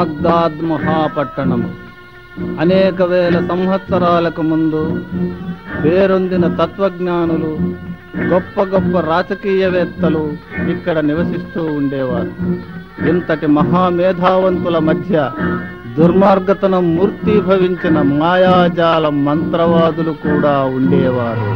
Baghdad మహాపట్టణము అనేక వేల సంవత్సరాలకు ముందు పేరొందిన తత్వజ్ఞానులు గొప్ప గొప్ప రాజకీయవేత్తలు ఇక్కడ నివసిస్తూ ఉండేవారు ఇంతటి మహామేధావంతుల మధ్య దుర్మార్గతనం మూర్తీభవించిన మాయాజాల మంత్రవాదులు కూడా ఉండేవారు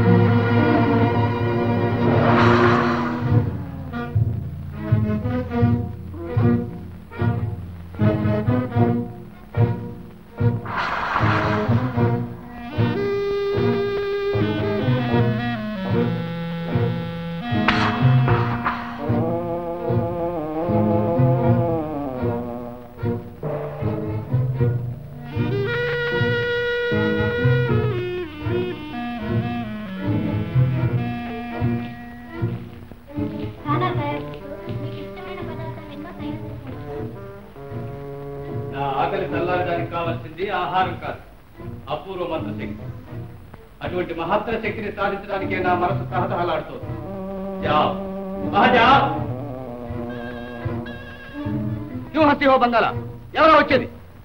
ఖానా తయారు మీకు ఇష్టమైన పదార్థం ఎన్నో తయారు చేశాను నా ఆకలి చల్లారడానికి కావాల్సింది ఆహారం కాదు అపూర్వ మంత్రశక్తి అటువంటి మహత్తర శక్తిని సాధించడానికే నా మనసు తహతహలాడుతోంది జా మహాజా క్యూ హస్తి హో బంగాళ ఎవరో వచ్చేది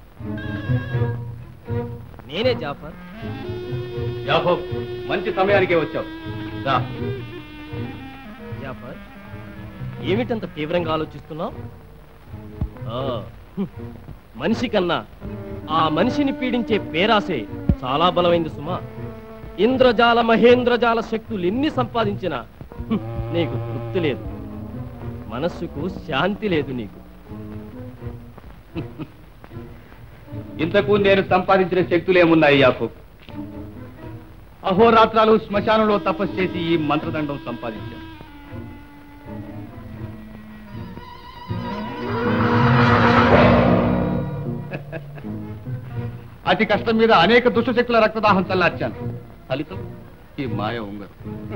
నేనే జాఫర్ యాహో మంచి సమయానికే వచ్చావు రా జాఫర్ ఏమిటంత తీవ్రంగా ఆలోచిస్తున్నావు ఆ, హ్మ్. మనిషి కన్నా ఆ మనిషిని పీడించే పేరాసే చాలా బలమైంది సుమా ఇంద్రజాల మహేంద్రజాల శక్తులు ఎన్ని సంపాదించినా హ్మ్, నీకు తృప్తి లేదు మనస్సుకు శాంతి లేదు నీకు ఇంతకు నేను సంపాదించిన శక్తులేమున్నాయి యాకూబ్ అహోరాత్రాలు శ్మశానంలో తపస్సు చేసి ఈ మంత్రదండం సంపాదించాను అతి కష్టం మీద అనేక దుష్ట శక్తుల రక్తదాహం చల్లార్చాను ఫలితం ఈ మాయ ఉంగరం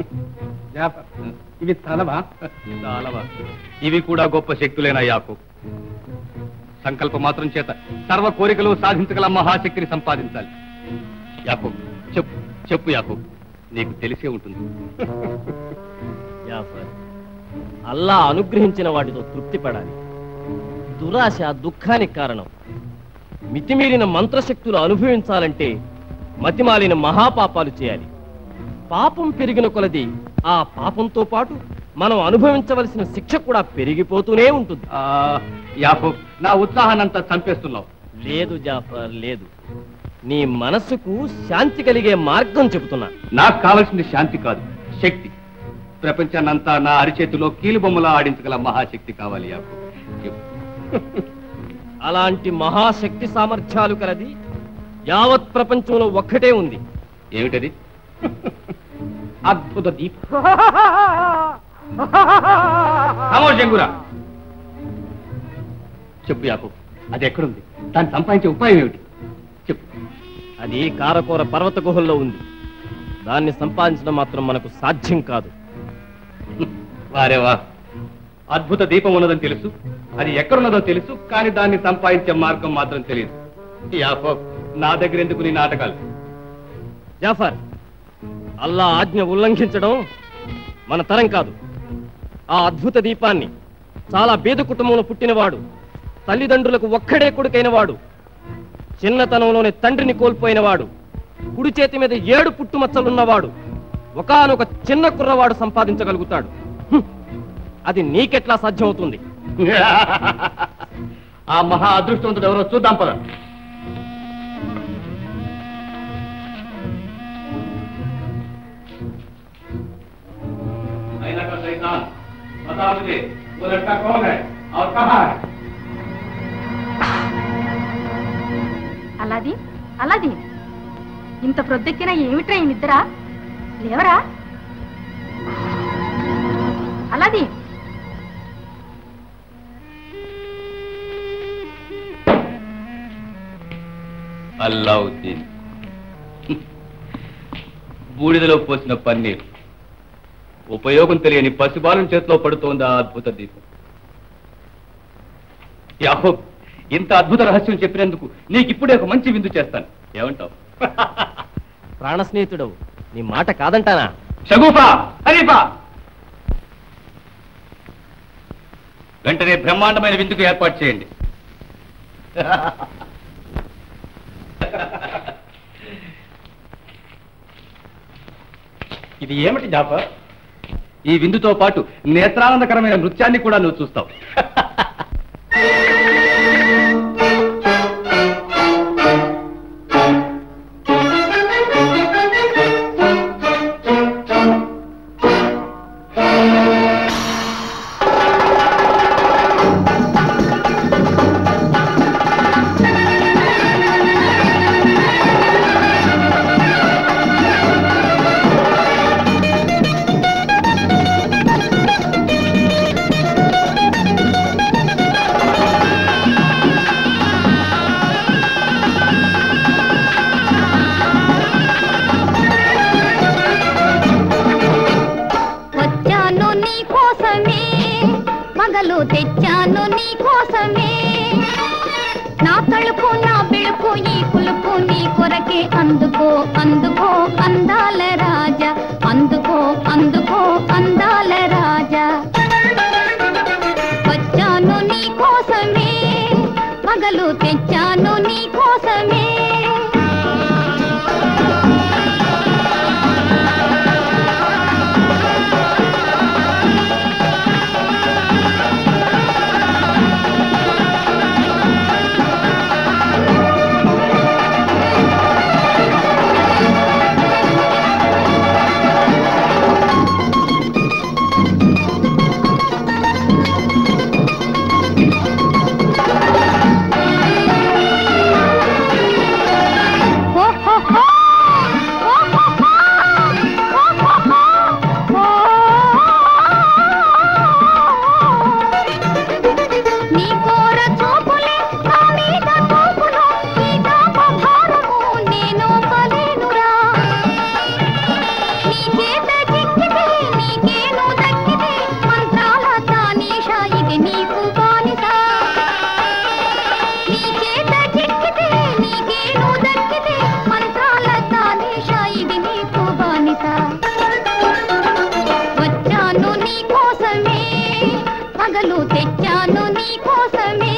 ఇవి తలవా తలవా ఇవి కూడా గొప్ప శక్తులేనా యాకూబ్ సంకల్ప మాత్రం చేత సర్వ కోరికలు సాధించగల మహాశక్తిని సంపాదించాలి యాకూబ్ చెప్పు చెప్పు యాకూబ్ నీకు తెలిసే ఉంటుంది జాఫర్ అల్లా అనుగ్రహించిన వాటితో తృప్తి పడాలి దురాశ దుఃఖానికి కారణం మితిమీరిన మంత్రశక్తులు అనుభవించాలంటే మతిమాలిన మహాపాపాలు చేయాలి పాపం పెరిగిన కొలది ఆ పాపంతో పాటు మనం అనుభవించవలసిన శిక్ష కూడా పెరిగిపోతూనే ఉంటుంది ఆ, యాకూబ్ నా ఉత్సాహాన్నంతా చంపేస్తున్నావు లేదు జాఫర్ లేదు నీ మనస్సుకు శాంతి కలిగే మార్గం చెబుతున్నా నాకు కావలసింది శాంతి కాదు శక్తి ప్రపంచాన్నంతా నా అరిచేతిలో కీలుబొమ్మలా ఆడించగల మహాశక్తి కావాలి యాకూబ్ చెప్పు. అలాంటి మహాశక్తి సామర్థ్యాలు కలది యావత్ ప్రపంచంలో ఒక్కటే ఉంది ఏమిటది అద్భుత దీప జంగురా చెప్పు యాకూబ్ అది ఎక్కడుంది దాన్ని సంపాదించే ఉపాయం ఏమిటి చెప్పు అది కారకోర పర్వత గుహల్లో ఉంది దాన్ని సంపాదించడం మాత్రం మనకు సాధ్యం కాదు వారే వా అద్భుత దీపం ఉన్నదని తెలుసు అది ఎక్కడున్నదో తెలుసు కానీ దాన్ని సంపాదించే మార్గం మాత్రం తెలియదు యాకూబ్ నా దగ్గర ఎందుకు నీ నాటకాలు జాఫర్ అల్లా ఆజ్ఞ ఉల్లంఘించడం మన తరం కాదు ఆ అద్భుత దీపాన్ని చాలా బీద కుటుంబంలో పుట్టినవాడు తల్లిదండ్రులకు ఒక్కడే కొడుకైన వాడు చిన్నతనంలోనే తండ్రిని కోల్పోయినవాడు కుడి చేతి మీద ఏడు పుట్టుమచ్చలున్నవాడు ఒకానొక చిన్న కుర్రవాడు సంపాదించగలుగుతాడు హ్మ్. అది నీకెట్లా సాధ్యమవుతుంది ఆ మహా అదృష్టవంతుడు ఎవరో చూద్దాం పద అయినా का शैतान बता मुझे वो लड़का कौन है और कहाँ है అలాది అలాది ఇంత ప్రొద్దెక్కిన ఏమిట్రా ఈ నిద్ర లేవరా అలాది అల్లావుద్దీన్ బూడిదలో పోసిన పన్నీర్ ఉపయోగం తెలియని పసిబాలం చేతిలో పడుతోంది ఆ అద్భుత దీపం యాహోబ్ ఇంత అద్భుత రహస్యం చెప్పినందుకు నీకు ఇప్పుడే ఒక మంచి విందు చేస్తాను ఏమంటావు ప్రాణ స్నేహితుడవు నీ మాట కాదంటానా షగూఫా హనీఫా వెంటనే బ్రహ్మాండమైన విందుకు ఏర్పాటు చేయండి ఇది ఏమిటి జాఫర్ ఈ విందుతో పాటు నేత్రానందకరమైన నృత్యాన్ని కూడా నువ్వు చూస్తావు వచ్చాను నీ కోసమే మగలు తెచ్చాను నీ కోసమే నా తలుపు నా పిలుపు ఈ కులుపు నీ కొరకే అందుకో అందుకో అందాల రాజా అందుకో అందుకో అందాల రాజా వచ్చాను నీ కోసమే మగలు తెచ్చాను నీ కోసమే హో హో హో హో హో హో హో హో హో నీ కోర చూపులే నా మీద చూపులు ఈ తాప భారము నేను పలేనురా నీ చేత చిక్కితే నీకేను దక్కితే మంత్రాల తానీష ఇది నీకు బానిస నీ చేత చిక్కితే నీకేను దక్కితే మంత్రాల తానీష ఇది నీకు బానిస వచ్చాను నీ కోసమే పగలు తెచ్చాను నీ కోసమే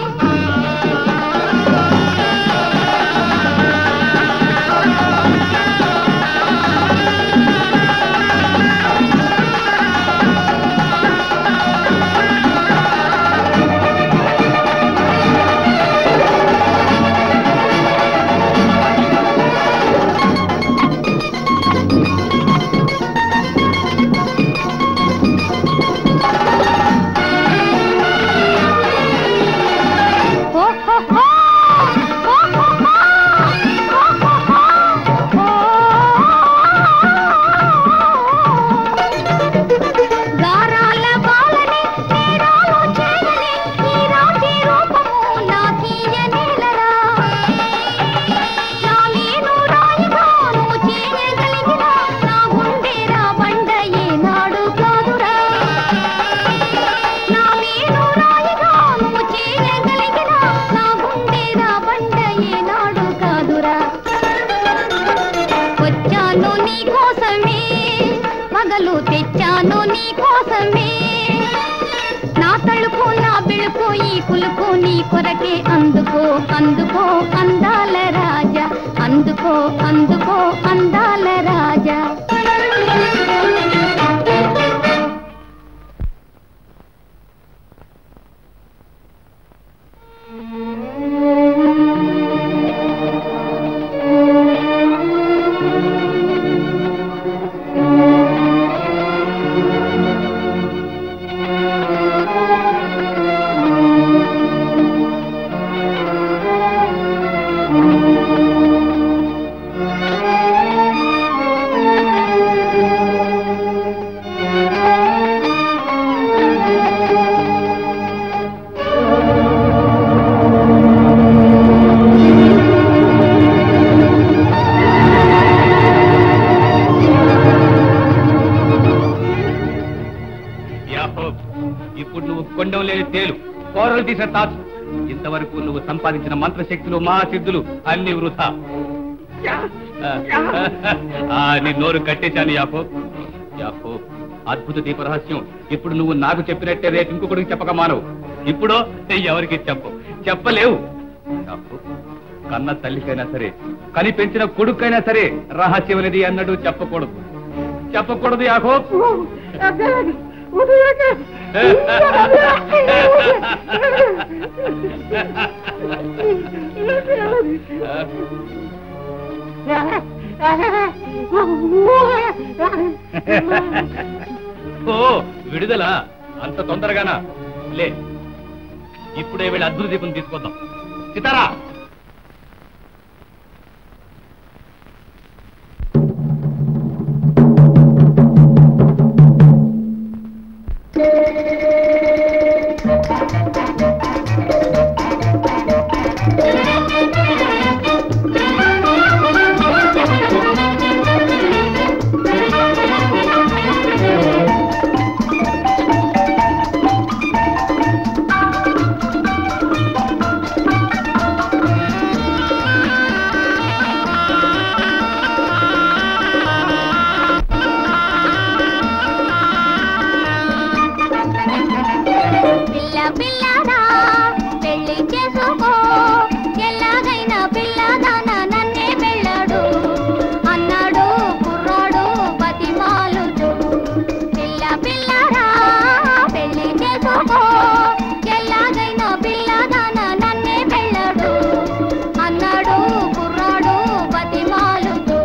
హో హో హో హో హో హో హో హో హో గారాల బాలని నేరాలు చేయని ఈ రాజీ రూపము నాకీయనేలరా నా నేను రాయిగా నువ్వు చేయగలిగిన నా గుండెరా బండ ఏనాడు కాదురా నా నేను రాయిగా నువ్వు చేయగలిగిన నా గుండెరా బండ ఏనాడు కాదురా వచ్చాను నీ కోసమే పగలు తెచ్చాను నీ కోసమే నా తలుపు నా బిಳುపు ఈ కులుపు నీ కొరకే అందుకో అందుకో అందాల రాజా అందుకో అందుకో అందాల రాజా యాకోబ్ ఇప్పుడు నువ్వు కొండం లేని తేలు కోరలు తీసిన తాచు ఇంతవరకు నువ్వు సంపాదించిన మంత్రశక్తులు మహాసిద్ధులు అన్ని వృధా ఆ, నీ నోరు కట్టేశాను యాకో యాకో అద్భుత దీప రహస్యం ఇప్పుడు నువ్వు నాకు చెప్పినట్టే రేపు ఇంకొకటికి చెప్పక మానవు ఇప్పుడు ఎవరికి చెప్పు చెప్పలేవు యాకూబ్, కన్న తల్లికైనా సరే కని పెంచిన కొడుకైనా సరే రహస్యం అనేది అన్నట్టు చెప్పకూడదు చెప్పకూడదు యాకోబ్ ఓ విడుదల అంత తొందరగానా లే ఇప్పుడే వెళ్ళి అద్భుత దీపం తీసుకొద్దాం సితారా పిల్ల పిల్లరా పెళ్లి చేసుకో ఎలాగైనా పిల్లదాన నన్నే వెళ్ళాడు అన్నాడు కుర్రాడు బతిమాలుతూ పిల్ల పిల్లరా పెళ్లి చేసుకో ఎలాగైనా పిల్లదాన నన్నే వెళ్ళాడు అన్నాడు కుర్రాడు బతిమాలుతూ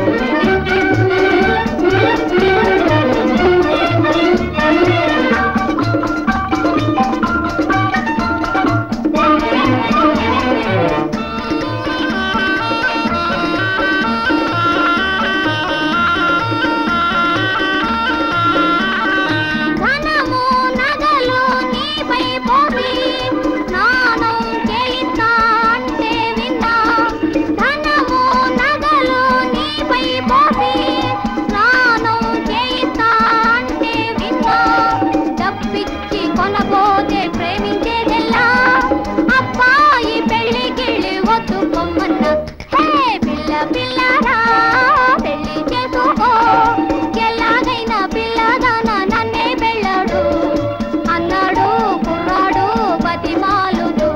ధనము నగలు నీపై పోసి స్నానం చేయిస్తా అంటే విన్నా ధనము నగలు నీపై పోసి స్నానం చేయిస్తా అంటే విన్నా డబ్బిచ్చి కొనబోతే ప్రేమించేదెల్లా అబ్బాయి పెళ్లికిళ్ళి వద్దు పొమ్మన్న హే పిల్ల పిల్లరా పెళ్లి చేసుకో ఎలాగైనా పిల్లదాన నన్నే వెళ్ళాడు అన్నాడు కుర్రాడు బతిమాలుడు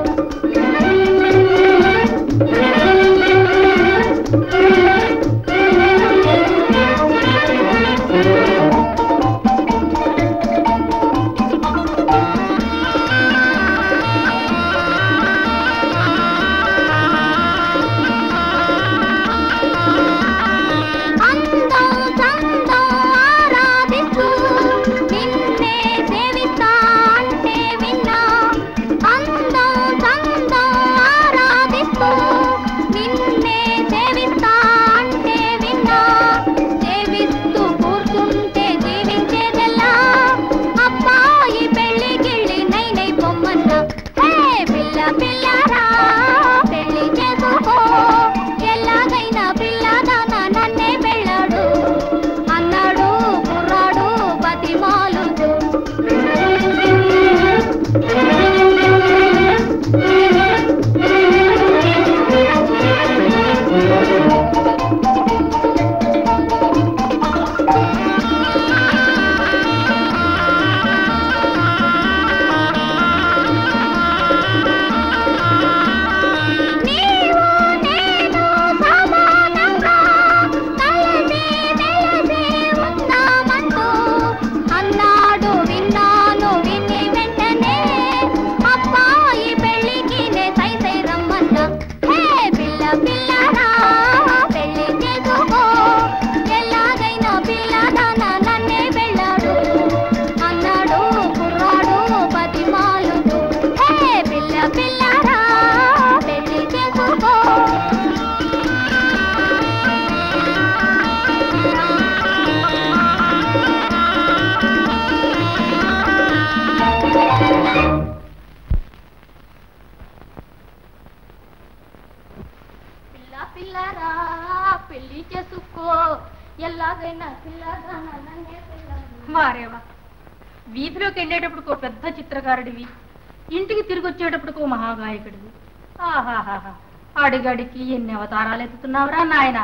అందం చందం ఆరాధిస్తూ నిన్నే సేవిస్తా అంటే విన్నా అందం చందం ఆరాధిస్తూ నిన్నే సేవిస్తా అంటే విన్నా సేవిస్తూ కూర్చుంటే జీవించేదెల్లా అబ్బాయి పెళ్లి గిళ్ళి నైనై పొమ్మన్న హే పిల్ల పిల్లరా పెళ్లి చేసుకో ఎలాగైనా పిల్లదాన నన్నే వెళ్ళాడు అన్నాడు కుర్రాడు బతిమాలుతూ నీవు నేను సమానంగా కలిసి మెలిసి ఉన్నామంటూ అన్నాడు విన్నాను విని వెంటనే అబ్బాయి పెళ్లికి నే సై సై రమ్మన్న హే పిల్ల పిల్లరా పెళ్లి చేసుకో ఎలాగైనా పిల్లదాన నన్నే వెళ్ళాడు అన్నాడు కుర్రాడు బతిమాలుతూ హే పిల్ల పిల్లరా పెళ్లి చేసుకో పిల్ల పిల్లరా పెళ్లి చేసుకో ఎలాగైనా పిల్లదాన నన్నే వెళ్ళాడు వారేవా వీధిలోకి వెళ్ళేటప్పుడు ఓ పెద్ద చిత్రకారుడివి ఇంటికి తిరిగి వచ్చేటప్పుడు ఓ మహాగాయకుడివి ఆహాహాహా అడిగడికి ఎన్ని అవతారాలు ఎత్తుతున్నావురా నాయన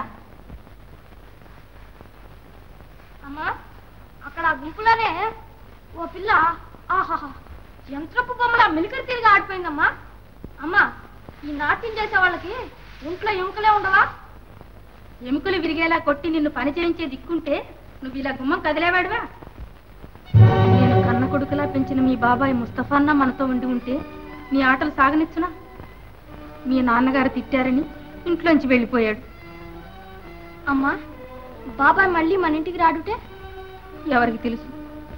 అమ్మా అక్కడ ఆ గుంపులోనే ఓ పిల్ల ఆహాహా యంత్రపు బొమ్మల మిలికరి తిరిగి ఆడిపోయిందమ్మా అమ్మా ఈ నాట్యం చేసే వాళ్ళకి ఒంట్లో ఎముకలే ఉండవా ఎముకలు విరిగేలా కొట్టి నిన్ను పని చేయించే దిక్కుంటే నువ్వు ఇలా గుమ్మం కదిలేవాడివా నేను కన్న కొడుకులా పెంచిన మీ బాబాయ్ ముస్తఫాన్న మనతో ఉండి ఉంటే నీ ఆటలు సాగనిచ్చునా మీ నాన్నగారు తిట్టారని ఇంట్లోంచి వెళ్ళిపోయాడు అమ్మా బాబాయ్ మళ్ళీ మన ఇంటికి రాడుటే ఎవరికి తెలుసు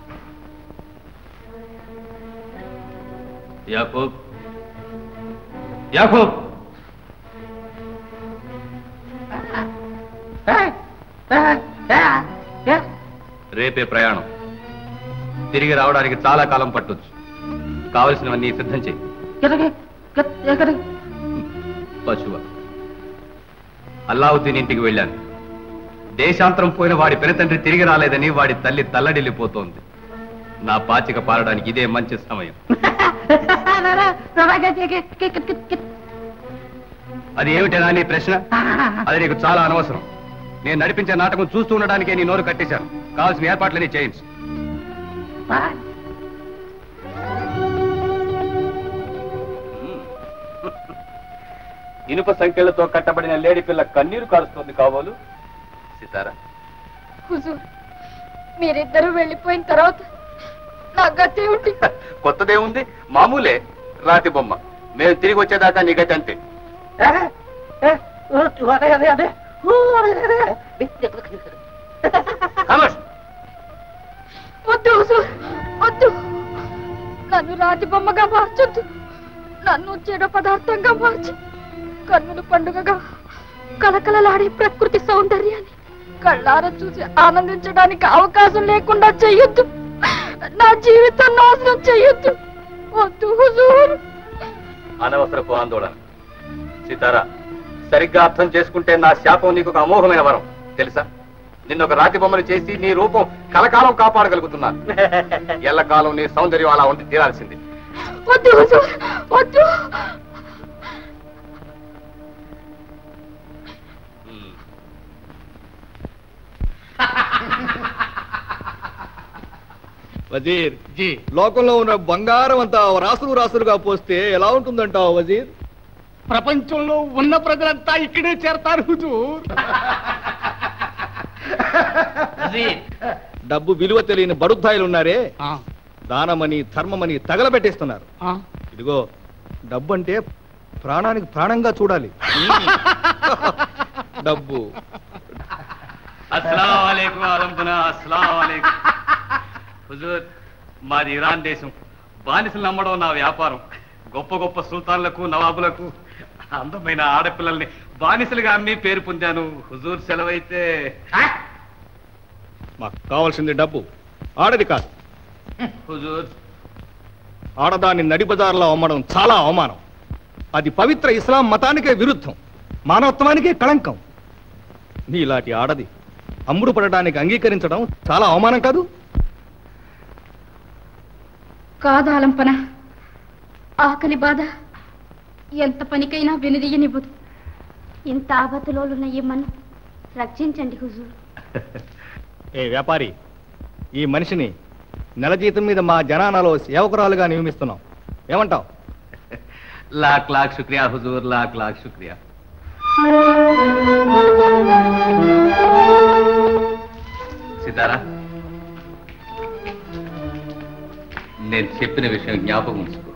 యాకూబ్ యాకూబ్ రేపే ప్రయాణం తిరిగి రావడానికి చాలా కాలం పట్టొచ్చు కావలసినవన్నీ సిద్ధం చేయి పశువ అల్లావుద్దీన్ ఇంటికి వెళ్ళాను దేశాంతరం పోయిన వాడి పెనతండ్రి తిరిగి రాలేదని వాడి తల్లి తల్లడిల్లిపోతోంది నా పాచిక పారడానికి ఇదే మంచి సమయం అది ఏమిటనా నీ ప్రశ్న అది నీకు చాలా అనవసరం నేను నడిపించే నాటకం చూస్తూ ఉండడానికే నీ నోరు కట్టేశాను కావాల్సిన ఏర్పాట్లన్నీ చేయించు ఇనుప సంఖ్యలతో కట్టబడిన లేడి పిల్ల కన్నీరు కారుస్తోంది కాబోలు సీతారా హుజూర్ మీరిద్దరూ వెళ్ళిపోయిన తర్వాత నా గతి ఏమిటి కొత్తదేముంది మామూలే రాతి బొమ్మ మేము తిరిగి వచ్చేదాకా నీ గతి అంతే ఖమోష్. వద్దు హుజూర్ వద్దు నన్ను రాతి బొమ్మగా మార్చొద్దు నన్ను చెడ పదార్థంగా మార్చి కన్నుల పండుగగా కలకలలాడే ప్రకృతి సౌందర్యాన్ని కళ్ళారా చూసి ఆనందించడానికి అవకాశం లేకుండా చెయ్యొద్దు నా జీవితం నాశనం చెయ్యొద్దు వద్దు హుజూర్ అనవసరపు ఆందోళన సీతారా సరిగ్గా అర్థం చేసుకుంటే నా శాపం నీకు ఒక అమోఘమైన వరం తెలుసా నిన్న ఒక రాతి బొమ్మను చేసి నీ రూపం కలకాలం కాపాడగలుగుతున్నాను ఎల్లకాలం నీ సౌందర్యం అలా ఉండి తీరాల్సింది వద్దు హుజూర్ వద్దు వజీర్ జీ లోకంలో ఉన్న బంగారం అంతా రాసులు రాసులుగా పోస్తే ఎలా ఉంటుందంటావు వజీర్ ప్రపంచంలో ఉన్న ప్రజలంతా ఇక్కడే చేరతారు హుజూర్ డబ్బు విలువ తెలియని బడుద్దాయిలు ఉన్నారే దానమని ధర్మమని తగలబెట్టేస్తున్నారు ఇదిగో డబ్బు అంటే ప్రాణానికి ప్రాణంగా చూడాలి డబ్బు అస్సలాం వాలేకుం ఆలంబన అస్సలాం వాలేకుం హుజూర్ మాది ఇరాన్ దేశం బానిసలు నమ్మడం నా వ్యాపారం గొప్ప గొప్ప సుల్తాన్లకు నవాబులకు అందమైన ఆడపిల్లల్ని బానిసలుగా అమ్మి పేరు పొందాను హుజూర్ సెలవైతే మాకు కావాల్సింది డబ్బు ఆడది కాదు హుజూర్ ఆడదాన్ని నడిబజార్లో అమ్మడం చాలా అవమానం అది పవిత్ర ఇస్లాం మతానికే విరుద్ధం మానవత్వానికే కళంకం నీలాంటి ఆడది అమ్ముడు పడడానికి అంగీకరించడం చాలా అవమానం కాదు కాదాలంపన ఆకలి బాధ ఎంత పనికైనా వెనుదీయనివ్వదు ఇంత ఆపత్తులోలున్న ఈ మన్ను రక్షించండి హుజూర్ ఏ వ్యాపారి ఈ మనిషిని నెల జీతం మీద మా జనానాలో సేవకురాలుగా నియమిస్తున్నాం ఏమంటావు లాక్ లాక్ శుక్రియా హుజూర్ లాక్ లాక్ శుక్రియా సీతారా నేను చెప్పిన విషయం జ్ఞాపకం ఉంచుకో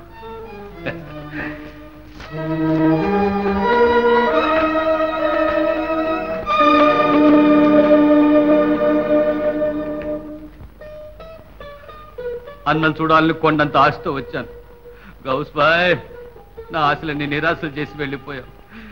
అన్నం చూడాలని కొండంత ఆశతో వచ్చాను గౌస్ బాయ్ నా ఆశలన్నీ నిరాశలు చేసి వెళ్ళిపోయావు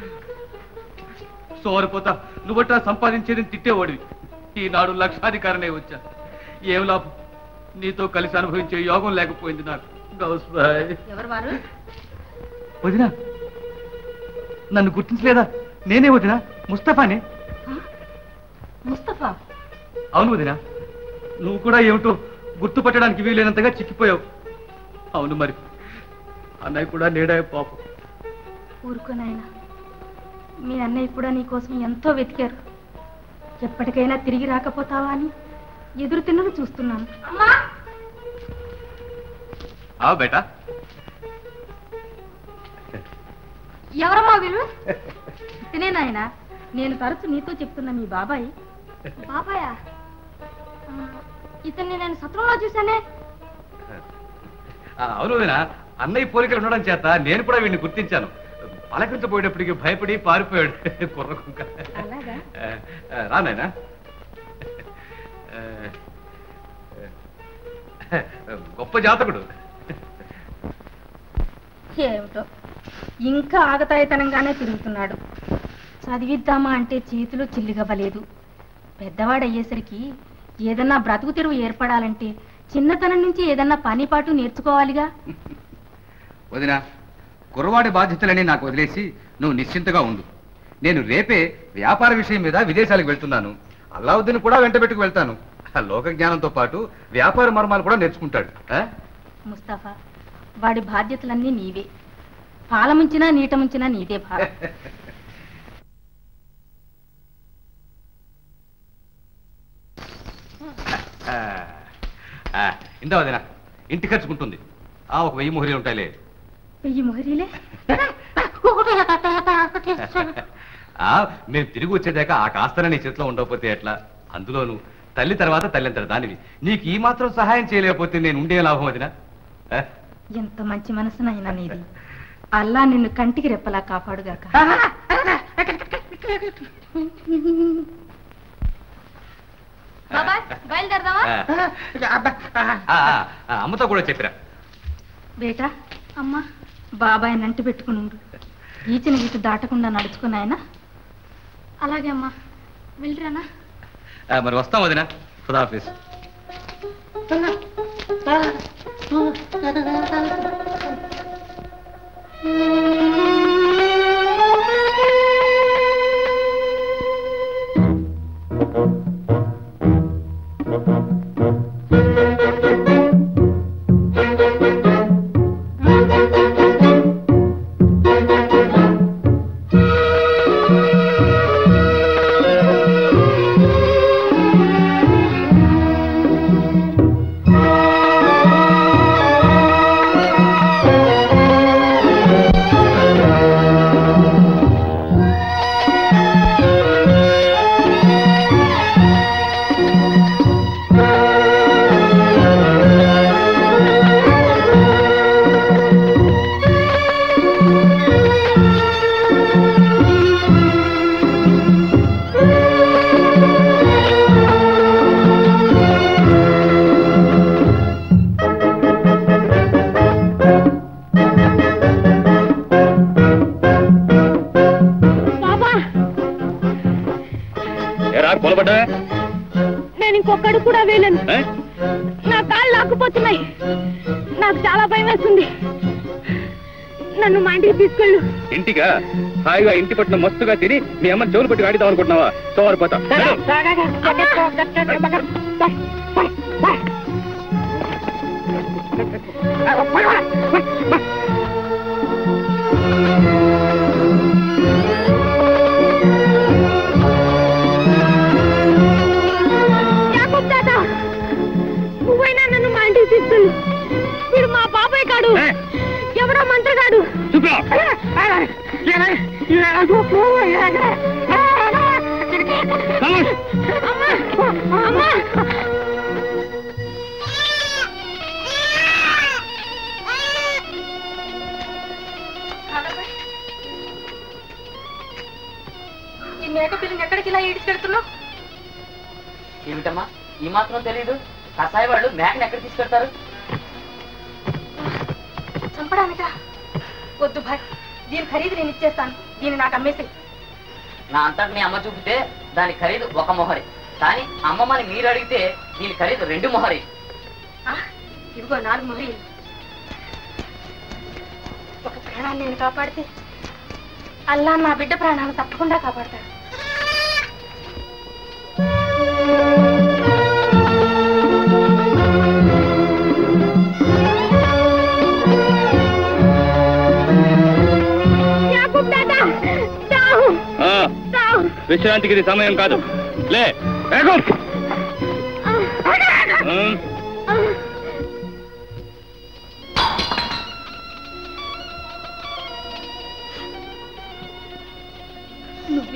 సోరిపోతా నువ్వట సంపాదించేది తిట్టేవాడివి ఈనాడు లక్షాధికారనే వచ్చా ఏం లాభం నీతో కలిసి అనుభవించే యోగం లేకపోయింది నాకు గౌస్ బాయ్ ఎవరు వారు వదినా నన్ను గుర్తించలేదా నేనే వదినా ముస్తఫానే ముస్తఫా అవును వదినా నువ్వు కూడా ఏమిటో గుర్తుపట్టడానికి వీలైనంతగా చిక్కిపోయావు అవును మరి అన్నయ్య కూడా లేడా పాపం ఊరుకోనాయన మీ అన్నయ్య కూడా నీ కోసం ఎంతో వెతికారు ఎప్పటికైనా తిరిగి రాకపోతావా అని ఎదురు తిన్నది చూస్తున్నాను అమ్మా ఆవు బేటా ఎవరమ్మా వీరు ఇతనే నాయన నేను తరచు నీతో చెప్తున్న మీ బాబాయ్ బాబాయా ఆ, ఇతన్ని నేను సత్రంలో చూశానే ఆ, అవును వదినా అన్నయ్య పోలికలు ఉండడం చేత నేను కూడా వీడిని గుర్తించాను పలకరించబోయేటప్పటికి భయపడి పారిపోయాడు కుర్ర కుంక అలాగా ఆ, ఆ, రా నాయనా ఆ, ఆ, గొప్ప జాతకుడు ఏమిటో ఇంకా ఆగతాయితనంగానే తిరుగుతున్నాడు చదివిద్దామా అంటే చేతిలో చిల్లిగవ్వలేదు పెద్దవాడయ్యేసరికి ఏదన్నా బ్రతుకు తెరువు ఏర్పడాలంటే చిన్నతనం నుంచి ఏదన్నా పని పాటు నేర్చుకోవాలిగా వదినా కుర్రవాడి బాధ్యతలని నాకు వదిలేసి నువ్వు నిశ్చింతగా ఉండు నేను రేపే వ్యాపార విషయం మీద విదేశాలకు వెళ్తున్నాను అల్లావుద్దీన్ కూడా వెంట పెట్టుకు వెళ్తాను ఆ లోక జ్ఞానంతో పాటు వ్యాపార మర్మాలు కూడా నేర్చుకుంటాడు ఆ? ముస్తాఫా వాడి బాధ్యతలన్నీ నీవే పాల ముంచినా నీట ముంచినా నీదే భారం ఆ, ఆ, ఇందా వదినా ఇంటి ఖర్చుకుంటుంది ఆ ఒక వెయ్యి మొహరీలు ఉంటాయిలే వెయ్యి మొహరీలే ఆ, మేము తిరిగి వచ్చేదాకా ఆ కాస్తన నీ చేతిలో ఉండకపోతే ఎట్లా అందులోను తల్లి తర్వాత తల్లింతటి దానివి నీకు ఈ మాత్రం సహాయం చేయలేకపోతే నేను ఉండే లాభం వదినా ఆ? ఎంత మంచి మనసునైనా నీది అల్లా నిన్ను కంటికి రెప్పలా కాపాడుగాక బాబాయ్ బయలుదేరదామా ఆ, ఆ, ఆ, అమ్మతో కూడా చెప్పిరా బేటా అమ్మా బాబాయ్ నంటి పెట్టుకుని ఉండు ఈచిన గీత దాటకుండా నడుచుకుని ఆయన అలాగే అమ్మా వెళ్ళిరానా ఆ, మరి వస్తాం వదినా ఖుదాఫీస్ బాబా ఏరా కొలబడ్డా నేను ఇంకొక్కడు కూడా వేయలేను నా కాళ్ళు లాక్కుపోతున్నాయి నాకు చాలా భయం వేస్తుంది నన్ను మా ఇంటికి తీసుకెళ్ళు ఇంటిగా హాయిగా ఇంటి పట్ల మస్తుగా తిని మీ అమ్మ చెవులు పట్టి ఆడిదాం అనుకుంటున్నావా సోమరిపోతా యాకూబ్ తాత నువ్వైనా నన్ను మా ఇంటికి తీసుకెళ్ళు వీడు మా బాబాయ్ కాడు ఎవరో మంత్రగాడు అమ్మా అమ్మా ఈ మేక పిల్లని ఎక్కడికి ఇలా ఈడ్చిపెడుతున్నావు ఏమిటమ్మా ఈ మాత్రం తెలీదు కసాయి వాళ్ళు మేకని ఎక్కడ తీసుకెడతారు చంపడానికా వద్దు భాయ్ దీని ఖరీదు నేను ఇచ్చేస్తాను దీన్ని నాకు అమ్మేసి నా అంతటి నీ అమ్మ చూపితే దాని ఖరీదు ఒక మొహరి కానీ అమ్మమ్మని మీరు అడిగితే దీని ఖరీదు రెండు మొహరి ఇదిగో నాలుగు మొహరి ఒక ప్రాణాన్ని నేను కాపాడితే అల్లా నా బిడ్డ ప్రాణాలు తప్పకుండా కాపాడతాడు యాకూబ్ తాత చావు చావు విశ్రాంతికి ఇది సమయం కాదు లే వేగం. ఉమ్.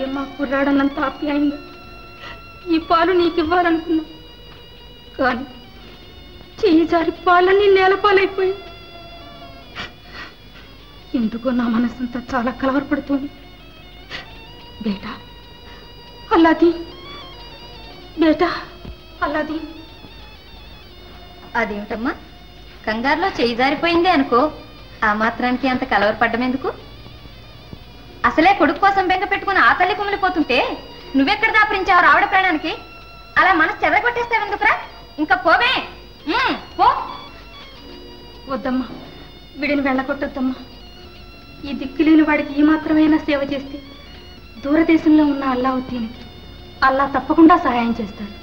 మా కుర్రాడన్నంత ఆప్యాయంగా ఈ పాలు నీకు ఇవ్వాలనుకున్నా కానీ చెయ్యి జారి పాలన్నీ నేలపాలైపోయి ఎందుకో నా మనసంతా చాలా కలవరపడుతోంది బేటా అల్లాది బేటా అల్లాది అదేమిటమ్మా కంగారులో చెయ్యి జారిపోయింది అనుకో ఆ మాత్రానికి అంత కలవరపడ్డం ఎందుకు అసలే కొడుకు కోసం బెంగ పెట్టుకుని ఆ తల్లి కుమిలిపోతుంటే నువ్వెక్కడ దాపరించావు రావడ ప్రాణానికి అలా మనసు చెదరగొట్టేస్తావెందుకురా ఇంకా పోవే ఉమ్, పో వద్దమ్మా విడిని వెళ్ళకొట్టొద్దమ్మా ఈ దిక్కులేని వాడికి ఈ మాత్రమైనా సేవ చేస్తే దూరదేశంలో ఉన్న అల్లావుద్దీనికి అల్లా తప్పకుండా సహాయం చేస్తాడు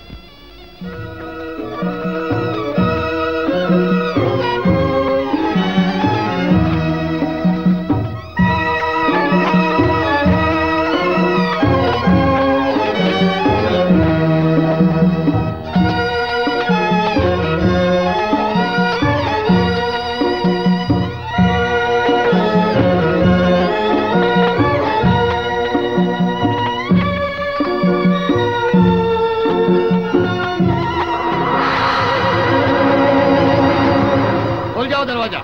खोल जाओ दरवाजा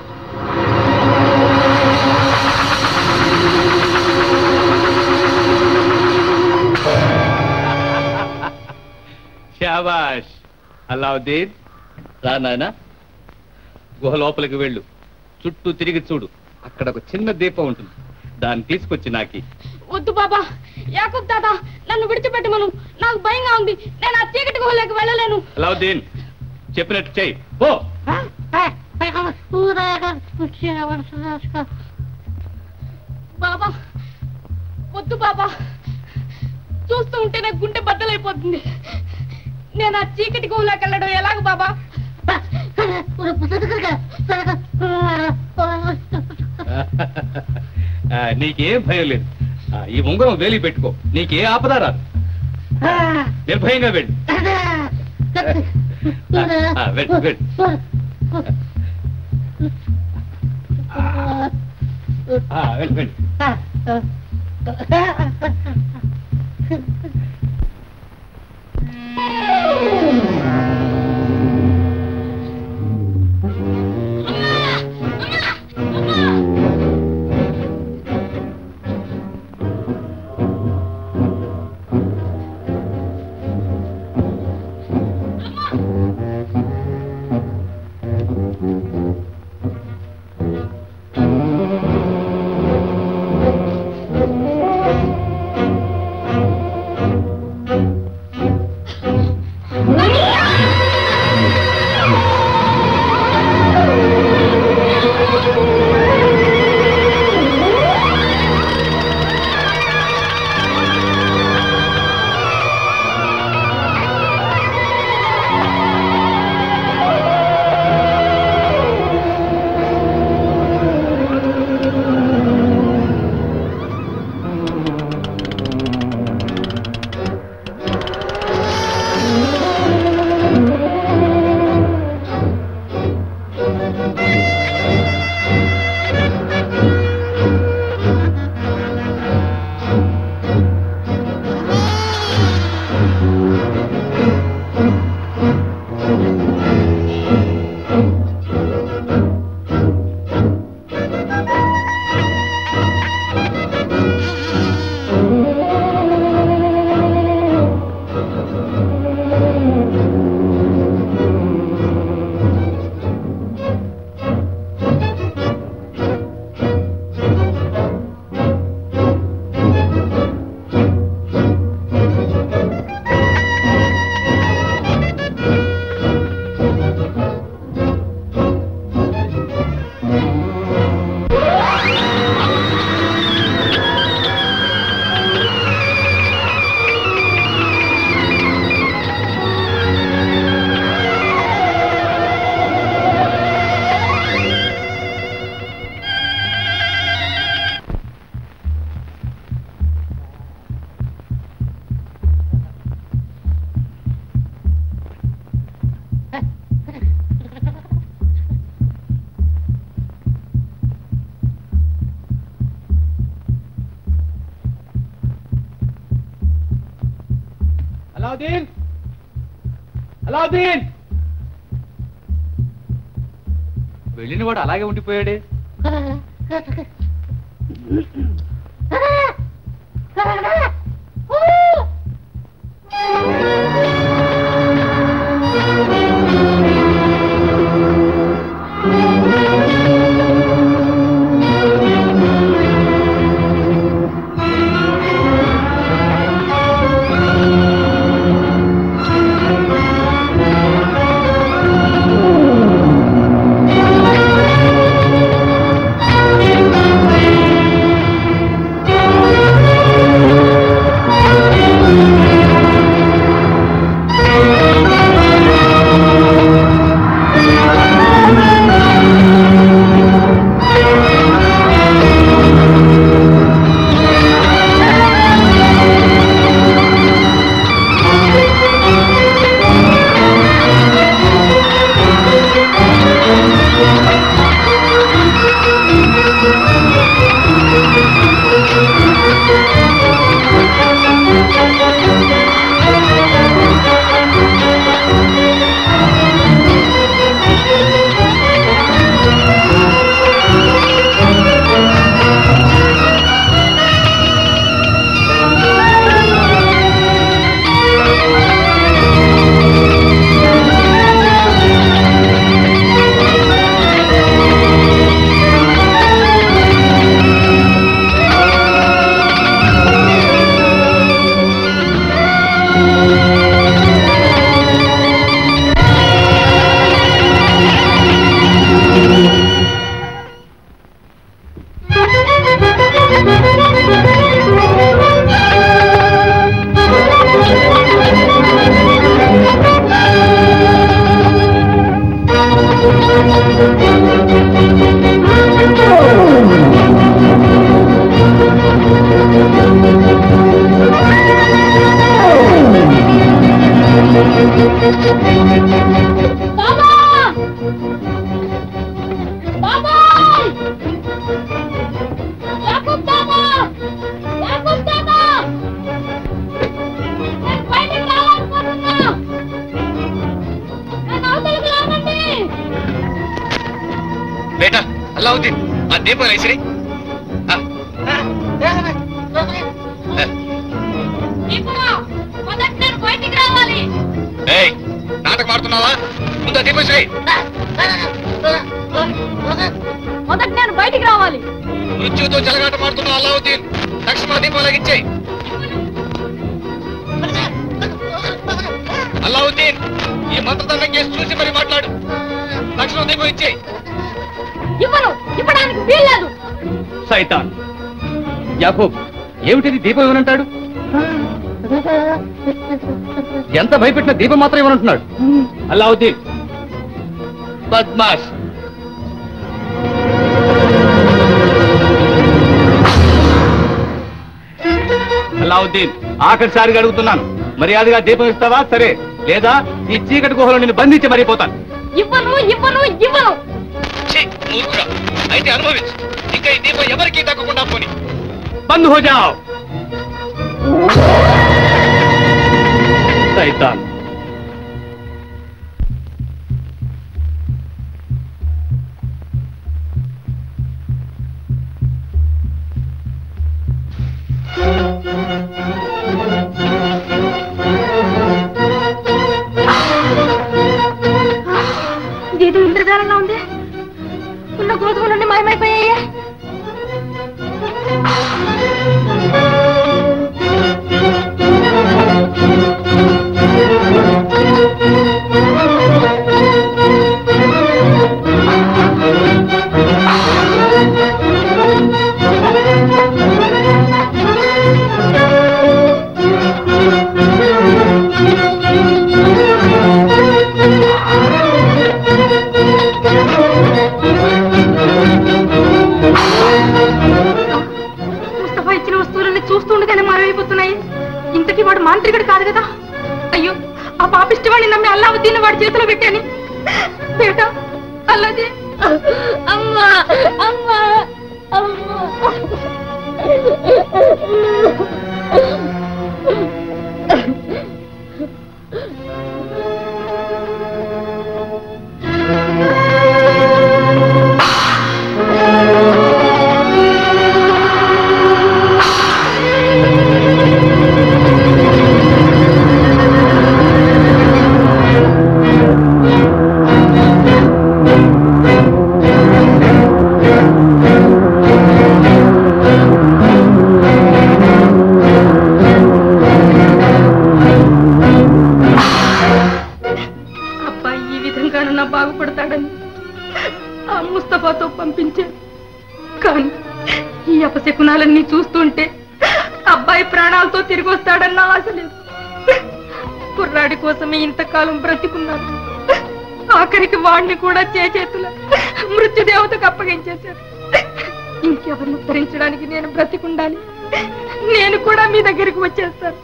శాబాష్ అలావుద్దీన్ రా నాయనా గుహ లోపలికి వెళ్ళు చుట్టూ తిరిగి చూడు అక్కడ ఒక చిన్న దీపం ఉంటుంది దాన్ని తీసుకొచ్చి నాకి వద్దు బాబా యాకూబ్ తాత నన్ను విడిచిపెట్టమను నాకు భయంగా ఉంది నేను ఆ చీకటి గుహలోకి వెళ్ళలేను అలావుద్దీన్ చెప్పినట్టు చెయ్యి పో బాబా వద్దు బాబా చూస్తూ ఉంటేనే గుండె బద్దలైపోతుంది నేను ఆ చీకటి గుహలోకి వెళ్ళడం ఎలాగ బాబా ఆ, నీకేం భయం లేదు ఆ, ఈ ఉంగరం వేలి పెట్టుకో నీకే ఆపద రాదు నిర్భయంగా వెళ్ళు ఆ, వెళ్ళు వెళ్ళు ఆ, వెళ్ళు వెళ్ళు ఆ అలావుద్దీన్ వెళ్ళిన వాడు అలాగే ఉండిపోయాడే బాబా బాబా యాకూబ్ దాదా యాకూబ్ దాదా నేను బయటికి రావాలనుకుంటున్నా నేను అవతలికి రానండి బేటా అల్లావుద్దీన్ ఆ దీపం వేసిరి ఇప్పుడు మొదట నేను బయటికి రావాలి ఏయ్ నాటకం ఆడుతున్నావా ముందు ఆ దీపం వేసిరి మొదట నేను బయటికి రావాలి మృత్యుతో చెలగాట మాడుతున్నావు అల్లావుద్దీన్ తక్షణం ఆ దీపం లాగిచ్చేయి అల్లావుద్దీన్ ఈ మంత్రదండం కేసు చూసి మరి మాట్లాడు తక్షణం దీపం ఇచ్చేయి ఇవ్వను ఇవ్వడానికి వీల్లేదు సైతాన్ యాకూబ్ ఏమిటిది దీపం ఇవ్వనంటాడు ఎంత భయపెట్టిన దీపం మాత్రం ఇవ్వనంటున్నాడు అల్లావుద్దీన్ బద్మాష్ అల్లావుద్దీన్ ఆఖరిసారిగా అడుగుతున్నాను మర్యాదగా దీపం ఇస్తావా సరే లేదా ఈ చీకటి గుహలో నిన్ను బంధించి మరిపోతాను ఇవ్వను ఇవ్వను ఇవ్వను ఛీ, మూర్ఖుడా. అయితే అనుభవించు ఇంకా ఈ దీపం ఎవరికీ దక్కకుండా పోని బంద్ హో జాओ సైతాన్ ఇదేదో ఇంద్రజాలంలో ఉంది ఉన్న గోధుమలన్నీ మాయమైపోయాయి ముస్తఫా ఇచ్చిన వస్తువులన్నీ చూస్తుండగానే మాయమైపోతున్నాయి ఇంతకీ వాడు మాంత్రికుడు కాదు కదా అయ్యో ఆ పాపిష్టి వాడిని నమ్మి అల్లావుద్దీన్ వాడి చేతిలో పెట్టాను బేట అల్లది అమ్మా అమ్మా అమ్మా అపశకునాలన్నీ చూస్తుంటే అబ్బాయి ప్రాణాలతో తిరిగి వస్తాడన్న ఆశ లేదు కుర్రాడి కోసమే ఇంతకాలం బ్రతికున్నాను ఆఖరికి వాడిని కూడా చేతుల మృత్యుదేవతకు అప్పగించేశారు ఇంకెవరిని ఉద్ధరించడానికి నేను బ్రతికుండాలి నేను కూడా మీ దగ్గరికి వచ్చేస్తాను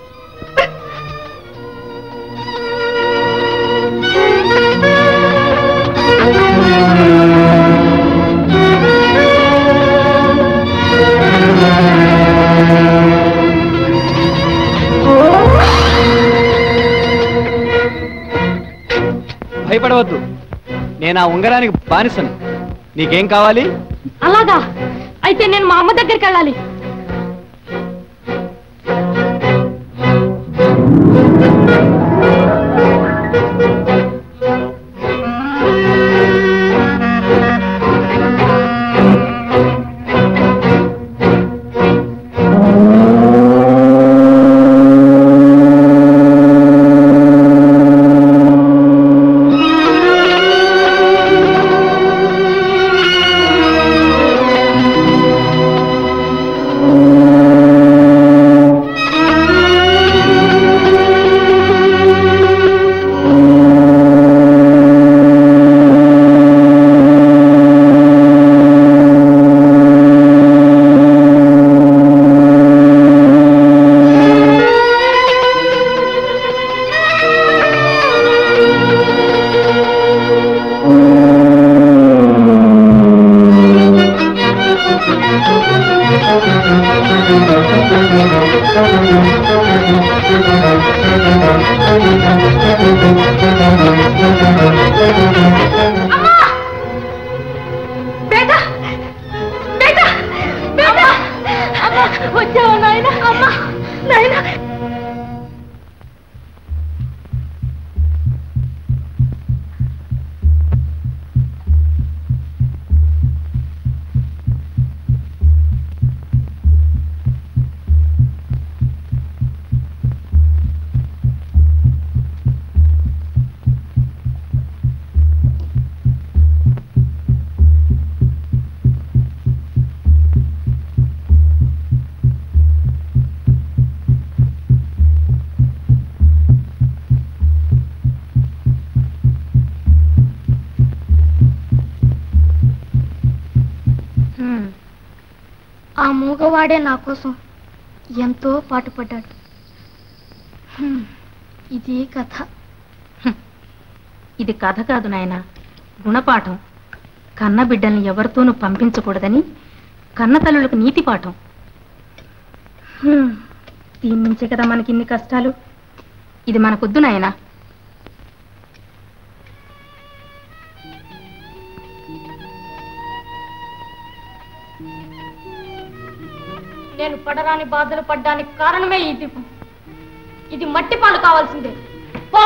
భయపడవద్దు నేను ఆ ఉంగరానికి బానిసను నీకేం కావాలి అలాగా అయితే నేను మా అమ్మ దగ్గరికి వెళ్ళాలి బేటా బేటా బేటా అమ్మా వచ్చావా నాయన అమ్మా నాయన ఆ మూగవాడే నా కోసం ఎంతో పాటుపడ్డాడు హ్మ్, ఇది కథ ఇది కథ కాదు నాయన గుణపాఠం కన్న బిడ్డల్ని ఎవరితోనూ పంపించకూడదని కన్న తల్లులకు నీతి పాఠం హ్మ్, దీని నుంచే కదా మనకి ఇన్ని కష్టాలు ఇది మనకొద్దు నాయనా నేను పడరాని బాధలు పడ్డానికి కారణమే ఈ దీపం ఇది మట్టి పాలు కావాల్సిందే పో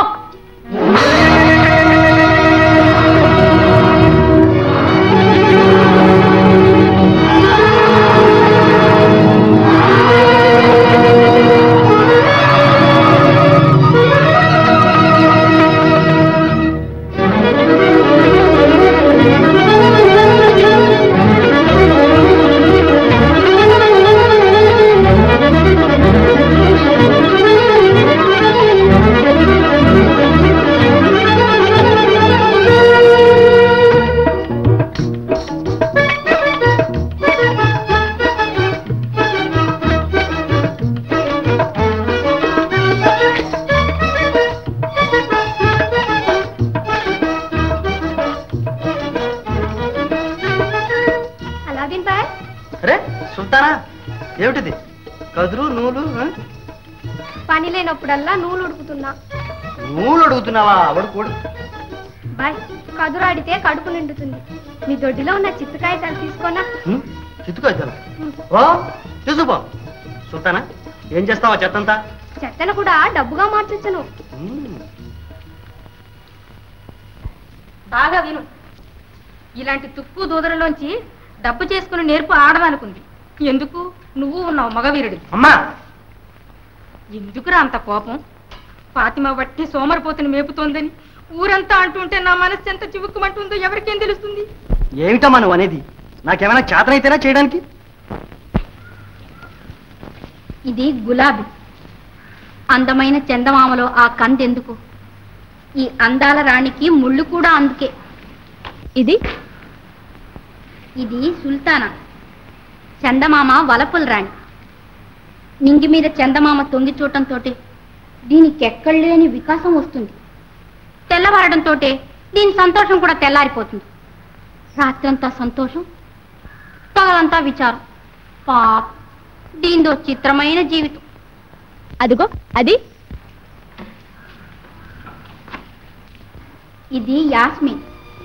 అలాగే బాయ్ అరే సుల్తానా ఏమిటిది కదురు నూలు ఆ? పని లేనప్పుడల్లా నూలు ఉడుకుతున్నా నూలు అడుగుతున్నావా అవడు కూడా బాయ్ కదురాడితే కడుపు నిండుతుంది మీ దొడ్డిలో ఉన్న చిత్తకాయతాలు తీసుకోనా చిత్తుకోవాలి ఓ తీసుకుపో సుల్తానా ఏం చేస్తావా చెత్తంతా చెత్తను కూడా డబ్బుగా మార్చొచ్చును ఉమ్, బాగా విను ఇలాంటి తుక్కు దూదరలోంచి డబ్బు చేసుకుని నేర్పు ఆడదనుకుంది ఎందుకు నువ్వు ఉన్నావు మగవీరుడు అమ్మా ఎందుకురా అంత కోపం ఫాతిమా బట్టి సోమరిపోతుని మేపుతోందని ఊరంతా అంటుంటే నా మనస్సు ఎంత చివుక్కుమంటుందో ఎవరికేం తెలుస్తుంది ఏమిటమ్మా నువ్వు అనేది నాకేమైనా చేతనైతేనా చేయడానికి ఇది గులాబీ అందమైన చందమామలో ఆ కందెందుకు ఈ అందాల రాణికి ముళ్ళు కూడా అందుకే ఇది ఇది సుల్తానా చందమామ వలపుల రాణి నింగి మీద చందమామ తొంగి చూడటంతో దీనికి ఎక్కడలేని వికాసం వస్తుంది తెల్లవారడంతో దీని సంతోషం కూడా తెల్లారిపోతుంది రాత్రంతా సంతోషం పగలంతా విచారం పాప దీంతో చిత్రమైన జీవితం అదిగో అది ఇది యాస్మిన్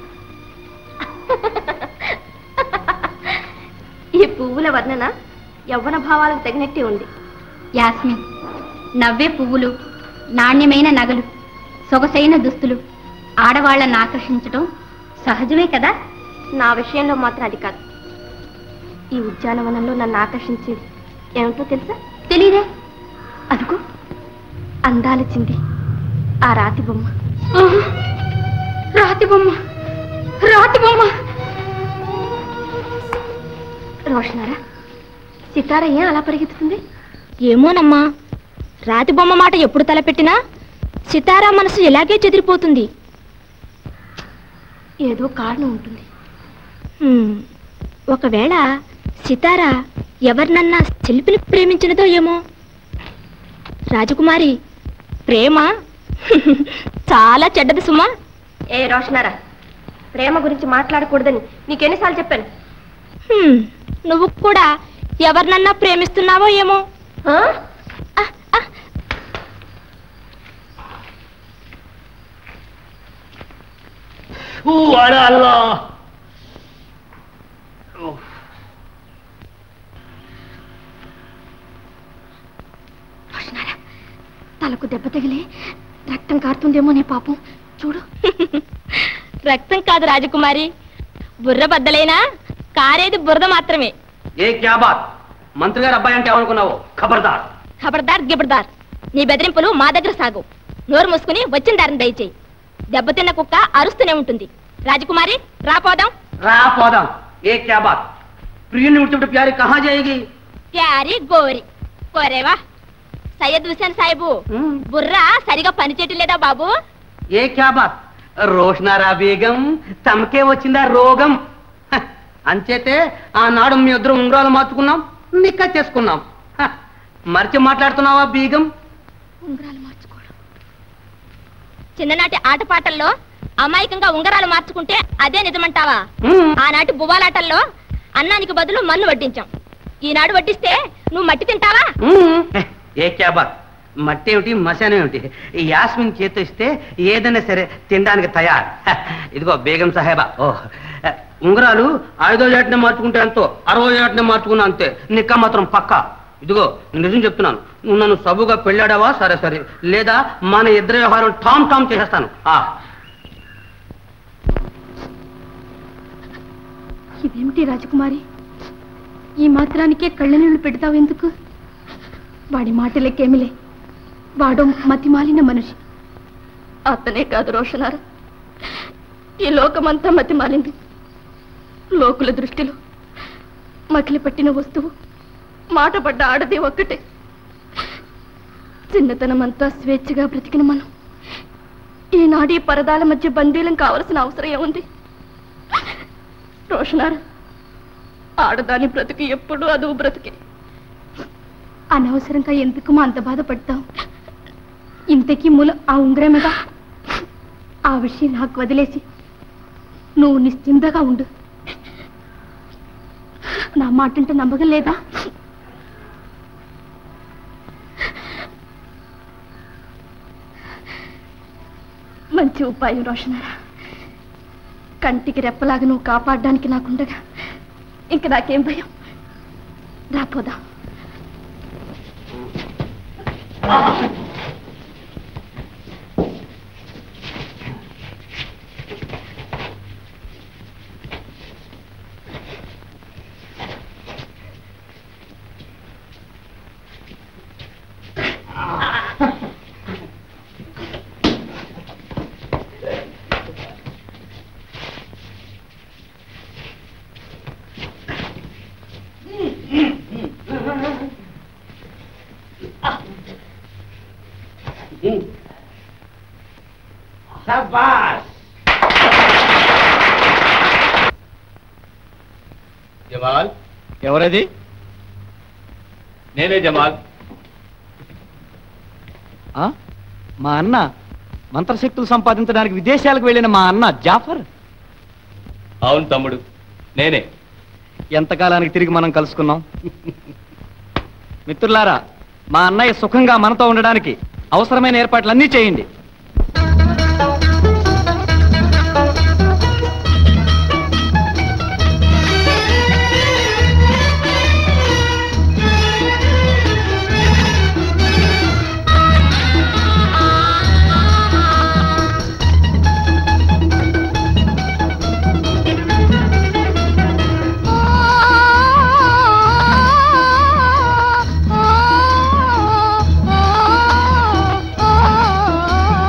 ఈ పువ్వుల వర్ణన యవ్వన భావాలకు తగినట్టే ఉంది యాస్మిన్ నవ్వే పువ్వులు నాణ్యమైన నగలు సొగసైన దుస్తులు ఆడవాళ్ళని ఆకర్షించడం సహజమే కదా నా విషయంలో మాత్రం అది కాదు ఈ ఉద్యానవనంలో నన్ను ఆకర్షించేది ఏమిటో తెలుసా తెలీదే అదిగో అందాల చింది ఆ రాతి బొమ్మ ఆహా! రాతి బొమ్మ రాతి బొమ్మ రోషనారా సితార ఏం అలా పరిగెత్తుతుంది ఏమోనమ్మా రాతి బొమ్మ మాట ఎప్పుడు తలపెట్టినా సితారా మనసు ఇలాగే చెదిరిపోతుంది ఏదో కారణం ఉంటుంది హ్మ్, ఒకవేళ సితారా ఎవరినన్నా శిల్పిని ప్రేమించినదో ఏమో రాజకుమారి ప్రేమ చాలా చెడ్డది సుమా ఏ రోషనారా ప్రేమ గురించి మాట్లాడకూడదని నీకెన్నిసార్లు చెప్పాను హ్మ్, నువ్వు కూడా ఎవరినన్నా ప్రేమిస్తున్నావో ఏమో ఆ? రోషనారా తలకు దెబ్బ తగిలి రక్తం కారుతుందేమో నీ పాపం చూడు రక్తం కాదు రాజకుమారి బుర్ర బద్దలైనా కారేది బురద మాత్రమే ఏ క్యా బాత్ మంత్రి గారు అబ్బాయి అంటే ఏమనుకున్నావు ఖబర్దార్ ఖబర్దార్ గిబర్దార్ నీ బెదిరింపులు మా దగ్గర సాగు నోరు మూసుకుని వచ్చిన దారిని దయచేయి దెబ్బతిన్న కుక్క అరుస్తూనే ఉంటుంది రాజకుమారి రాపోదాం రా పోదాం ఏ క్యా బాత్ ప్రియుని విడిచిపెట్టి ప్యారి కహా జాయేగి ప్యారి గోరి కోరేవా సయ్యద్ హుసేన్ సాహిబు బుర్ర సరిగా పనిచేయటం లేదా బాబు ఏ క్యా బాత్ రోషనారా బేగం తమకే వచ్చిందా రోగం హ, అంచేతే ఆనాడు మీ ఇద్దరు ఉంగరాలు మార్చుకున్నాం నిక్క చేసుకున్నాం హ, మరిచి మాట్లాడుతున్నావా బీగం చిన్ననాటి ఆటపాటల్లో అమాయకంగా ఉంగరాలు మార్చుకుంటే అదే నిజమంటావా హ్మ్. ఆనాటి బువ్వాలాటల్లో అన్నానికి బదులు మన్ను వడ్డించాం ఈనాడు వడ్డిస్తే నువ్వు మట్టి తింటావా మ్మ్. ఏ, ఏ క్యా బాత్ మట్టి ఏమిటి మశానం ఏమిటి ఈ యాస్మిన్ చేతి ఇస్తే ఏదైనా సరే తినడానికి తయారు హ, ఇదిగో బేగం సాహేబా ఓ హ, ఉంగరాలు ఐదో ఏటనే మార్చుకుంటే ఎంతో అరవై ఏటనే మార్చుకున్నా అంతే నిక్క మాత్రం పక్కా ఇదిగో నేను నిజం చెప్తున్నాను నువ్వు నన్ను సబుగా పెళ్ళాడావా సరే సరే లేదా మన ఇద్దరి వ్యవహారం టామ్ టామ్ చేసేస్తాను ఆ ఇదేమిటి రాజకుమారి ఈ మాత్రానికే కళ్ళ నీళ్లు పెడతావు ఎందుకు వాడి మాటలకేమిలే వాడు మతిమాలిన మనిషి అతనే కాదు రోషనారా ఈ లోకమంతా మతి మాలింది లోకుల దృష్టిలో మకిలి పట్టిన వస్తువు మాట పడ్డ ఆడది ఒక్కటే చిన్నతనమంతా స్వేచ్ఛగా బ్రతికిన మనం ఈనాడు ఈ పరదాల మధ్య బందీలం కావలసిన అవసరం ఏముంది రోషనారా ఆడదాని బ్రతికి ఎప్పుడు అదువు బ్రతికి అనవసరంగా ఎందుకు మా అంత బాధపడతావు ఇంతకీ మూల ఆ ఉంగరమేగా ఆ విషయం నాకు వదిలేసి నువ్వు నిశ్చింతగా ఉండు నా మాట అంటే నమ్మకం లేదా మంచి ఉపాయం రోషనారా కంటికి రెప్పలాగా నువ్వు కాపాడడానికి నాకుండగా ఇంక నాకేం భయం రాపోదా జమాల్ ఎవరది నేనే జమాల్ ఆ? మా అన్న మంత్రశక్తులు సంపాదించడానికి విదేశాలకు వెళ్ళిన మా అన్న జాఫర్ అవును తమ్ముడు నేనే ఎంతకాలానికి తిరిగి మనం కలుసుకున్నాం మిత్రులారా మా అన్నయ్య సుఖంగా మనతో ఉండడానికి అవసరమైన ఏర్పాట్లన్నీ చేయండి ఆ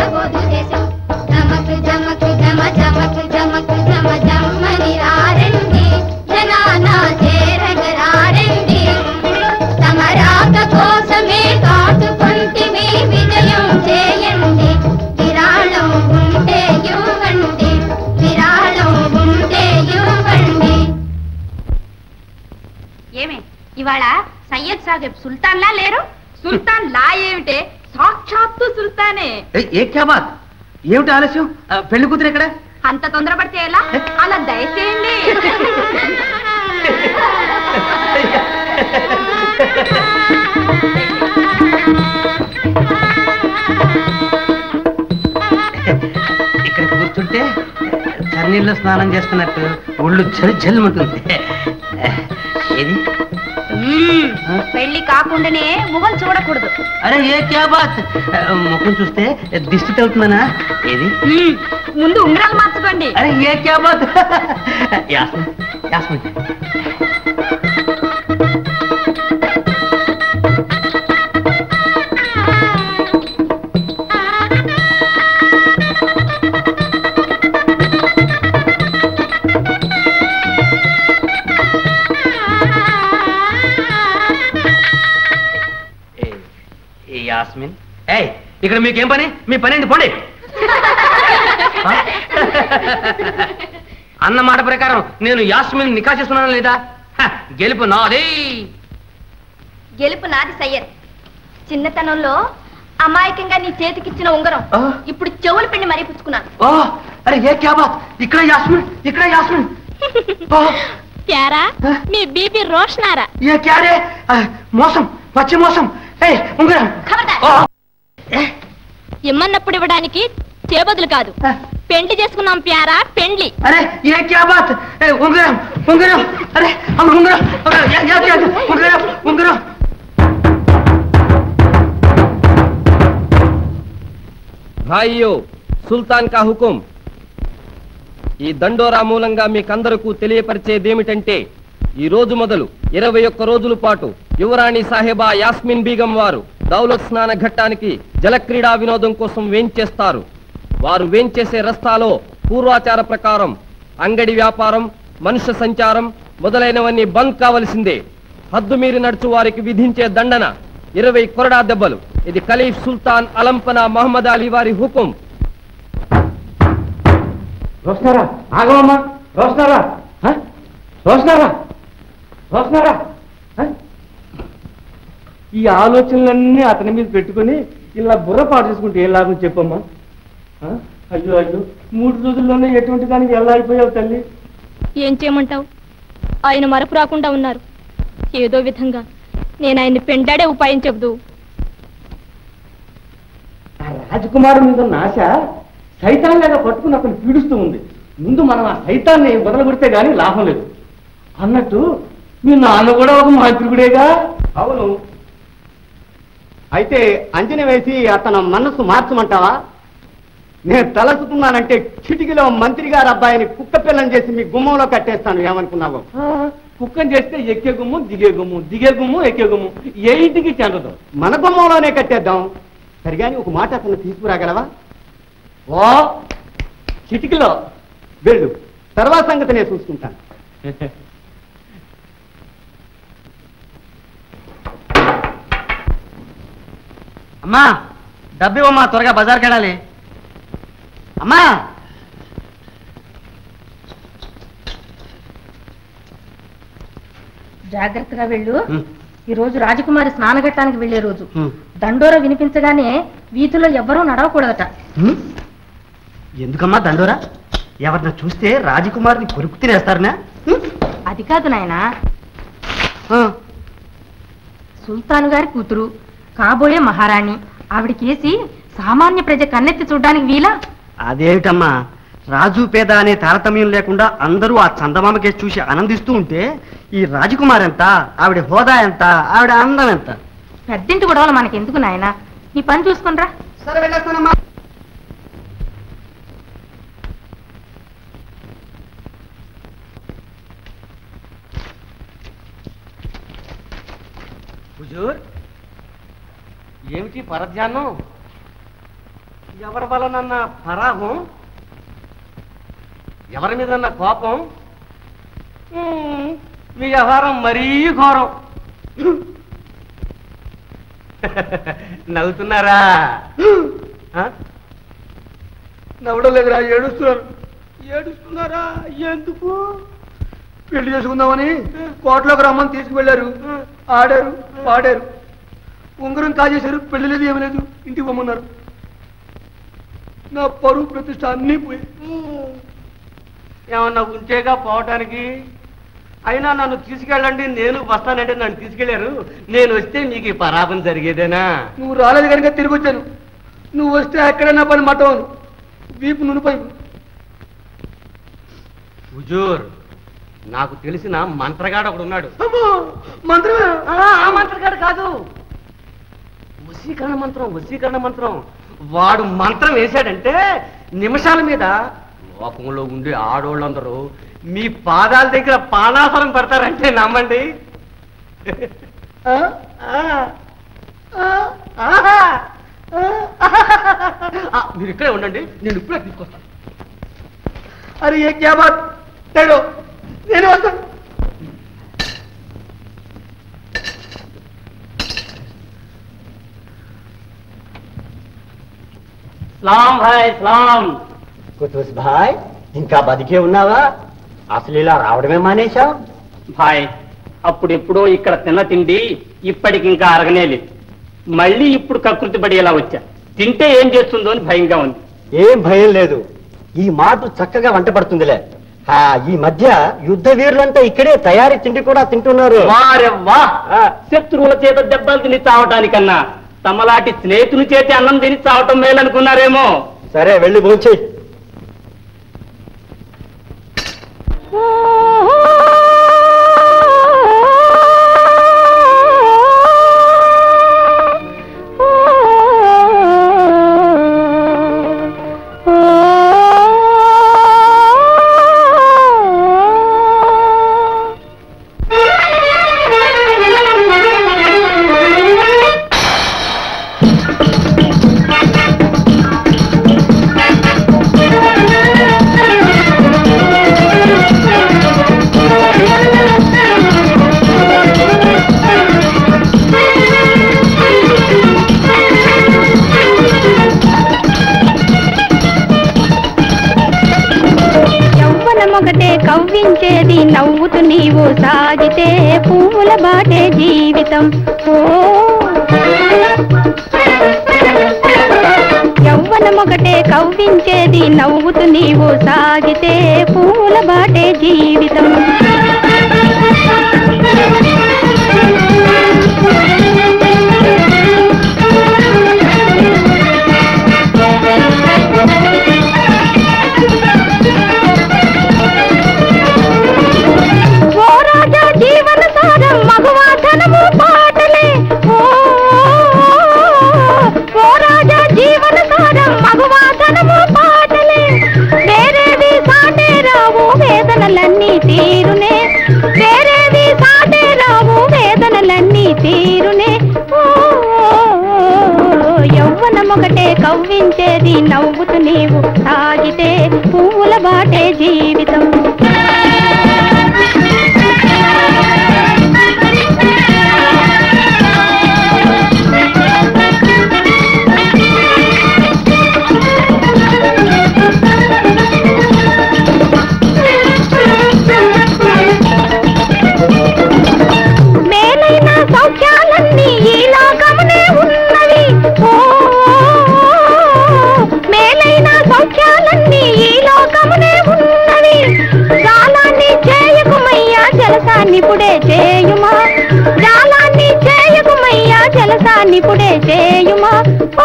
నవోదు దేశం జమక్ జమక్ జమ జమక్ జమక్ జమ జమ్మని రారండి జనానా చేరగరారండి తమ రాక కోసమే కాచుకుంటిమి విజయం చేయండి విరాళం ఉంటే ఇవ్వండి విరాళం ఉంటే ఇవ్వండి ఏమే ఇవాళ సయ్యద్ సాహెబ్ సుల్తాన్లా లేరు సుల్తాన్ లా ఏమిటే సాక్షాత్తు సుల్తానే ఏ- ఏ క్యా బాత్ ఏమిటి ఆలస్యం ఆ, పెళ్లి కూతురు ఎక్కడ అంత తొందరపడితే ఎలా అలా దయచేయండి ఇక్కడ కూర్చుంటే చన్నీళ్ళు స్నానం చేస్తున్నట్టు ఒళ్ళు చలి చల్లుమంటుంది ఏది మ్మ్. పెళ్లి కాకుండానే ముఖం చూడకూడదు అరే ఏ క్యా బాత్ ముఖం చూస్తే దిష్టి తగ్గుతుందనా ఏది మ్మ్. ముందు ఉంగరాలు మార్చుకోండి అరే ఏ క్యా బాత్ యాస్మిన్ యాస్మిన్ ఏ- ఏ యాస్మిన్ ఏయ్ ఇక్కడ మీకేం పని మీ పని ఏంటి పోండి ఆ? అన్న మాట ప్రకారం నేను యాస్మిన్ నికా చేస్తున్నానా లేదా హ, గెలుపు నాదే గెలుపు నాది సయ్యద్ చిన్నతనంలో అమాయకంగా నీ చేతికిచ్చిన ఉంగరం ఆ? ఇప్పుడు చెవులు పిండి మరీ పుచ్చుకున్నాను ఓ అరే ఏ క్యా బాత్ ఇక్కడ యాస్మిన్ ఇక్కడ యాస్మిన్ ఓ, ప్యారా మీ బీబీ రోషనారా ఏ క్యా రే ఆ, మోసం పచ్చి మోసం ఏయ్ ఉంగరం ఖబర్దార్. ఓ, ఇమ్మన్నప్పుడు ఇవ్వడానికి చేబదులు కాదు పెండ్లి చేసుకున్నాం ప్యారా పెండ్లి అరే ఏ క్యా బాత్ ఏ, ఉంగరం ఉంగరం అరే అమ్మ ఉంగరం ఉంగరం, ఏ, ఏ, ఏ, ఉంగరం ఉంగరం భాయ్యో సుల్తాన్ కా హుకుం ఈ దండోరా మూలంగా మీకందరకు తెలియపరిచేదేమిటంటే ఈ రోజు మొదలు ఇరవై ఒక్క రోజుల పాటు యువరాణి సాహెబా యాస్మిన్ బీగం వారు దౌలత్ స్నాన ఘట్టానికి జలక్రీడా వినోదం కోసం వేంచేస్తారు వారు వేంచేసే రస్తాలో పూర్వాచార ప్రకారం అంగడి వ్యాపారం మనుష్య సంచారం మొదలైనవన్నీ బంద్ కావలసిందే హద్దు మీరి నడుచు వారికి విధించే దండన ఇరవై కొరడా దెబ్బలు ఇది ఖలీఫ్ సుల్తాన్ అలంపన మహమ్మద్ అలీ వారి హుకుం రోషనారా ఆగమమ్మా రోషనారా హ? రోషనారా రోషనారా హ? ఈ ఆలోచనలన్నీ అతని మీద పెట్టుకుని ఇలా బుర్ర పాటు చేసుకుంటే ఏం లాభం చెప్పమ్మా హ? అయ్యో అయ్యో మూడు రోజుల్లోనే ఎటువంటి దానికి ఎలా అయిపోయావు తల్లి ఏం చేయమంటావు ఆయన మరపు రాకుండా ఉన్నారు ఏదో విధంగా నేను ఆయన్ని పెండాడే ఉపాయం చెబుదు ఆ రాజకుమారు మీద ఉన్న ఆశ సైతాన్ లాగా పట్టుకుని అతను పీడిస్తూ ఉంది ముందు మనం ఆ సైతాన్ని వదలగొడితే గానీ లాభం లేదు అన్నట్టు మీ నాన్న కూడా ఒక మాంత్రికుడేగా అవును అయితే అంజన వేసి అతను మనసు మార్చమంటావా నేను తలసుకున్నానంటే చిటికిలో మంత్రి గారి అబ్బాయిని కుక్క పిల్లని చేసి మీ గుమ్మంలో కట్టేస్తాను ఏమనుకున్నావు ఆ, కుక్కని చేస్తే ఎక్కే గుమ్ము దిగే గుమ్ము దిగే గుమ్ము ఎక్కే గుమ్ము ఏ ఇంటికి చెందదు మన గుమ్మంలోనే కట్టేద్దాం సరిగాని ఒక మాట అతను తీసుకురాగలవా ఓ చిటికలో వెళ్ళు తర్వాత సంగతి నేను చూసుకుంటాను అమ్మా డబ్బివమ్మా త్వరగా బజార్కి వెళ్ళాలి అమ్మా జాగ్రత్తగా వెళ్ళు హ్మ్. ఈ రోజు రాజకుమారి స్నానఘట్టానికి వెళ్లే రోజు హ్మ్. దండోర వినిపించగానే వీధిలో ఎవ్వరూ నడవకూడదట హ్మ్? ఎందుకమ్మా దండోరా ఎవరిన చూస్తే రాజకుమారిని కొరుకు తినేస్తారనా అది కాదు నాయనా సుల్తాన్ గారి కూతురు కాబోయే మహారాణి ఆవిడకేసి సామాన్య ప్రజ కన్నెత్తి చూడడానికి వీలా అదేమిటమ్మా రాజు పేద అనే తారతమ్యం లేకుండా అందరూ ఆ చందమామ కేసు చూసి ఆనందిస్తూ ఉంటే ఈ రాజకుమార్ ఎంత ఆవిడ హోదా ఎంత ఆవిడ అందం ఎంత పెద్దింటి గొడవలు మనకెందుకు నాయనా నీ పని చూసుకునిరా సరే వెళ్ళేస్తానమ్మా హుజూర్ ఏమిటి పరధ్యానం ఎవరి వలనన్న పరాహం ఎవరి మీద కోపం మ్మ్, మీ వ్యవహారం మరీ ఘోరం నవ్వుతున్నారా ఆ? నవ్వడం లేదురా ఏడుస్తున్నారు ఏడుస్తున్నారా ఎందుకు పెళ్లి చేసుకుందామని కోటలోకి రమ్మని తీసుకువెళ్ళారు ఆడారు పాడారు ఉంగరం కాజేశారు పెళ్లి లేదు ఏమీ లేదు ఇంటికి పొమ్మన్నారు నా పరువు ప్రతిష్ట అన్నీ పోయి ఏమన్నా ఉంచేగా పోవటానికి అయినా నన్ను తీసుకెళ్ళండి నేను వస్తానంటే నన్ను తీసుకెళ్లారు నేను వస్తే మీకు ఈ పరాపం జరిగేదేనా నువ్వు రాలేదు కనుక తిరిగి వచ్చాను నువ్వు వస్తే ఎక్కడైనా పని మట్టవను వీపు నునిపై హుజూర్ నాకు తెలిసిన మంత్రగాడు ఒకడు ఉన్నాడు మంత్రమే ఆ, ఆ మంత్రగాడు కాదు వశీకరణ మంత్రం వశీకరణ మంత్రం వాడు మంత్రం వేశాడంటే నిమిషాల మీద లోకంలో ఉండే ఆడోళ్ళందరూ మీ పాదాల దగ్గర పానాసనం పెడతారంటే నమ్మండి ఆ? ఆ, ఆ, ఆహా, ఆ, మీరు ఇక్కడే ఉండండి నేను ఇప్పుడే తీసుకొస్తాను అరే ఏ క్యా బాత్ తేడో నేను వస్తాను స్లాం భాయ్ స్లాం కుతుస్ భాయ్ ఇంకా బతికే ఉన్నావా అసలు ఇలా రావడమే మానేశావు భాయ్ అప్పుడెప్పుడో ఇక్కడ తిన్న తిండి ఇప్పటికి ఇంకా అరగనేలేదు మళ్ళీ ఇప్పుడు కకృతి పడి ఇలా వచ్చా తింటే ఏం చేస్తుందో అని భయంగా ఉంది ఏం భయం లేదు ఈ మాట చక్కగా వంట పడుతుందిలే ఆ, ఈ మధ్య యుద్ధ వీరులంతా ఇక్కడే తయారీ తిండి కూడా తింటున్నారు వారెవ్వా శత్రువుల చేత దెబ్బలు తిని చావటానికన్నా తమలాంటి స్నేహితుని చేతి అన్నం తిని చావటం మేలనుకున్నారేమో సరే వెళ్ళి భోంచేయి యవ్వనమొకటే కవ్వించేది నవ్వుతూ నీవు సాగితే పువ్వుల బాటే జీవితం ఓ యవ్వనమొకటే కవ్వించేది నవ్వుతూ నీవు సాగితే పువ్వుల బాటే జీవితం ఓ రాజా జీవన సారం మగువా ధనము పాటలే ఓ ఓ రాజా జీవన సారం మగువా ధనము పాటలే వేరేవి సాటే రావు వేదనలన్నీ తీరునే వేరేవి సాటే రావు వేదనలన్నీ తీరునే ఓ యవ్వనమొకటే కవ్వించేది నవ్వుతూ నీవు సాగితే పువ్వుల బాటే జీవితం మేలైన సౌఖ్యాలన్నీ ఈ లోకమునే ఉన్నవి ఓ మేలైన సౌఖ్యాలన్నీ ఈ లోకమునే ఉన్నవి జాలాన్ని చేయకుమయ్యా జలసాన్నిపుడే చేయుమా జాలాన్ని చేయకుమయ్యా జలసాన్నిపుడే చేయుమా ఓ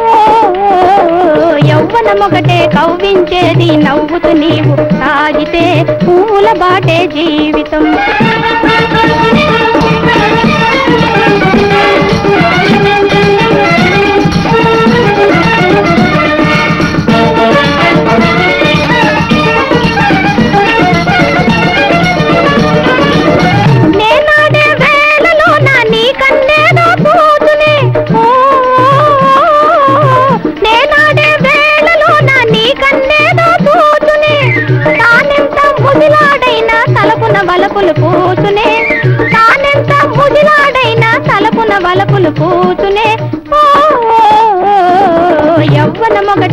యవ్వనమొకటే కవ్వించేది నవ్వుతూ నీవు సాగితే పూల బాటే జీవితం నేనాడే వేళలో నా నీ కన్నేదో పోతునే ఓ నేనాడే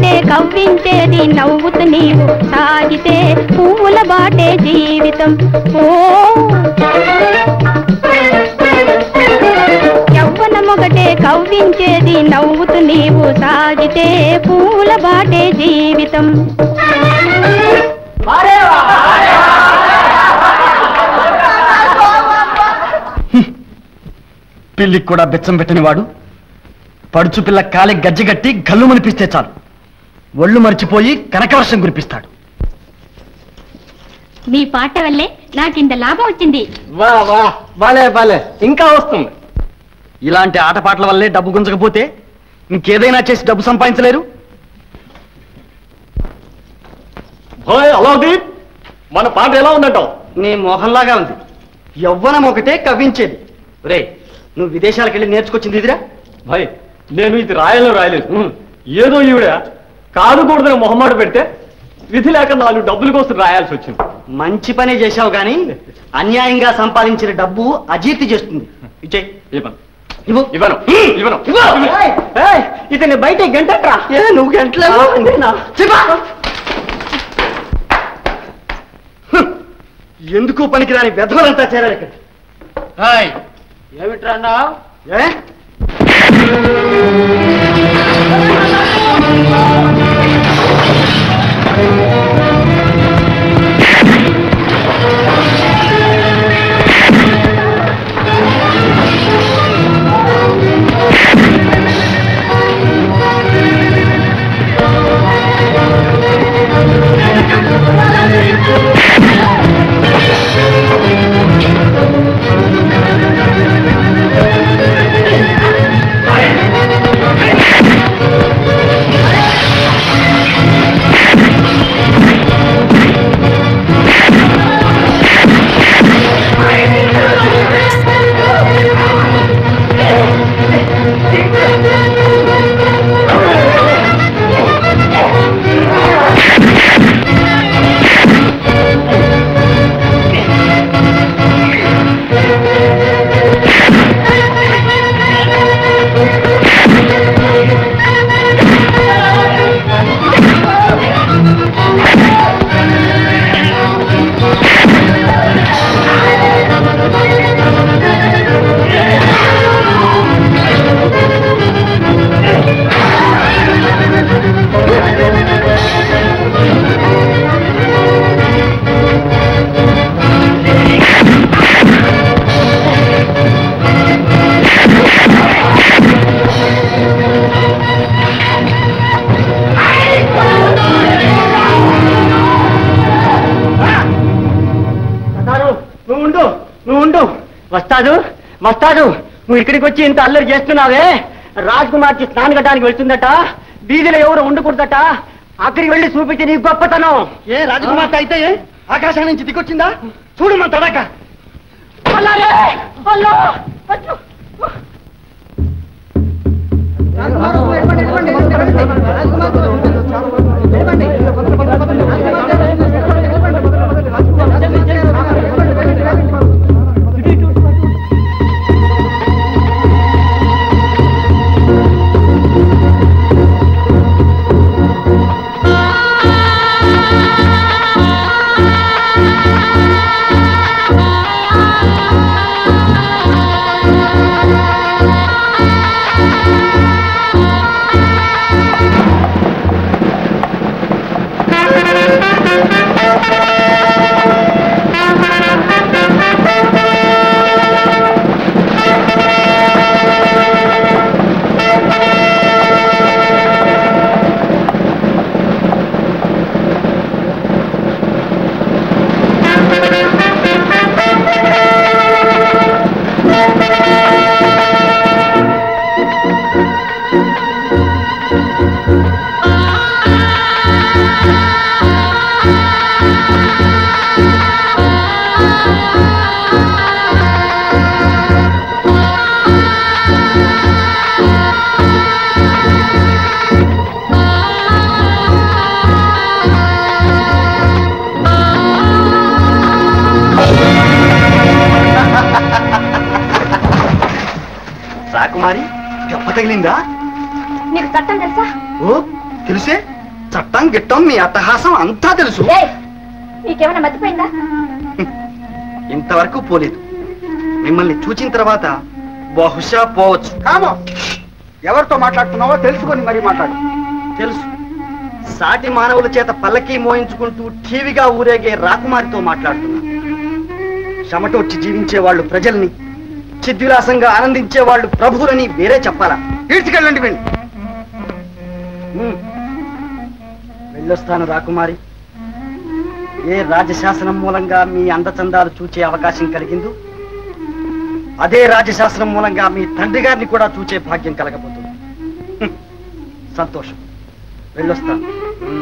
మొగటే కవ్వించేది నవ్వుతూ నీవు సాగితే పువ్వుల బాటే జీవితం ఓ యవ్వన మొగటే కవ్వించేది నవ్వుతూ నీవు సాగితే పువ్వుల బాటే జీవితం పిల్లికి కూడా బెచ్చం పెట్టని వాడు పడుచు పిల్ల కాలి గజ్జగట్టి గల్లు మనిపిస్తే చాలు ఒళ్ళు మరిచిపోయి కనకవర్షం కురిపిస్తాడు మీ పాట వల్లే నాకింత లాభం వచ్చింది వా వా బాలే బాలే ఇంకా వస్తుంది ఇలాంటి ఆటపాటల వల్లే డబ్బు గుంజకపోతే ఇంకేదైనా చేసి డబ్బు సంపాదించలేరు భోయ్ అలాదీప్ మన పాట ఎలా ఉందంటావు నీ మోహన్లాగా ఉంది యవ్వనం ఒకటే కవ్వించేది రే నువ్వు విదేశాలకు వెళ్ళి నేర్చుకొచ్చింది ఇదిరా భయ్ నేను ఇది రాయలో రాయలేదు ఏదో ఈవిడ కాదుకూడదని మొహమాట పెడితే విధి లేక నాలుగు డబ్బుల కోసం రాయాల్సి వచ్చింది మంచి పనే చేశావు గాని అన్యాయంగా సంపాదించిన డబ్బు అజీర్తి చేస్తుంది విజయ్ ఇవ్వను ఇవ్వు ఇవ్వను ఇవ్వను ఇతని బయట గంటట్రా ఏ నువ్వు గంటలేవా నేనా చెప్పా హ్మ్. ఎందుకు పనికిరాని వెధవలంతా చేరారు ఇక్కడ ఏమిట్రా ఏ వస్తాడు నువ్వు ఉండు నువ్వు ఉండు వస్తాడు వస్తాడు నువ్వు ఇక్కడికి వచ్చి ఇంత అల్లరి చేస్తున్నావే రాజ్ కుమార్కి స్నానం కట్టడానికి వెళ్తుందట వీధిలో ఎవరు ఉండకూడదట అక్కడికి వెళ్ళి చూపించి నీ గొప్పతనం ఏ రాజకుమార్తె అయితే ఏ? ఆకాశం నుంచి దిగొచ్చిందా చూడు మన తడక రాకుమారి దెబ్బ తగిలిందా నీకు చట్టం తెలుసా ఓ తెలుసే చట్టం గిట్టం మీ అట్టహాసం అంతా తెలుసు ఏయ్, నీకేమైనా మర్చిపోయిందా ఇంతవరకు పోలేదు మిమ్మల్ని చూచిన తర్వాత బహుశా పోవచ్చు కామో ఎవరితో మాట్లాడుతున్నావో తెలుసుకొని మరీ మాట్లాడు తెలుసు సాటి మానవుల చేత పల్లకి మోయించుకుంటూ టీవీగా ఊరేగే రాకుమారితో మాట్లాడుతున్నా చెమటొచ్చి జీవించే వాళ్ళు ప్రజల్ని చిద్విలాసంగా ఆనందించే వాళ్ళు ప్రభువులని వేరే చెప్పాలా ఈడ్చుకెళ్ళండి వెళ్ళి వెళ్ళొస్తాను రాకుమారి ఏ రాజశాసనం మూలంగా మీ అందచందాలు చూచే అవకాశం కలిగిందో అదే రాజశాస్త్రం మూలంగా మీ తండ్రి గారిని కూడా చూచే భాగ్యం కలగబోతుంది హ్మ్. సంతోషం వెళ్ళొస్తాను హ్మ్.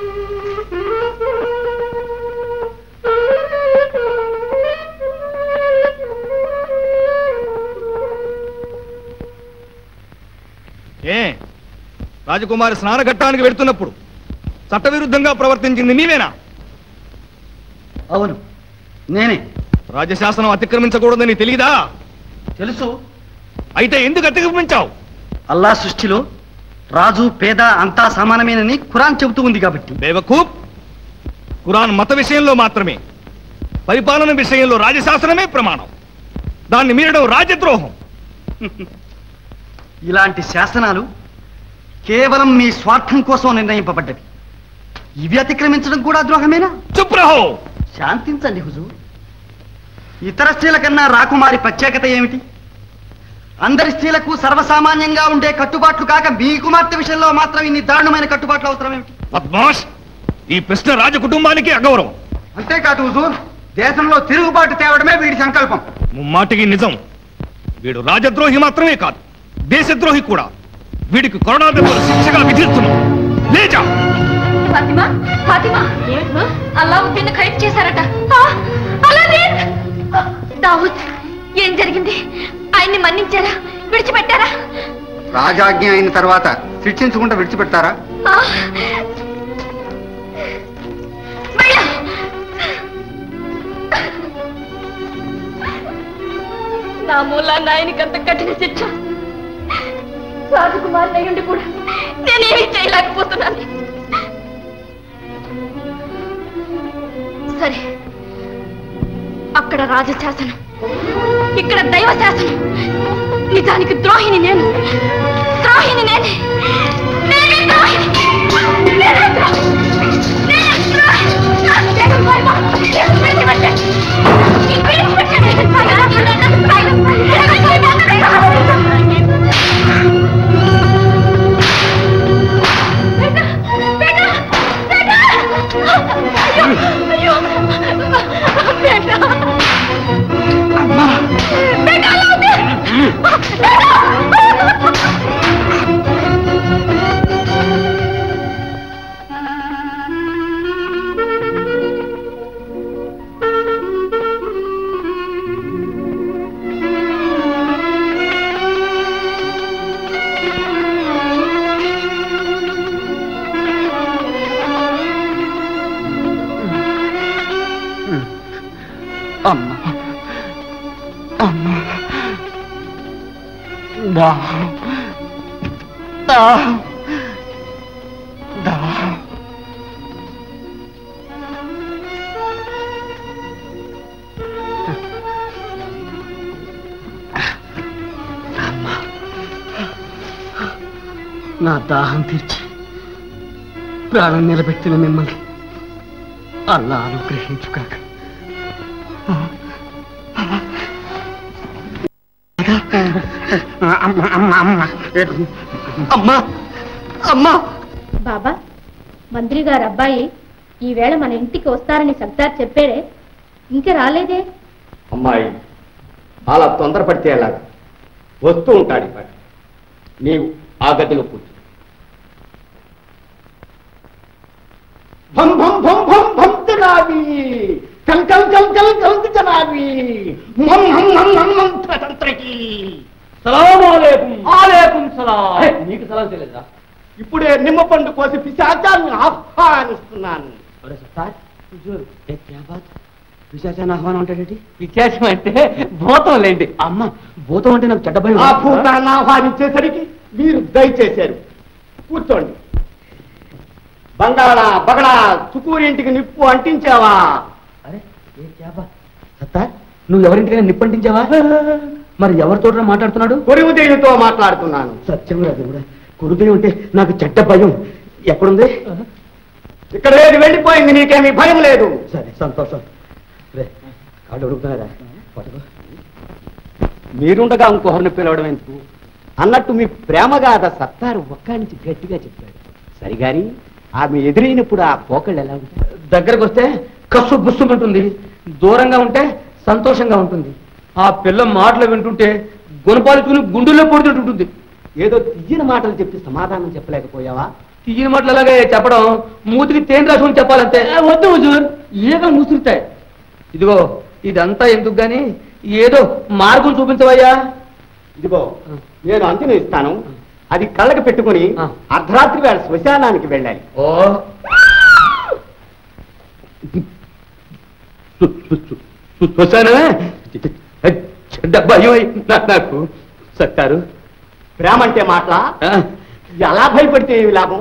ఏ రాజకుమారి స్నానఘట్టానికి వెళ్తున్నప్పుడు చట్టవిరుద్ధంగా ప్రవర్తించింది నీవేనా అవును నేనే రాజశాసనం అతిక్రమించకూడదని తెలియదా తెలుసు అయితే ఎందుకు అతిక్రమించావు అల్లా సృష్టిలో రాజు పేద అంతా సమానమేనని ఖురాన్ చెబుతూ ఉంది కాబట్టి బేవకూప్ ఖురాన్ మత విషయంలో మాత్రమే పరిపాలన విషయంలో రాజశాసనమే ప్రమాణం దాన్ని మీరడం రాజద్రోహం ఇలాంటి శాసనాలు కేవలం మీ స్వార్థం కోసం నిర్ణయింపబడ్డవి ఇవి అతిక్రమించడం కూడా ద్రోహమేనా చుప్రహో శాంతించండి హుజూర్ ఇతర స్త్రీల కన్నా రాకుమారి ప్రత్యేకత ఏమిటి అందరి స్త్రీలకు సర్వసామాన్యంగా ఉండే కట్టుబాట్లు కాక మీ కుమార్తె విషయంలో మాత్రం ఇన్ని దారుణమైన కట్టుబాట్లు అవసరం ఏమిటి పద్మాష్ ఈ ప్రశ్న రాజ కుటుంబానికి అగౌరవం అంతేకాదు హుజూర్ దేశంలో తిరుగుబాటు తేవడమే వీడి సంకల్పం ముమ్మాటికి నిజం వీడు రాజద్రోహి మాత్రమే కాదు దేశద్రోహి కూడా వీడికి కరోనా దెబ్బలు శిక్షగా విధిస్తున్నాం లేచా ఫాతిమా ఫాతిమా అల్లావుద్దీన్ ఖైదు చేశారట ఆ, అలాదీన్ దావుద్ ఏం జరిగింది ఆయన్ని మన్నించారా విడిచిపెట్టారా రాజాజ్ఞ అయిన తర్వాత శిక్షించకుండా విడిచిపెడతారా ఆ, వెళ్ళు. నా మూలా నాయనికి అంత కఠిన శిక్ష రాజకుమార్ అయ్యుండి కూడా నేనేమీ చేయలేకపోతున్నాను సరే అక్కడ రాజశాసనం ఇక్కడ దైవ శాసనం నిజానికి ద్రోహిని నేను ద్రోహిని నేనే నేనే ద్రోహిని నేనే ద్రోహిని నేనే ద్రోహిని నాకు జగన్ వర్మ విడిచిపెట్టే అయ్యో బేటా బేటా లాగే అమ్మా అమ్మా దా దా దా అమ్మా నా దాహం తీర్చి ప్రాణం నిలబెట్టిన మిమ్మల్ని అల్లా అనుగ్రహించుకాక అమ్మా అమ్మా బాబా మంత్రి గారు అబ్బాయి ఈవేళ మన ఇంటికి వస్తారని సర్దార్ చెప్పాడే ఇంకా రాలేదే అమ్మాయి అలా తొందరపడితే ఎలాగ వస్తూ ఉంటాడు ఇప్పటి నీవు ఆ గదిలో కూర్చో భం భం భం భం భం జనాబీ కల్ కల్ కల్ కల్ కల్ జనాబీ మం హం హం హం హం స్వతంత్రకి ఆలేకుం సలాం నీకు సలాం తెలియదా ఇప్పుడే నిమ్మ పండు కోసి పిశాచాన్ని ఆహ్వానిస్తున్నాను విశాచాన్ని ఆహ్వానం ఉంటాడేంటి విశేషం అంటే భూతం లేండి అమ్మ భూతం అంటే నాకు చెడ్డ భయం ఆ భూతాన్ని ఆహ్వానించేసరికి మీరు దయచేశారు కూర్చోండి బంగాళ బగళ చుకూరింటికి నిప్పు అంటించావా అరే ఏ క్యాబా సత్తా నువ్వు ఎవరింటికైనా నిప్పు అంటించావా మరి ఎవరితో మాట్లాడుతున్నాడు కొరువుదేవితో మాట్లాడుతున్నాను సత్యం దేవుడా కొరుదేవి ఉంటే నాకు చెడ్డ భయం ఎక్కడుంది ఇక్కడ లేదు వెళ్ళిపోయింది నీకేమీ భయం లేదు సరే సంతోషం రే కాళ్ళు అడుగుతున్నారా పట్టుకో మీరుండగా ఇంకొకరిని పిలవడం ఎందుకు అన్నట్టు మీ ప్రేమగాథ సత్తారు ఒక్క నుంచి గట్టిగా చెప్పాడు సరిగాని ఆమె ఎదురైనప్పుడు ఆ పోకళ్ళు ఎలా ఉంటాయి దగ్గరకు వస్తే కస్సు బుస్సుమంటుంది దూరంగా ఉంటే సంతోషంగా ఉంటుంది ఆ పిల్ల మాటలు వింటుంటే గుణపాలుచుకుని గుండెల్లో పొడుతుంటుంది ఏదో తీయని మాటలు చెప్పి సమాధానం చెప్పలేకపోయావా తీయని మాటలు అలాగే చెప్పడం మూతికి తేనె రాసుకుని చెప్పాలంతే ఆ, వద్దు హుజూర్ ఈగలు ముసురుతాయి ఇదిగో ఇదంతా ఎందుకు గాని ఏదో మార్గం చూపించవయ్యా ఇదిగో నేను అంచనా ఇస్తాను అది కళ్ళకి పెట్టుకుని అర్ధరాత్రి వేళ శ్మశానానికి వెళ్ళాలి ఓ శ్మశానమే చెడ్డ భయం అయింది నాకు సత్తారు ప్రేమ అంటే మాటలా ఎలా భయపడితే ఏమి లాభం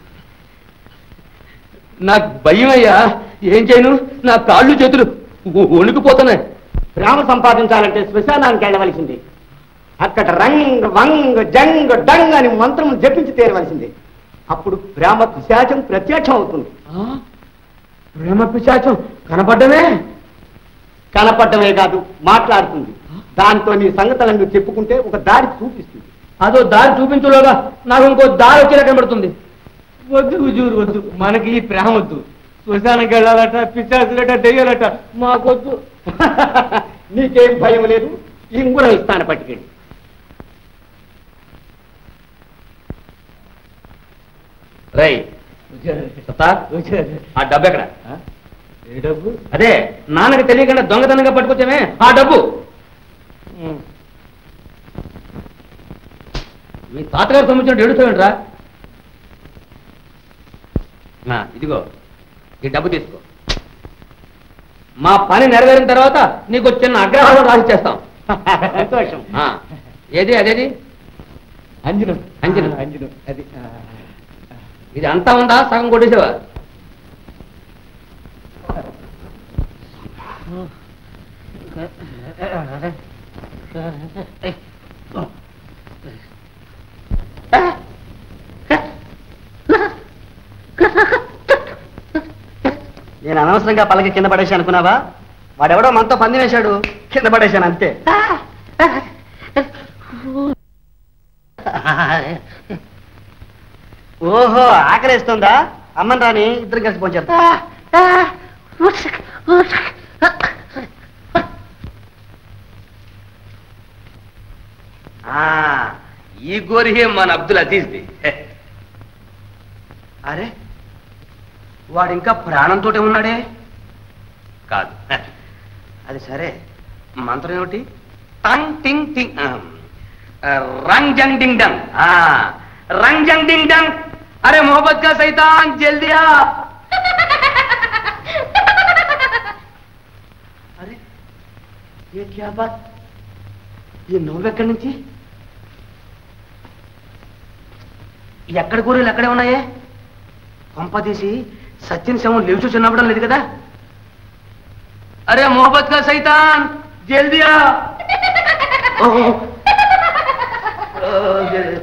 నాకు భయం అయ్యా ఏం చేయను నా కాళ్ళు చేతులు వ- వణికిపోతున్నాయి ప్రేమ సంపాదించాలంటే శ్మశానానికి వెళ్ళవలసింది అక్కడ రంగ్ వంగ్ జంగ్ డంగ్ అని మంత్రం జపించి తీరవలసింది అప్పుడు ప్రేమ పిశాచం ప్రత్యక్షం అవుతుంది ప్రేమ పిశాచం కనపడ్డమే కనపడమే కాదు మాట్లాడుతుంది దాంతో నీ సంగతులను చెప్పుకుంటే ఒక దారి చూపిస్తుంది అదో దారి చూపించులోగా నాకు ఇంకో దారి వచ్చేలా కనబడుతుంది వద్దు హుజూర్ వద్దు మనకి ఈ ప్రేమ వద్దు శ్మశానానికి వెళ్ళాలట పిశాచులట దెయ్యాలట మాకొద్దు నీకేం భయం లేదు ఈ ఉంగరం ఇస్తాను పట్టుకెళ్ళి రై ఆ డబ్బు ఎక్కడ ఏ డబ్బు అదే నాన్నకి తెలియకుండా దొంగతనంగా పట్టుకొచ్చామే ఆ డబ్బు మీ తాతగారు సంబంధించిన ఏడుస్తావేంట్రా నా, ఇదిగో ఈ డబ్బు తీసుకో మా పని నెరవేరిన తర్వాత నీకు ఒక చిన్న అగ్రహారం రాసి చేస్తాం సంతోషం ఆ, ఏది అదేది అంజనం అంజనం అంజనం అది ఇది అంతా ఉందా సగం కొట్టేసేవా నేను అనవసరంగా పలక కింద పడేసి అనుకున్నావా వాడెవడో మనతో పంది వేశాడు కింద పడేశాను అంతే ఓహో ఆకలేస్తుందా అమ్మని రాని ఇద్దరు కలిసి పోంచేస్తా ఆ, ఈ గోరిహే మన అబ్దుల్ అజీజ్ది అరే వాడు ఇంకా ప్రాణంతోటే ఉన్నాడే కాదు అది సరే మంత్రం ఏమిటి టంగ్ టింగ్ టింగ్ ఆ, రంగ్ జంగ్ డింగ్ డంగ్ ఆ, రంగ్ జంగ్ డింగ్ డంగ్ అరే మొహబ్బత్ కా సైతాన్ జల్దీ ఆ అరే ఏ క్యా బాత్ ఈ నవ్వెక్కడి నుంచి ఎక్కడ కూరలు ఎక్కడే ఉన్నాయే పంపదీసి సచిన్ శవం లేచి చిన్నపడం లేదు కదా అరే మొహబ్బత్ కా సైతాన్ జల్దీ ఆ ఓ, ఓ. ఓ, జల్-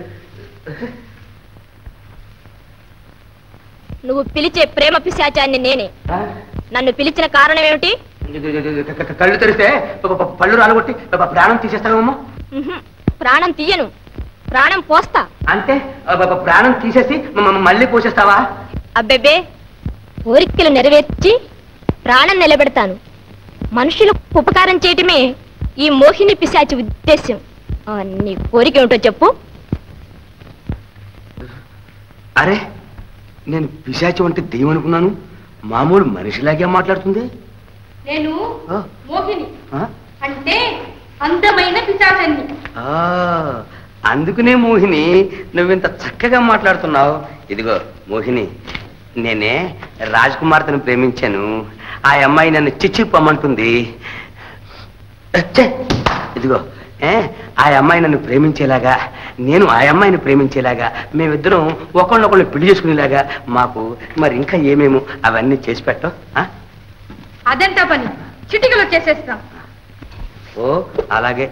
నువ్వు పిలిచే ప్రేమ పిశాచాన్ని నేనే నన్ను పిలిచిన కారణం ఏమిటి క- క- కళ్ళు తెరిస్తే ప- ప- పళ్ళు రాలగొట్టి ప- ప్రాణం తీసేస్తావేమో ఉహుం, ప్రాణం తీయను ప్రాణం పోస్తా అంటే ఆ, ప- ప- ప్రాణం తీసేసి మ- మ- మళ్ళీ పోసేస్తావా అబ్బెబ్బే కోరికలు నెరవేర్చి ప్రాణం నిలబెడతాను మనుషులకు ఉపకారం చేయటమే ఈ మోహిని పిశాచి ఉద్దేశ్యం ఆ, నీ కోరిక ఏమిటో చెప్పు అరే నేను పిశాచి వంటి దెయ్యం అనుకున్నాను మామూలు మనిషిలాగే మాట్లాడుతుంది నేను ఆ. మోహిని ఆ? అంటే అందమైన పిశాచాన్ని ఆ, అందుకనే మోహిని నువ్వింత చక్కగా మాట్లాడుతున్నావు ఇదిగో మోహిని నేనే రాజకుమార్తెను ప్రేమించాను ఆ అమ్మాయి నన్ను చిచ్చి పొమ్మంటుంది ఛే! ఇదిగో ఏ ఆ అమ్మాయి నన్ను ప్రేమించేలాగా నేను ఆ అమ్మాయిని ప్రేమించేలాగా మేమిద్దరం ఒకళ్ళొకళ్ళు పెళ్లి చేసుకునేలాగా మాకు మరి ఇంకా ఏమేమో అవన్నీ చేసి పెట్టం ఆ? అదంతా పని చిటికలో చేసేస్తాం ఓ అలాగే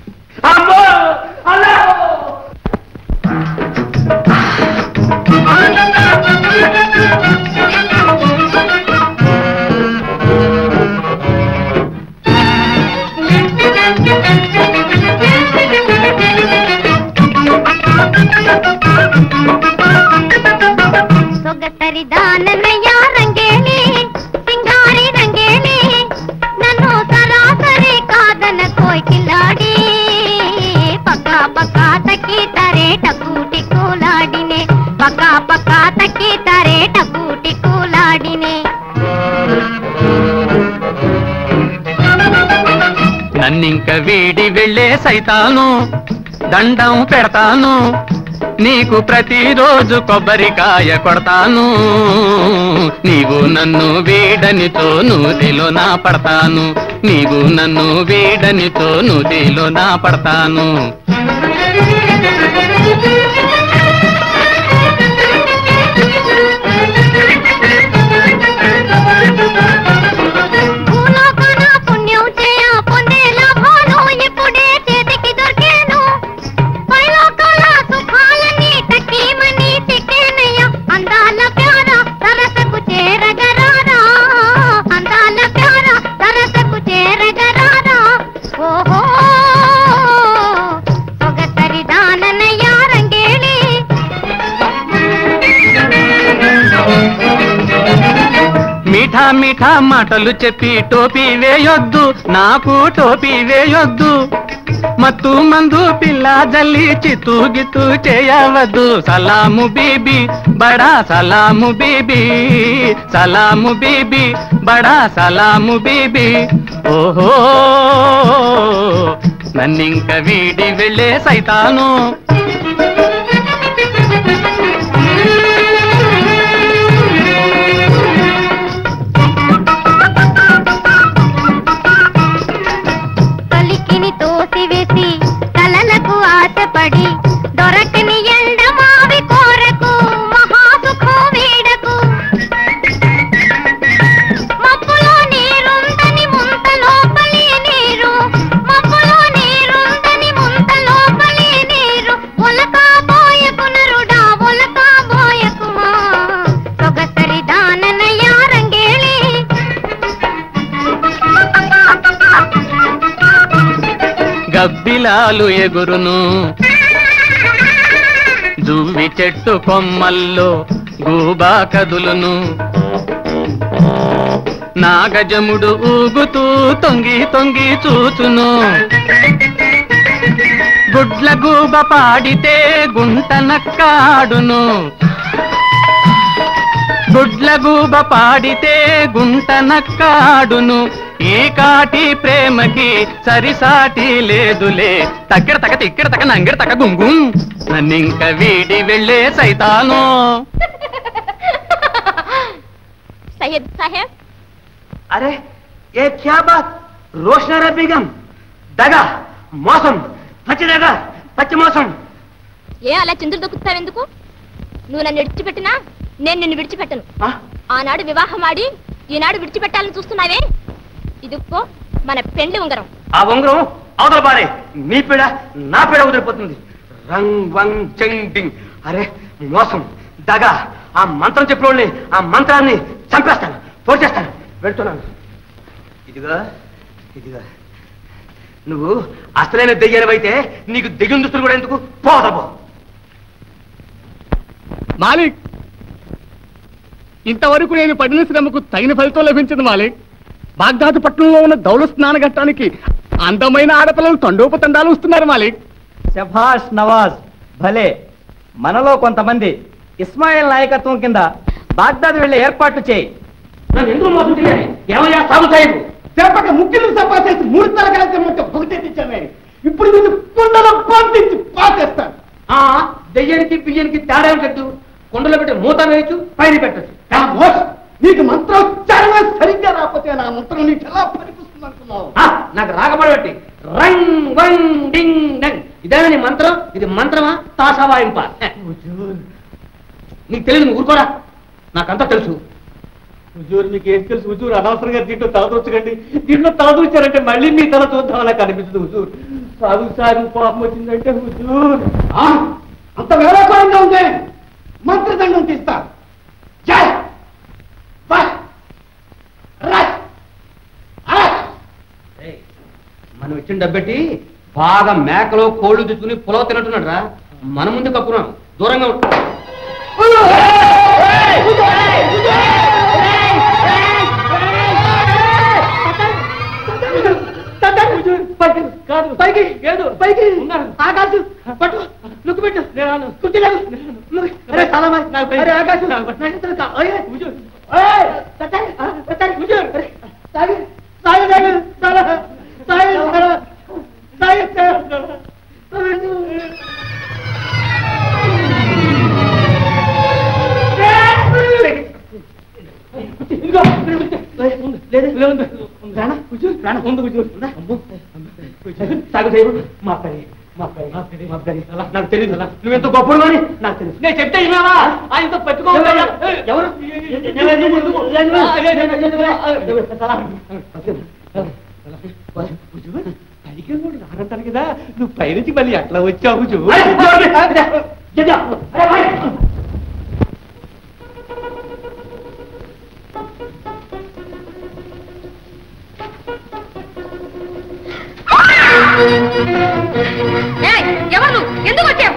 ಸೊಗಸರಿ ದಾನನಯ್ಯ ರಂಗೇಲಿ ಸಿಂಗಾರಿ ರಂಗೇಲಿ ನನ್ನು ಸರಾಸರಿ ಕಾದನ ಕೋಯ್ ಕಿಲಾಡಿ ಪಕ್ಕ ಪಕ್ಕ ತಕ್ಕಿತಾರೆ ಟಕೂಟಿ ಕೂಲಾಡಿನೆ ಪಕ್ಕ ಪಕ್ಕ ತಕ್ಕಿತಾರೆ ಟಕೂಟಿ ಕೂಲಾಡಿನೆ నన్నింక వీడి వెళ్ళే సైతాను దండం పెడతాను నీకు ప్రతిరోజు కొబ్బరికాయ కొడతాను నీవు నన్ను వీడనితో నూతిలో నా పడతాను నీవు నన్ను వీడనితో నూతిలో నా పడతాను భూలోకాన పుణ్యం చేయ పొందే లాభాలు ఇప్పుడే చేతికి దొరికేను పైలోకాల సుఖాలన్నీ టకీమని చిక్కేనయ్య అందాల ప్యార సరసకు చేరగరారా అందాల ప్యార సరసకు చేరగరారా ఓహో సొగసరి దాననయ్య రంగేళి మీఠా మీఠా మాటలు చెప్పి టోపీ వేయొద్దు నాకు టోపీ వేయొద్దు మత్తు మందు పిల్ల జల్లి చిత్తు గిత్తు చేయవద్దు సలాము బీబీ బడా సలాము బీబీ సలాము బీబీ బడా సలాము బీబీ ఓహో నన్నింక వీడి వెళ్ళే సైతాను కలికిని తోసివేసి కలలకు ఆశపడి దొరకని ఎండ మావి కోరకు మహాసుఖం వీడకు మబ్బులో నీరుందని ముంత లోపలి నీరు మబ్బులో నీరుందని ముంత లోపలి నీరు ఒలకా బోయకు నరుడా ఒలకా బోయకుమా సొగసరి దాననయ్య రంగేళి గబ్బిలాలు ఎగురును జువ్వి చెట్టు కొమ్మల్లో గూబా కదులును నాగజముడు ఊగుతూ తొంగి తొంగి చూచును గుడ్ల గూబ పాడితే గుంట నక్కాడును గుడ్ల గూబ పాడితే గుంట నక్కాడును ఈ కాటి ప్రేమకి సరిసాటి లేదులే తగ్గర తగ తిక్కర తగ నంగర తగ గుంగుం నన్నింక వీడి వెళ్ళే సైతాను సయ్యద్ సాహెబ్ అరే ఏ క్యా బాత్ రోషనారా బేగం దగా మోసం పచ్చి దగా పచ్చి మోసం ఏ అలా చిందులు దొక్కుతావెందుకు నువ్వు నన్ను విడిచిపెట్టినా నేను నిన్ను విడిచిపెట్టను ఆనాడు వివాహం ఆడి ఈనాడు విడిచిపెట్టాలని చూస్తున్నావే ఇదిగో మన పెండ్లి ఉంగరం ఆ ఉంగరం అవతల పారే నీ పీడ నా పీడ వదిలిపోతుంది రంగ్ వంగ్ చెంగ్ డింగ్ అరే మోసం దగా ఆ మంత్రం చెప్పిన వాళ్ళని ఆ మంత్రాన్ని చంపేస్తాను పోచేస్తాను వెళ్తున్నాను ఇదిగా ఇదిగా నువ్వు అసలైన దెయ్యానివైతే నీకు దిగుందుస్తులు దుస్తులు కూడా ఎందుకు పోదబో మాలిక్ ఇంతవరకు నేను పడిన శ్రమకు తగిన ఫలితం లభించింది మాలిక్ బాగ్దాదు పట్టణంలో ఉన్న దౌల స్నానఘట్టానికి అందమైన ఆడపిల్లలు తండోపతండాలు వస్తున్నారు మాలిక్ శభాష్ నవాజ్ భలే మనలో కొంతమంది ఇస్మాయిల్ నాయకత్వం కింద బాగ్దాద్ వెళ్లే ఏర్పాట్లు చేయి ఎందుకు మోసం చేయాలి ఏమయ్యా సాగు సాహిబు తెప్పక ముఖ్యులు సభా చేసి మూడు తరగతి మొక్క ఒకటే తెచ్చాను నేను ఇప్పుడు నిన్ను కుండలో పంపించి పాతేస్తాను ఆ దెయ్యానికి బియ్యానికి తేడా పెట్టు కుండలో పెట్టి మూత వేయచ్చు పైన పెట్టచ్చు నీకు మంత్రోచ్చారణ సరిగ్గా రాకపోతే నా మంత్రం నీకు ఎలా పనిపిస్తుంది అనుకున్నావు నాకు రాకపడబట్టి రంగ్ వంగ్ డింగ్ డంగ్ ఇదేనా నీ మంత్రం ఇది మంత్రమా తాసా వాయింప నీకు తెలియదు నువ్వు ఊరుకోరా నాకంతా తెలుసు హుజూర్ మీకు ఏం తెలుసు హుజూర్ అనవసరంగా దీంట్లో తలదూర్చకండి దీంట్లో తలదూర్చారంటే మళ్ళీ మీ తల చూద్దాం అలా కనిపిస్తుంది హుజూర్ సాగు సాగు పాపం వచ్చిందంటే హుజూర్ ఆ, అంత వేళకోళంగా ఉంది మంత్రదండం తీస్తా జై వా, రై, ఆ. ఏయ్, మనం ఇచ్చిన డబ్బెట్టి బాగా మేకలో కోళ్లు తెచ్చుకుని పొలవ తినట్టున్నాడు రా మన ముందు కప్పున్నాం దూరంగా ఉండు. పైకి కాదు పైకి ఏడు పైకి ఆకాశం పట్టు లుక్కు పెట్టు కుర్చీలేదు అరే చాలా అరే ఆకాశం నక్షత్రం కా- ఓయ్, హుజూర్. ఓయ్, సత్తారి, ఆ, సత్తారి, హుజూర్. అరే, సాగి, సాగి, సాగి, చాలా, సాగి, చాలా, సాగి, చాలా. ఇదిగో, లేదు, లేదు, రానా, హుజూర్, రానా, ఉంది హుజూర్. అమ్మో, సాగు చేయు మా పని మా పని మా పని అలా నాకు తెలియదు అలా నువ్వెంత గొప్పడు అని నాకు తెలుసు నేను చెప్తే విన్నావా ఆయనతో పెట్టుకోవాలి ఎవరు పైకి కూడా రానంటారు కదా నువ్వు పైనుంచి మళ్ళీ అట్లా వచ్చావు చూ ఏయ్, ఎవరు నువ్వు? ఎందుకు వచ్చావు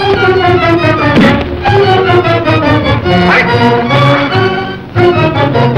Thank you.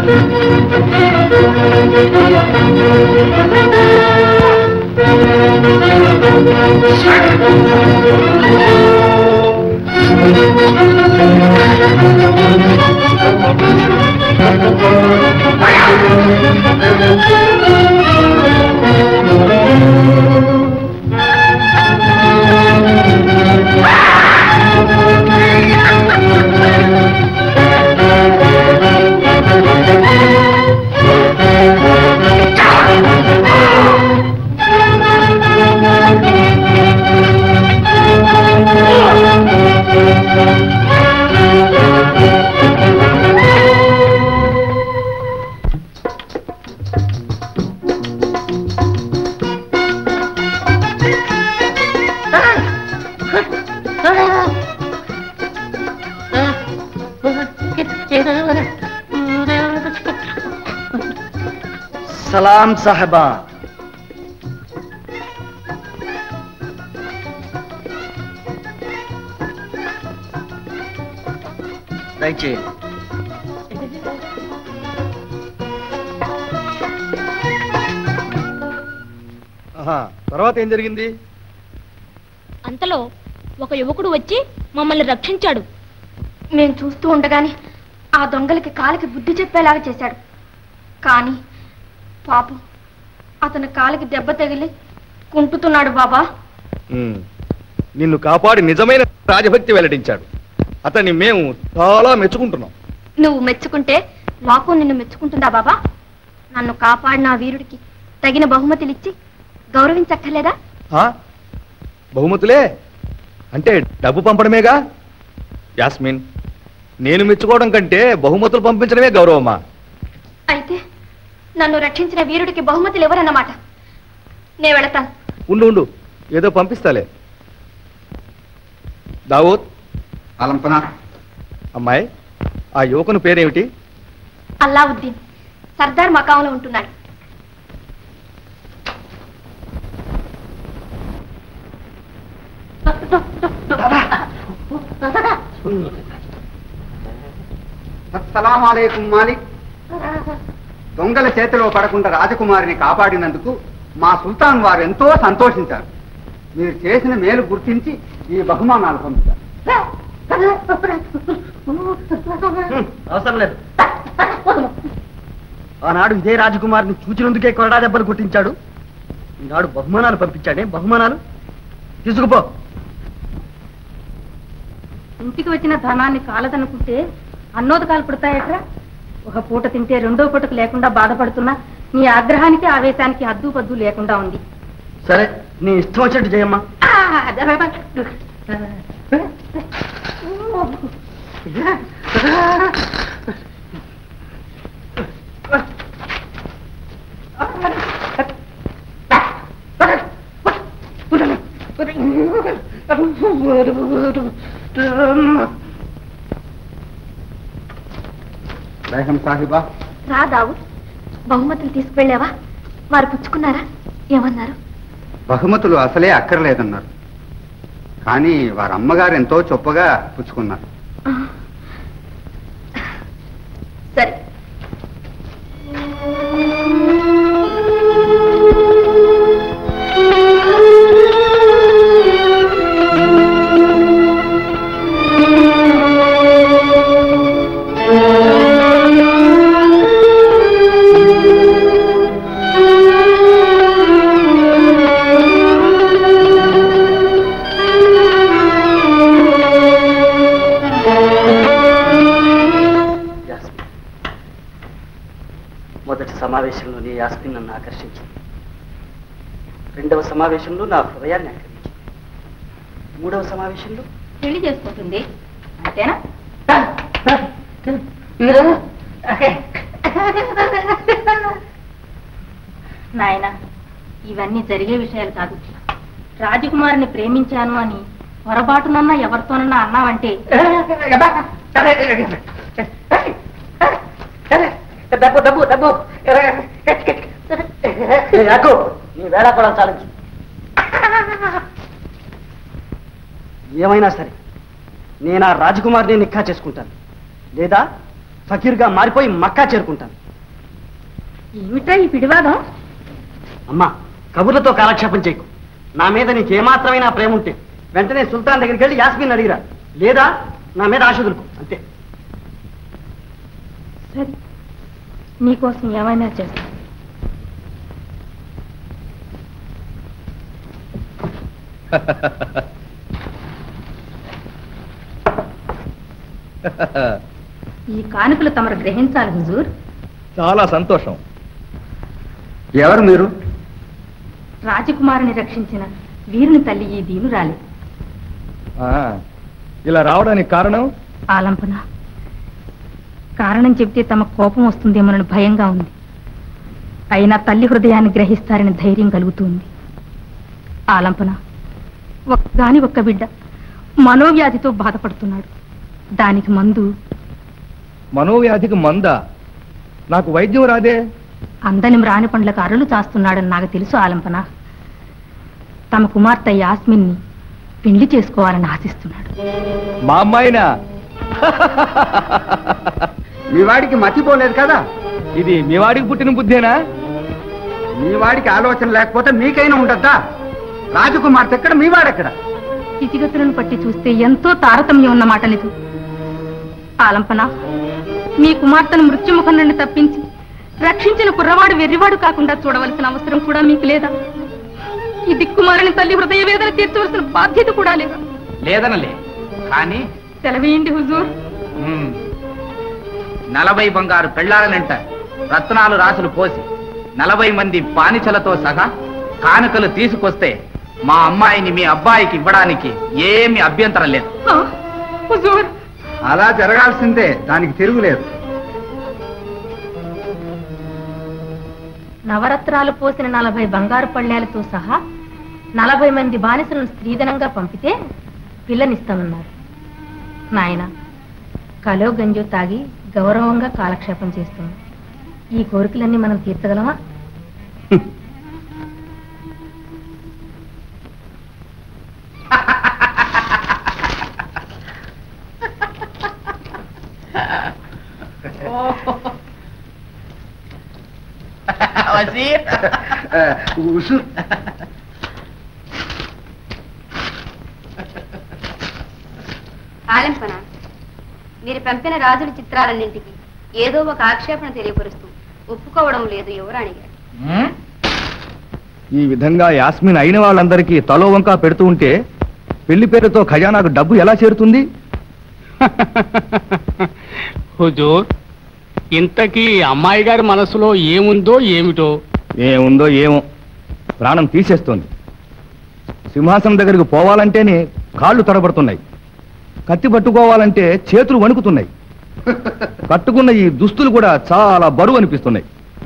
సలాం సాహబా దయచేయండి ఆహా, తర్వాత ఏం జరిగింది అంతలో ఒక యువకుడు వచ్చి మమ్మల్ని రక్షించాడు మేము చూస్తూ ఉండగానే ఆ దొంగలకి కాలికి బుద్ధి చెప్పేలాగా చేశాడు కానీ పాపం అతని కాలికి దెబ్బ తగిలి కుంటుతున్నాడు బాబా ఉమ్, నిన్ను కాపాడి నిజమైన రాజభక్తి వెల్లడించాడు అతన్ని మేము చాలా మెచ్చుకుంటున్నాం నువ్వు మెచ్చుకుంటే లోకం నిన్ను మెచ్చుకుంటుందా బాబా నన్ను కాపాడిన ఆ వీరుడికి తగిన బహుమతులిచ్చి గౌరవించక్కర్లేదా ఆ? బహుమతులే అంటే డబ్బు పంపడమేగా యాస్మిన్ నేను మెచ్చుకోవడం కంటే బహుమతులు పంపించడమే గౌరవమా అయితే నన్ను రక్షించిన వీరుడికి బహుమతులు ఎవరన్నమాట నే వెళతాను ఉండు ఉండు ఏదో పంపిస్తాలే దావూద్ అలంపన అమ్మాయి ఆ యువకుని పేరేమిటి అల్లావుద్దీన్ సర్దార్ మకాంలో ఉంటున్నాడు అస్సలాం అలైకుం మాలిక్ దొంగల చేతిలో పడకుండా రాజకుమారిని కాపాడినందుకు మా సుల్తాన్ వారు ఎంతో సంతోషించారు మీరు చేసిన మేలు గుర్తించి ఈ బహుమానాలు పంపుతారు అవసరం లేదు ఆనాడు ఇదే రాజకుమారిని చూచినందుకే కొరడా దెబ్బలు కొట్టించాడు ఈనాడు బహుమానాలు పంపించాడే బహుమానాలు తీసుకుపో ఇంటికి వచ్చిన ధనాన్ని కాలదనుకుంటే అన్నోదకాలు పుడతాయట్రా ఒక పూట తింటే రెండో పూటకు లేకుండా బాధపడుతున్నా నీ ఆగ్రహానికి ఆవేశానికి హద్దు పద్దు లేకుండా ఉంది సరే నీ ఇష్టం వచ్చినట్టు చేయమ్మా బేగం సాహిబా రా దావు బహుమతులు తీసుకువెళ్ళావా వారు పుచ్చుకున్నారా ఏమన్నారు బహుమతులు అసలే అక్కర్లేదన్నారు కానీ వారి అమ్మగారు ఎంతో చొప్పగా పుచ్చుకున్నారు సరే మొదటి సమావేశంలో నీ యాస్మిన్ నన్ను ఆకర్షించింది రెండవ సమావేశంలో నా హృదయాన్ని ఆక్రమించింది మూడవ సమావేశంలో పెళ్లి చేసుకుంటుంది అంతేనా నాయన ఇవన్నీ జరిగే విషయాలు కాదు రాజకుమారిని ప్రేమించాను అని పొరపాటునన్నా ఎవరితోనన్నా అన్నావంటే డబ్బు డబ్బు డబ్బు యాకు నీ వేళ కూడా చాలించు ఏమైనా సరే నేను ఆ రాజకుమారిని నిక్కా చేసుకుంటాను లేదా ఫకీర్గా మారిపోయి మక్కా చేరుకుంటాను ఏమిటా ఈ పిడివాదం అమ్మా కబుర్లతో కాలక్షేపం చేయకు నా మీద నీకు ఏమాత్రమైనా ప్రేమ ఉంటే వెంటనే సుల్తాన్ దగ్గరికి వెళ్ళి యాస్మిన్ అడిగిరా లేదా నా మీద ఆశ వదులుకో అంతే సరే నీకోసం ఏమైనా చేస్తా ఈ కానుకలు తమరు గ్రహించాలి హుజూర్ చాలా సంతోషం ఎవరు మీరు రాజకుమారుని రక్షించిన వీరుని తల్లి ఈ దీనురాలి ఆ, ఇలా రావడానికి కారణం ఆలంపన కారణం చెబితే తమ కోపం వస్తుందేమోనని భయంగా ఉంది అయినా తల్లి హృదయాన్ని గ్రహిస్తారని ధైర్యం కలుగుతుంది ఆలంపన ఒక్కగాని ఒక్క బిడ్డ మనోవ్యాధితో బాధపడుతున్నాడు దానికి మందు మనోవ్యాధికి మందా నాకు వైద్యం రాదే అందని మ్రాని పండ్లకు అరలు చాస్తున్నాడని నాకు తెలుసు ఆలంపన తమ కుమార్తె యాస్మిన్ని పెళ్లి చేసుకోవాలని ఆశిస్తున్నాడు మా అమ్మాయినా మీ వాడికి మతిపోలేదు కదా ఇది మీ వాడికి పుట్టిన బుద్ధేనా మీ వాడికి ఆలోచన లేకపోతే మీకైనా ఉండద్దా రాజకుమార్తె ఎక్కడ మీ వాడెక్కడ స్థితిగతులను పట్టి చూస్తే ఎంతో తారతమ్యం ఉన్నమాట నిజం ఆలంపన మీ కుమార్తెను మృత్యుముఖం నుండి తప్పించి రక్షించిన కుర్రవాడు వెర్రివాడు కాకుండా చూడవలసిన అవసరం కూడా మీకు లేదా ఈ దిక్కుమారని తల్లి హృదయ వేదన తీర్చవలసిన బాధ్యత కూడా లేదా లేదనలే కానీ సెలవేయండి హుజూర్ మ్మ్, నలభై బంగారు పెళ్ళాలనంట రత్నాలు రాసులు పోసి నలభై మంది బానిసలతో సహా కానుకలు తీసుకొస్తే మా అమ్మాయిని మీ అబ్బాయికి ఇవ్వడానికి ఏమి అభ్యంతరం లేదు ఆ, హుజూర్ అలా జరగాల్సిందే దానికి తిరుగులేదు నవరత్నాలు పోసిన నలభై బంగారు పళ్ళేలతో సహా నలభై మంది బానిసలను స్త్రీధనంగా పంపితే పిల్లనిస్తామన్నారు నాయన కలో గంజో తాగి గౌరవంగా కాలక్షేపం చేస్తున్నాం ఈ కోరికలన్నీ మనం తీర్చగలమా ఉసు ఆలింపన మీరు పంపిన రాజుల చిత్రాలన్నింటికి ఏదో ఒక ఆక్షేపణ తెలియపరుస్తూ ఒప్పుకోవడం లేదు యువరాణి గారు ఈ విధంగా యాస్మిన్ అయిన వాళ్ళందరికీ తలో వంక పెడుతూ ఉంటే పెళ్లి పేరుతో ఖజానాకు డబ్బు ఎలా చేరుతుంది హుజూర్ ఇంతకీ అమ్మాయి గారి మనసులో ఏముందో ఏమిటో ఏముందో ఏమో ప్రాణం తీసేస్తోంది సింహాసనం దగ్గరికి పోవాలంటేనే కాళ్ళు తడబడుతున్నాయి కత్తి పట్టుకోవాలంటే చేతులు వణుకుతున్నాయి కట్టుకున్న ఈ దుస్తులు కూడా చాలా బరువు అనిపిస్తున్నాయి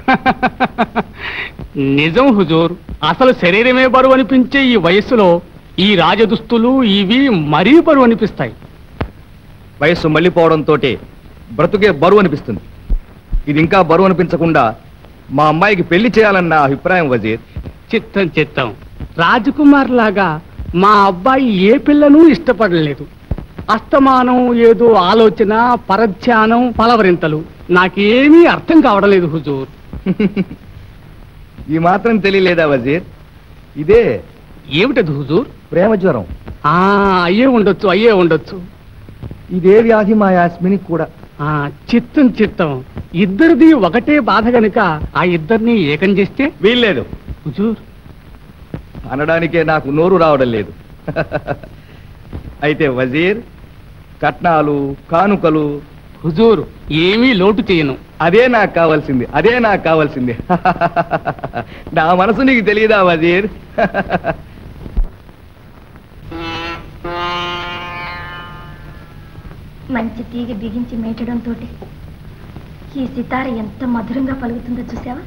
నిజం హుజూర్ అసలు శరీరమే బరువు అనిపించే ఈ వయస్సులో ఈ రాజదుస్తులు ఇవి మరీ బరువు అనిపిస్తాయి వయస్సు మళ్ళీపోవడంతో బ్రతుకే బరువు అనిపిస్తుంది ఇది ఇంకా బరువు అనిపించకుండా మా అమ్మాయికి పెళ్లి చేయాలన్న అభిప్రాయం వజీర్ చిత్తం చిత్తం రాజకుమార్ లాగా మా అబ్బాయి ఏ పిల్లను ఇష్టపడలేదు అస్తమానం ఏదో ఆలోచన పరధ్యానం పలవరింతలు నాకేమీ అర్థం కావడం లేదు హుజూర్ ఈ మాత్రం తెలియలేదా వజీర్ ఇదే ఏమిటది హుజూర్ ప్రేమ జ్వరం ఆ అయ్యే ఉండొచ్చు అయ్యే ఉండొచ్చు ఇదే వ్యాధి మా యాస్మిని కూడా ఆ చిత్తం చిత్తం ఇద్దరిది ఒకటే బాధ గనుక ఆ ఇద్దరిని ఏకం చేస్తే వీల్లేదు హుజూర్ అనడానికే నాకు నోరు రావడం లేదు అయితే వజీర్ కట్నాలు కానుకలు హుజూర్ ఏమీ లోటు చేయను అదే నాకు కావాల్సింది అదే నాకు కావాల్సింది నా మనసు నీకు తెలియదా వజీర్ మంచి తీగ బిగించి మేటడంతో ఈ సితార ఎంత మధురంగా పలుకుతుందో చూసావా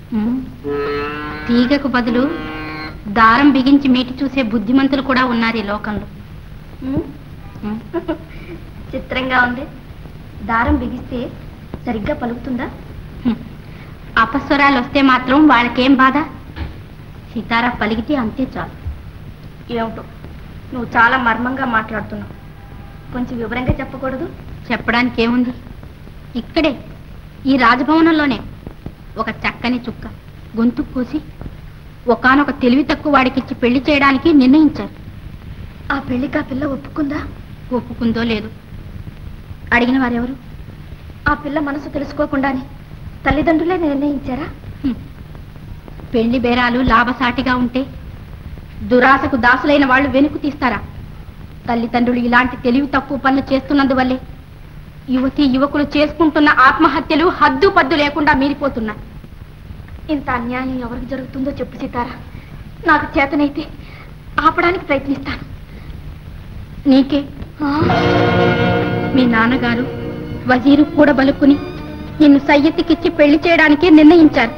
తీగకు బదులు దారం బిగించి మీటి చూసే బుద్ధిమంతులు కూడా ఉన్నారు ఈ లోకంలో చిత్రంగా ఉంది దారం బిగిస్తే సరిగ్గా పలుకుతుందా అపస్వరాలు వస్తే మాత్రం వాళ్ళకేం బాధ సితారా పలిగితే అంతే చాలు ఏమిటో నువ్వు చాలా మర్మంగా మాట్లాడుతున్నావు కొంచెం వివరంగా చెప్పకూడదు చెప్పడానికి ఏముంది ఇక్కడే ఈ రాజభవనంలోనే ఒక చక్కని చుక్క గొంతు కోసి ఒకానొక తెలివి తక్కువ వాడికిచ్చి పెళ్లి చేయడానికి నిర్ణయించారు ఆ పెళ్లికి ఆ పిల్ల ఒప్పుకుందా ఒప్పుకుందో లేదు అడిగిన వారెవరు ఆ పిల్ల మనసు తెలుసుకోకుండానే తల్లిదండ్రులే నిర్ణయించారా పెళ్లి బేరాలు లాభసాటిగా ఉంటే దురాశకు దాసులైన వాళ్ళు వెనుకు తీస్తారా తల్లిదండ్రులు ఇలాంటి తెలివి తక్కువ పనులు చేస్తున్నందువల్లే యువతి యువకులు చేసుకుంటున్న ఆత్మహత్యలు హద్దు పద్దు లేకుండా మీరిపోతున్నాయి ఇంత అన్యాయం ఎవరికి జరుగుతుందో చెప్పు సీతారా నాకు చేతనైతే ఆపడానికి ప్రయత్నిస్తాను నీకే ఆ? మీ నాన్నగారు వజీరు కూడా బలుక్కుని నిన్ను సయ్యత్తికిచ్చి పెళ్లి చేయడానికి నిర్ణయించారు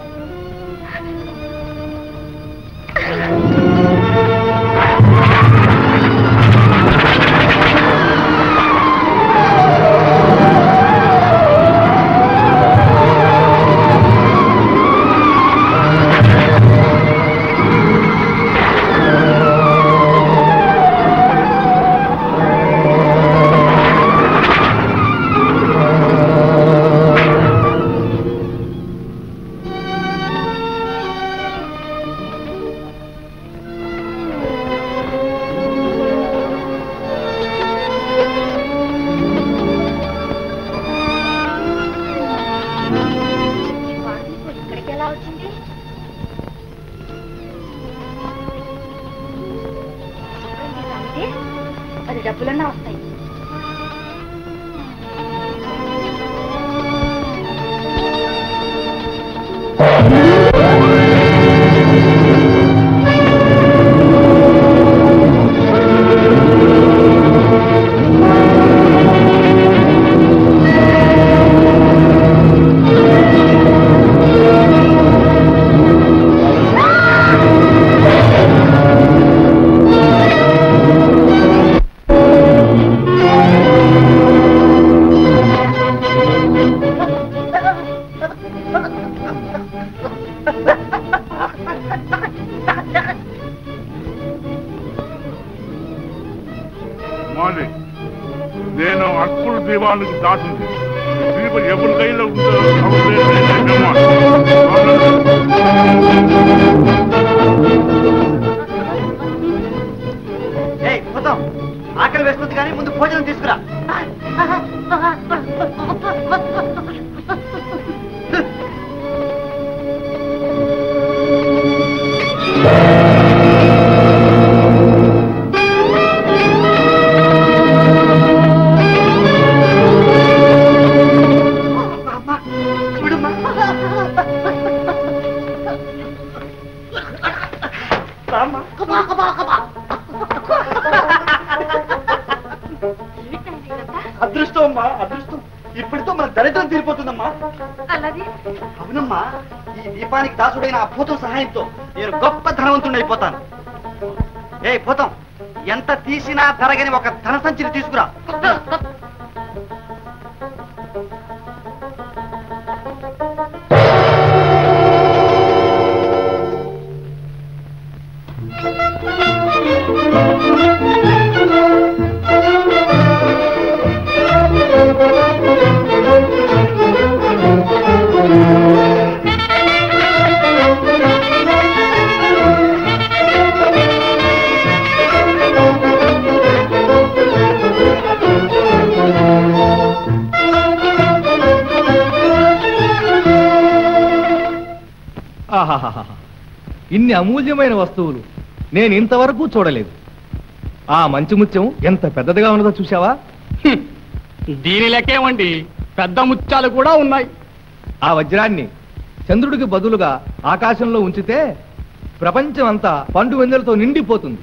ఇక్కడికి ఎలా వచ్చింది అది డబ్బులన్నా వస్తాయి మాది నేను అక్కుల దీవానికి దాసింది దీప ఎవరి కైలో ఉందో అవసరం లేదమ్మా. ఏయ్ పోతాం ఆకలి వేస్తుంది కానీ ముందు భోజనం తీసుకురా అదృష్టం అమ్మా అదృష్టం ఇప్పటితో మన దరిద్రం తీరిపోతుందమ్మా అలాగే అవునమ్మా ఈ దీపానికి దాసుడైన ఆ భూతం సహాయంతో నేను గొప్ప ధనవంతుడిని అయిపోతాను ఏ భూతం ఎంత తీసినా తరగని ఒక ధన సంచిని తీసుకురా ఆహాహాహా ఇన్ని అమూల్యమైన వస్తువులు నేను ఇంతవరకు చూడలేదు ఆ మంచి ముత్యం ఎంత పెద్దదిగా ఉన్నదో చూసావా దీని లెక్కేమండి పెద్ద ముత్యాలు కూడా ఉన్నాయి ఆ వజ్రాన్ని చంద్రుడికి బదులుగా ఆకాశంలో ఉంచితే ప్రపంచం అంతా పండు వెన్నెలతో నిండిపోతుంది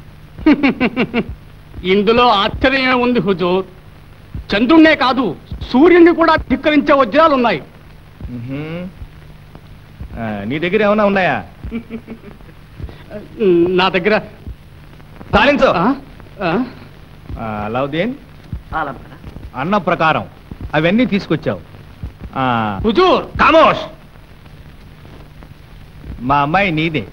ఇందులో ఆశ్చర్యమే ఉంది హుజూర్ చంద్రుణ్ణే కాదు సూర్యుడిని కూడా ధిక్కరించే వజ్రాలు ఉన్నాయి ఉహుం. ఆ, నీ దగ్గర ఏమైనా ఉన్నాయా నా దగ్గర సాధించు ఆ? ఆ? లౌదీన్ అన్న ప్రకారం అవన్నీ తీసుకొచ్చావు ఆ, హుజూర్ కామోష్ మా అమ్మాయి నీదే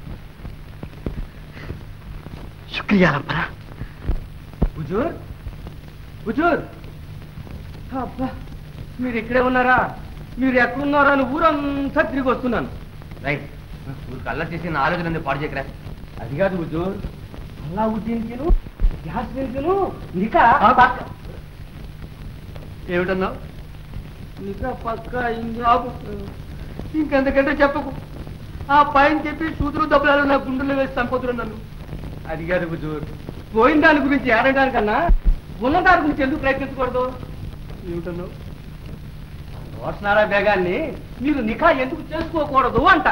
శుక్రియా రంపరా హుజూర్ హుజూర్ అబ్బా మీరు ఇక్కడే ఉన్నారా మీరు ఎక్కడున్నారా అని ఊరంతా తిరిగి వస్తున్నాను రైట్ నువ్వు కళ్ళ చేసి నా ఆలోచన పాడు చేయకరా అది కాదు హుజూర్ అల్లావుద్దీన్కిను యాస్మిన్కిను నికా పక్క ఏమిటన్నావు నికా పక్క ఇంజాబు ఇంకెంతకంటే చెప్పకు ఆ పైన చెప్పి సూదులు దెబ్బలు నా గుండెల్లో వేసి చంపుతున్నారు నన్ను అది కాదు హుజూర్ పోయిన దాని గురించి ఏడడానికన్నా ఉన్న దాని గురించి ఎందుకు ప్రయత్నించకూడదు ఏమిటన్నావు రోషనారా బేగాన్ని మీరు నిఖా ఎందుకు చేసుకోకూడదు అంట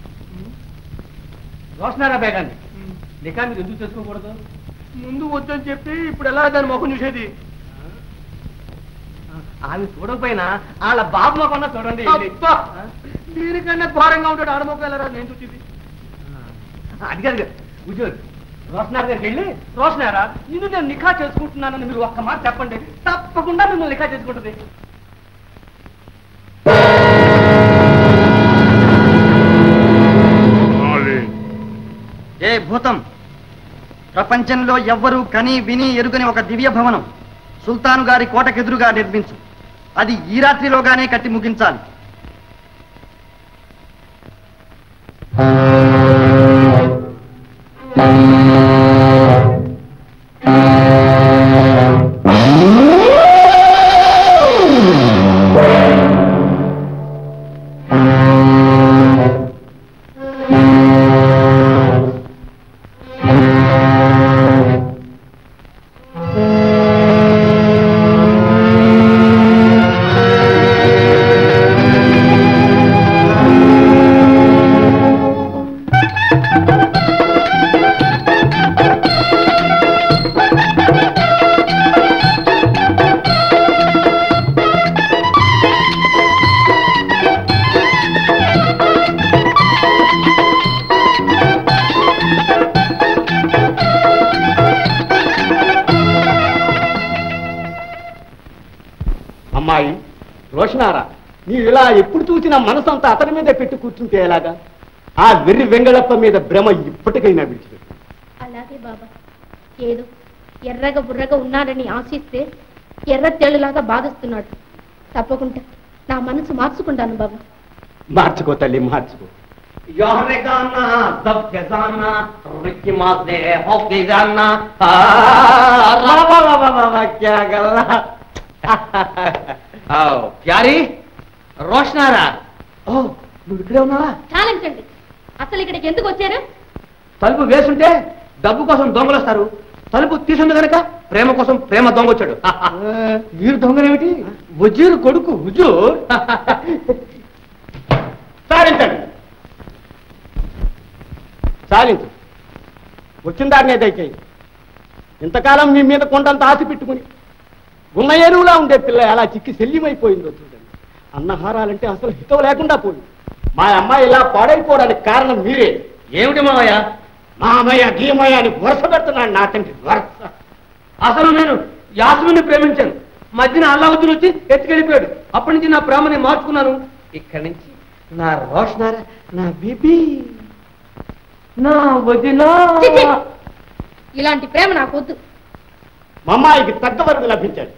రోషనారా బేగాన్ని నిఖా మీరు ఎందుకు చేసుకోకూడదు ముందు వద్దని చెప్పి ఇప్పుడు ఎలా దాని ముఖం చూసేది ఆమె చూడకపోయినా వాళ్ళ బాబు మొఖం చూడండి దీనికన్నా ఘోరంగా ఉంటాడు ఆడమొక్క ఎలా నేను చూసింది అది కాదు ఉద్యోగి రోషనార్ దగ్గరికి వెళ్ళి రోషనారా నిన్ను నేను నిఖా చేసుకుంటున్నానని మీరు ఒక్క మాట చెప్పండి తప్పకుండా మిమ్మల్ని నిఖా చేసుకుంటుంది ఏ భూతం ప్రపంచంలో ఎవ్వరూ కని విని ఎరుగని ఒక దివ్య భవనం సుల్తాను గారి కోటకెదురుగా నిర్మించు అది ఈ రాత్రిలోగానే కట్టి ముగించాలి అమ్మాయి రోషనారా నీవు ఇలా ఎప్పుడు చూసినా మనసంతా అతని మీద పెట్టి కూర్చుంటే ఎలాగా ఆ వెర్రి వెంగళప్ప మీద భ్రమ ఇప్పటికైనా విడిచిపెట్టు అలాగే బాబా ఏదో ఎర్రగా బుర్రగా ఉన్నాడని ఆశిస్తే ఎర్ర తేలులాగా బాధిస్తున్నాడు తప్పకుండా నా మనసు మార్చుకుంటాను బాబా మార్చుకో తల్లి మార్చుకో योहरेगाना सब खजाना रिक्की मास दे हो के जाना क्या गल्ला ప్యారీ రోషనారా ఓ నువ్వు ఇక్కడే ఉన్నావా చాలించండి అసలు ఇక్కడికి ఎందుకు వచ్చారు తలుపు వేసుంటే డబ్బు కోసం దొంగలు వస్తారు తలుపు తీసుంది కనుక ప్రేమ కోసం ప్రేమ దొంగ వచ్చాడు వీరు దొంగలేమిటి వజీరు కొడుకు హుజూర్ సాధించండి సాధించు వచ్చిన దారినే దయచేయి ఇంతకాలం మీ మీద కొండంత ఆశ పెట్టుకుని గున్న ఏరువులా ఉండే పిల్ల ఎలా చిక్కి శల్యమైపోయిందో చూడండి అన్నహారాలంటే అసలు హితం లేకుండా పోయింది మా అమ్మాయి ఇలా పాడైపోవడానికి కారణం మీరే ఏమిటి మావయ్య మామయ్య గీమయ్య అని వరుస పెడుతున్నాడు నా తండ్రి వరుస అసలు నేను యాస్మిని ప్రేమించాను మధ్యన అల్లావుద్దీన్ వచ్చి ఎత్తుకెళ్ళిపోయాడు అప్పటి నుంచి నా ప్రేమని మార్చుకున్నాను ఇక్కడి నుంచి నా రోషనార నా బీబీ నా వదినా చిచి! ఇలాంటి ప్రేమ నాకు వద్దు మా అమ్మాయికి తగ్గ వరకు లభించాడు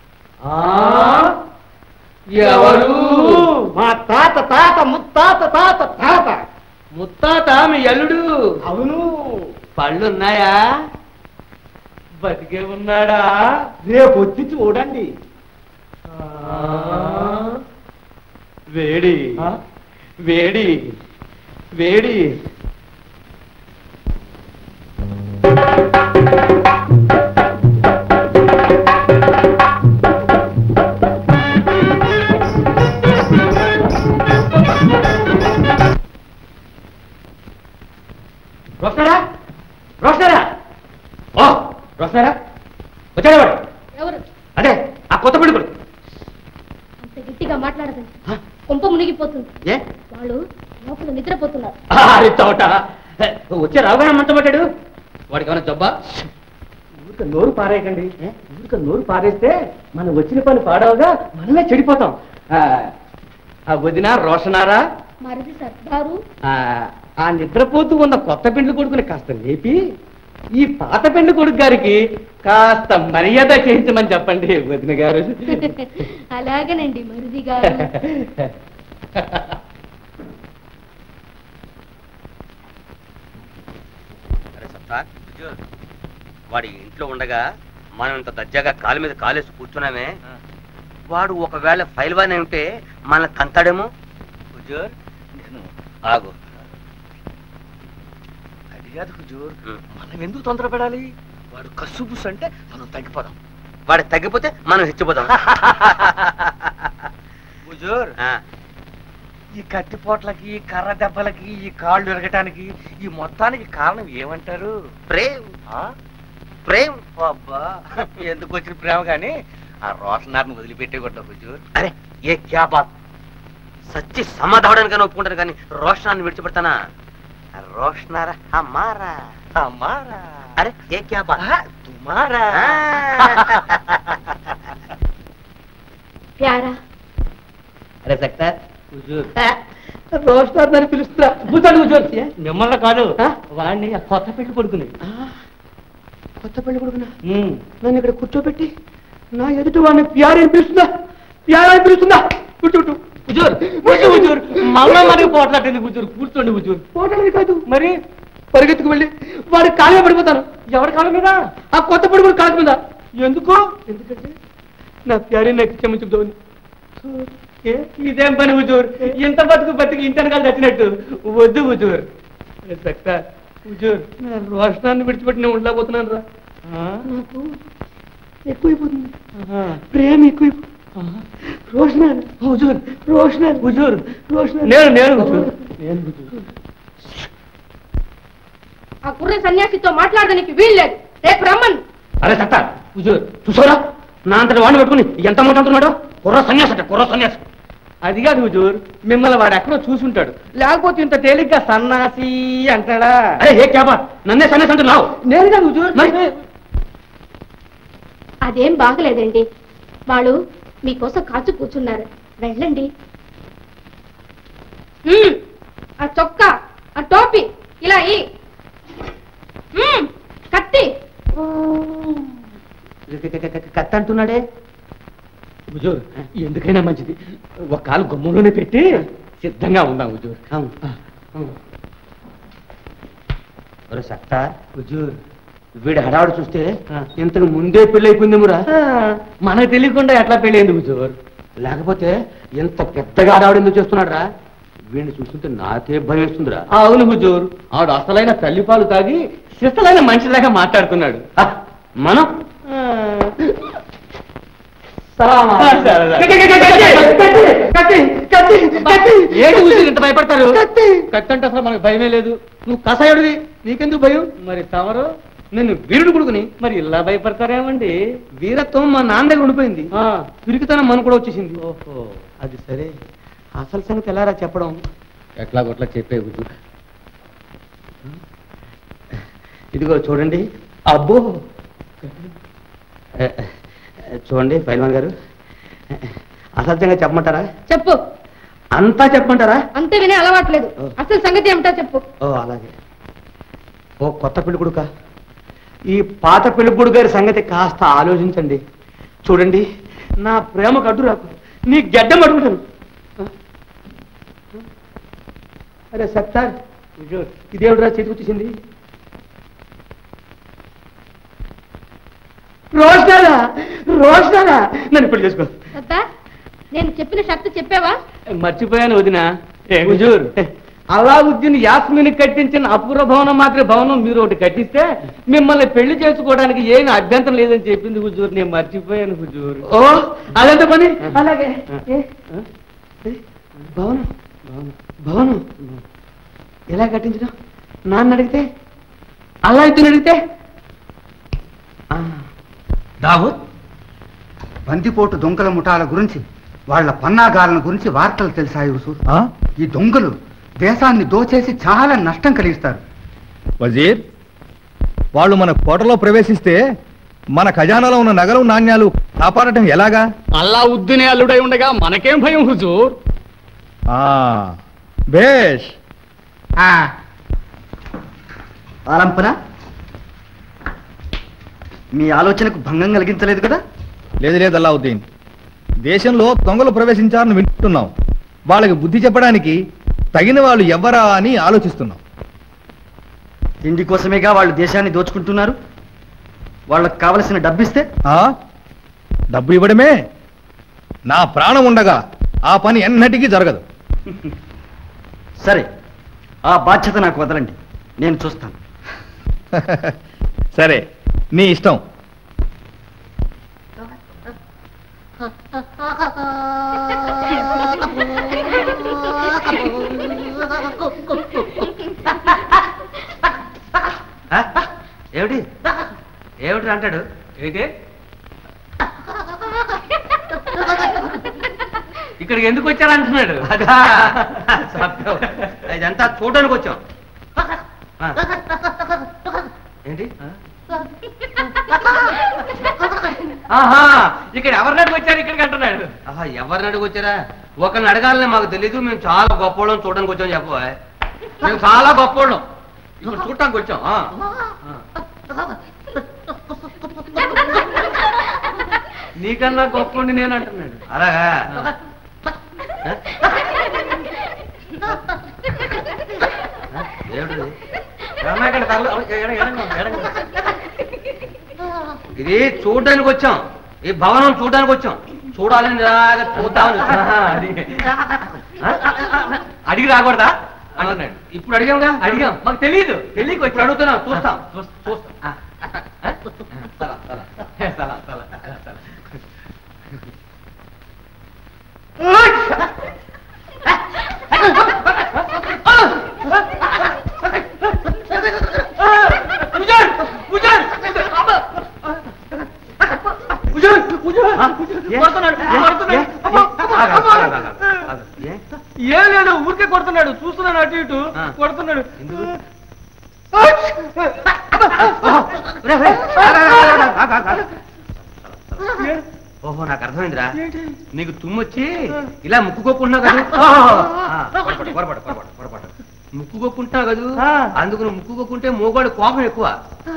ఎవరు మా తాత తాత ముత్తాత తాత తాత ముత్తాత మీ అల్లుడు అవును పళ్ళున్నాయా బతికే ఉన్నాడా రేపు వచ్చి చూడండి వేడి వేడి వేడి రోషనారా రోషనారా ఓ రోషనారా వచ్చాడా వాడు ఎవరు అదే ఆ కొత్త పెళ్లి కొడుకు అంత గట్టిగా మాట్లాడదండి కుంప మునిగిపోతుంది ఏ వాళ్ళు లోపల నిద్రపోతున్నారు అరే చోట వచ్చే రావుగానే మంచబడ్డాడు వాడికి ఏమైనా జబ్బా ఊరిక నోరు పారేయకండి ఊరిక నోరు పారేస్తే మనం వచ్చిన పని పాడవగా మనమే చెడిపోతాం ఆ, ఆ వదిన రోషనారా మరిది సర్దారు ఆ, ఆ నిద్రపోతూ ఉన్న కొత్త పెండ్లు కొడుకుని కాస్త లేపి ఈ పాత పెళ్లి కొడుకు గారికి కాస్త మర్యాద చేయించమని చెప్పండి వదిన గారు అలాగేనండి మరిది గారు అరే సత్తా వాడి ఇంట్లో ఉండగా మనం ఇంత దర్జాగా కాలు మీద కాలేసి కూర్చున్నామే వాడు ఒకవేళ ఫైల్ వానే ఉంటే మన తంతాడేమో హుజూర్ నేను ఆగు అది కాదు హుజూర్ మనం ఎందుకు తొందరపడాలి వాడు కస్సు బుస్సు అంటే మనం తగ్గిపోదాం వాడు తగ్గిపోతే మనం హెచ్చిపోదాం హుజూర్ ఈ కత్తిపోట్లకి ఈ కర్ర దెబ్బలకి ఈ కాళ్ళు విరగటానికి ఈ మొత్తానికి కారణం ఏమంటారు ప్రేమ్ ప్రేమ్ అబ్బా ఎందుకు వచ్చిన ప్రేమ గాని ఆ రోషనార్ని వదిలిపెట్టేకూడదు హుజూర్ అరే ఏ క్యా బాత్ సచ్చి సమాధావడానికి ఒప్పుకుంటాను కానీ రోషనాన్ని విడిచిపెడతానా రోషనారా హమారా హమారా అరే ఏ క్యా బాత్ తుమారా ప్యారా అరే సక్తార్ రోస్టర్ అని పిలుస్తున్నా కూర్చోండి కూర్చోండి మిమ్మల్ని కాదు వాడిని ఆ కొత్త పెళ్లి కొడుకుని కొత్త పెళ్లి కొడుకునా నన్ను ఇక్కడ కూర్చోబెట్టి నా ఎదుటి వాడిని ప్యార్ అని పిలుస్తుందా ప్యార్ అని పిలుస్తుందా కూర్చో కూర్చో. హుజూర్ కూర్చో హుజూర్ మళ్ళా మనకి పోట్లాడింది హుజూర్ కూర్చోండి హుజూర్ పోవడానికి కాదు మరి పరిగెత్తుకు వెళ్ళి వాడి కాలు మీద పడిపోతాను ఎవరి కాళ్ళ మీద ఆ కొత్త పడి కూడా కాలు మీద ఎందుకు ఎందుకంటే నా ప్యారీ నాకు క్షమించుదామని ఏ? ఇదేం పని హుజూర్ ఇంత బతుకు బతికి ఇంటనకాలు చచ్చినట్టు వద్దు హుజూర్ అరే సక్తార్ హుజూర్ నా రోషనాన్ని విడిచిపెట్టి నేను ఉండలేకపోతున్నాను రా నాకు ఎక్కువైపోతుంది ప్రేమ ఎక్కువైపోతుంది రోషనాన్ హుజూర్ రోషనాన్ హుజూర్ రోషనాన్ నేను నేను హుజూర్ నేను హుజూర్ ఆ కుర్ర సన్యాసితో మాట్లాడడానికి వీల్లేదు రేపు రమ్మను అరే సక్తార్ హుజూర్ చూసారా నా అంతటి వాడిని పట్టుకుని ఎంత మాట అంటున్నాడు కుర్ర సన్యాసట కుర్ర సన్యాసం అది కాదు హుజూర్ మిమ్మల్ని వాడు ఎక్కడో చూసుంటాడు లేకపోతే ఇంత తేలిగ్గా సన్నాసి అంటాడా అరే ఏ క్యాబా నన్నే సన్యాసి అంటున్నావు నేను కాదు హుజూర్ మరి అదేం బాగలేదండి వాళ్ళు మీకోసం కాచు కూర్చున్నారు వెళ్ళండి ఉమ్, ఆ చొక్కా ఆ టోపీ ఇలా ఈ ఉమ్, కత్తి కత్తి అంటున్నాడే హుజూర్ ఎందుకైనా మంచిది ఒక కాలు గుమ్మంలోనే పెట్టి సిద్ధంగా ఉందాం హుజూర్ ఒరే సత్తా హుజూర్ వీడి హడావుడు చూస్తే ఇంతకు ముందే పెళ్లి అయిపోయిందేమురా మనకు తెలియకుండా ఎట్లా పెళ్లి అయింది హుజూర్ లేకపోతే ఇంత పెద్దగా హడావుడు ఎందుకు చేస్తున్నాడు రా వీడిని చూస్తుంటే నాకే భయం వేస్తుందిరా అవును హుజూర్ ఆవిడ అసలైన తల్లిపాలు తాగి శిస్తలైన మనిషిలాగా మాట్లాడుతున్నాడు ఆ, మనం ఏంటి ఊసి ఇంత భయపడతారు కత్తి అంటే అసలు మనకు భయమే లేదు నువ్వు కసాయుడివి నీకెందుకు భయం మరి తమరు నిన్ను వీరుడు కొడుకుని మరి ఇలా భయపడతారేమండి వీరత్వం మా నాన్న దగ్గర ఉండిపోయింది పిరికితనం మన కూడా వచ్చేసింది ఓహో అది సరే అసలు సంగతి ఎలారా చెప్పడం ఎట్లా కొట్లా చెప్పే ఇదిగో చూడండి అబ్బో ఏ, ఏ, చూడండి పైల్వాన్ గారు అసత్యంగా చెప్పమంటారా చెప్పు అంతా చెప్పమంటారా అంతే వినే అలవాట్లేదు అసలు సంగతి ఏమిటో చెప్పు ఓ అలాగే ఓ కొత్త పెళ్ళికొడుక ఈ పాత పెళ్ళికొడు గారి సంగతి కాస్త ఆలోచించండి చూడండి నా ప్రేమకు అడ్డు రాకు నీ గడ్డం అడుగుతాను అరే సత్తార్ ఇదేమిట్రా చేతికి వచ్చేసింది రోషనారా రోషనారా నన్ను పెళ్లి చేసుకో వద్దా నేను చెప్పిన షర్తు చెప్పావా మర్చిపోయాను వదిన హుజూర్ అలావుద్దీన్ యాస్మిని కట్టించిన అపూర్వ భవనం మాత్రమే భవనం మీరు ఒకటి కట్టిస్తే మిమ్మల్ని పెళ్లి చేసుకోవడానికి ఏమి అభ్యంతరం లేదని చెప్పింది హుజూర్ నేను మర్చిపోయాను హుజూర్ ఓ అదంత పని అలాగే ఏ, ఏ, భవనం భవనం ఎలా కట్టించడం నాన్న అడిగితే అలా అయితే అడిగితే దావూద్ బందిపోటు దొంగల ముఠాల గురించి వాళ్ళ పన్నాగాలను గురించి వార్తలు తెలిసాయి యూసుఫ్ ఈ దొంగలు దేశాన్ని దోచేసి చాలా నష్టం కలిగిస్తారు వజీర్ వాళ్ళు మన కోటలో ప్రవేశిస్తే మన ఖజానాలో ఉన్న నగలు నాణ్యాలు కాపాడటం ఎలాగా అల్లా ఉద్దునే అల్లుడై ఉండగా మనకేం భయం హుజూర్ ఆ బేష్ ఆలంపన మీ ఆలోచనకు భంగం కలిగించలేదు కదా లేదు లేదు అల్లావుద్దీన్ దేశంలో దొంగలు ప్రవేశించారని వింటున్నాం వాళ్ళకి బుద్ధి చెప్పడానికి తగిన వాళ్ళు ఎవరా అని ఆలోచిస్తున్నాం తిండి కోసమేగా వాళ్ళు దేశాన్ని దోచుకుంటున్నారు వాళ్ళకు కావలసిన డబ్బిస్తే ఆ? డబ్బు ఇవ్వడమే నా ప్రాణం ఉండగా ఆ పని ఎన్నటికీ జరగదు సరే ఆ బాధ్యత నాకు వదలండి నేను చూస్తాను సరే నీ ఇష్టం ఆ? ఏమిటి ఏమిటి అంటాడు ఏంటి ఇక్కడికి ఎందుకు వచ్చారు అంటున్నాడు అదా చెప్పావు. ఇదంతా చూడడానికి వచ్చాం ఆ. ఏంటి ఆహా ఇక్కడ ఎవరిని అడిగి వచ్చారు ఇక్కడికి అంటున్నాడు ఆహా ఎవరిని అడిగి వచ్చారా ఒకరిని అడగాలని మాకు తెలీదు మేము చాలా గొప్పవాళ్ళం చూడడానికి వచ్చాం చెప్పు మేము చాలా గొప్పవాళ్ళం ఇక్కడ చూడటానికి వచ్చాం ఆ. నీకన్నా గొప్పండి నేను అంటున్నాడు అలాగా ఏమిటిది? ఏమన్నా ఇక్కడ తగల- ఎడ- ఎడంగా ఉంది, ఎడంగా ఉంది. ఇది చూడడానికి వచ్చాం ఈ భవనం చూడడానికి వచ్చాం చూడాలని ఇలాగ చూద్దామని వచ్చాం. ఆహా, అది. ఆ? అడిగి రాకూడదా అంటున్నాడు ఇప్పుడు అడిగాంగా అడిగాం మాకు తెలియదు తెలియక ఇప్పుడు అడుగుతున్నాం చూస్తాం చూస్- చూస్తాం ఆ. ఆ? సలా, సలా. సలా, సలా, సలా. ఏం లేదు ఊరికే కొడుతున్నాడు చూస్తున్నాను అటు ఇటు కొడుతున్నాడు ఓహో నాకు అర్థమైందిరా నీకు తుమ్మొచ్చి ఇలా ముక్కుకోకుంటున్నావు కదా ఆ, పొరపాటు, పొరపాటు, పొరపాటు, పొరపాటు. ముక్కుకోకుంటున్నావు కదా అందుకు నువ్వు ముక్కుకోకుంటే మోగాడు కోపం ఎక్కువ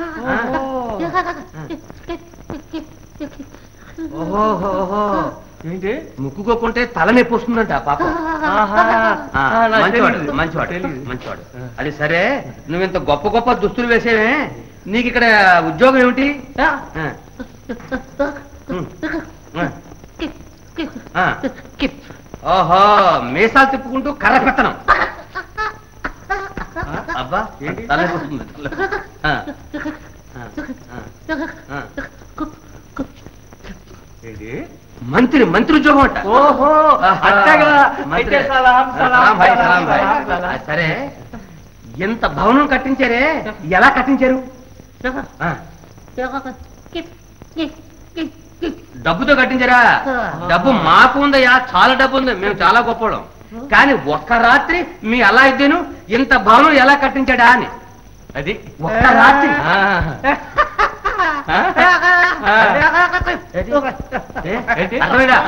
ఓహో ఓహో ఏంటి ముక్కుకోకుంటే తల నొప్పి వస్తుందంట పాపం ఆహా. ఆ, ఆ, నాకు మంచివాడు తెలీదు. మంచివాడు తెలీదు. మంచివాడు అది సరే నువ్వు ఇంత గొప్ప గొప్ప దుస్తులు వేసేవే నీకు ఇక్కడ ఉద్యోగం ఏమిటి ఆ. ఉమ్. ఆ. ఓహో మీసాలు తిప్పుకుంటూ కర్ర పెత్తనం అబ్బా ఏంటి తల నొప్పి వస్తుంది. ఆ. ఆ. ఆ. ఆ. ఏంటి మంత్రి మంత్రి ఉద్యోగం అంట ఓహో అట్టగా మంత్రి. అయితే సలాం సలాం సలాం భాయ్, సలాం భాయ్. సలాం, సలాం. ఆ, సరే ఎంత భవనం కట్టించారే ఎలా కట్టించారు ఆ, డబ్బుతో కట్టించారా డబ్బు మాకు ఉందయ్యా చాలా డబ్బు ఉంది మేము చాలా గొప్పవాళ్ళం కానీ ఒక్క రాత్రి మీ అలా ఇద్దేను ఇంత భవనం ఎలా కట్టించాడా అని అది ఒక్క రాత్రి ఆ. ఆ? ఆ. ఏ? ఏంటి? అర్థమైందా?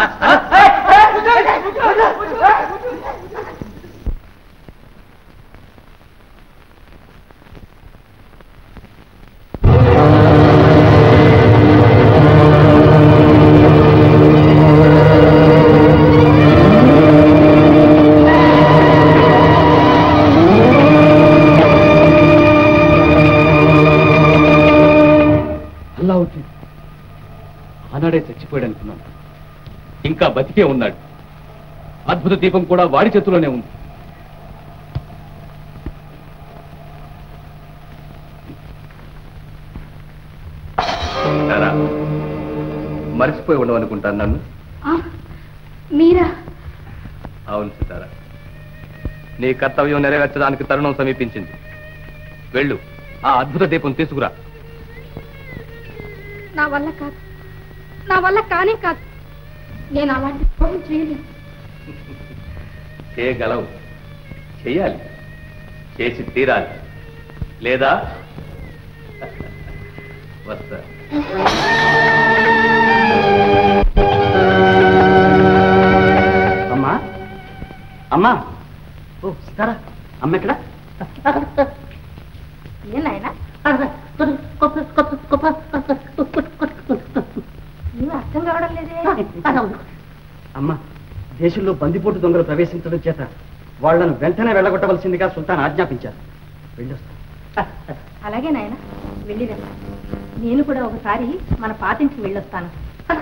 అల్లావుద్దీన్ ఆనాడే చచ్చిపోయాడు అనుకున్నాను ఇంకా బతికే ఉన్నాడు అద్భుత దీపం కూడా వాడి చేతిలోనే ఉంది సరా మర్చిపోయి ఉండవు అనుకుంటాను నన్ను ఆ, మీరా అవును సితారా నీ కర్తవ్యం నెరవేర్చడానికి తరుణం సమీపించింది వెళ్ళు ఆ అద్భుత దీపం తీసుకురా నా వల్ల కాదు నా వల్ల కానే కాదు నేను అలాంటి ద్రోహం చేయలేను చేయగలవు చెయ్యాలి చేసి తీరాలి లేదా వస్తా అమ్మా అమ్మా ఓ సీతారా అమ్మ ఎక్కడ ఏం నాయనా అర్థం కావడం లేదే అమ్మా దేశంలో బందిపోటు దొంగలు ప్రవేశించడం చేత వాళ్ళను వెంటనే వెళ్ళగొట్టవలసిందిగా సుల్తాన్ ఆజ్ఞాపించారు వెళ్ళొస్తా అలాగే నాయన వెళ్ళిరా నేను కూడా ఒకసారి మన పాతింటికి వెళ్ళొస్తాను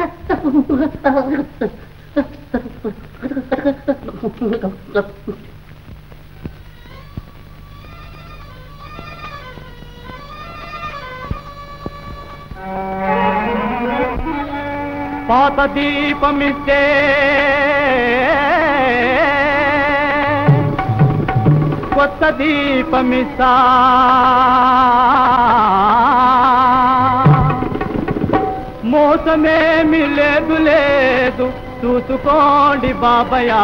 పాత దీపమిస్తే కొత్త దీపమిస్తా మోసమేమి లేదు లేదు చూసుకోండి బాబయా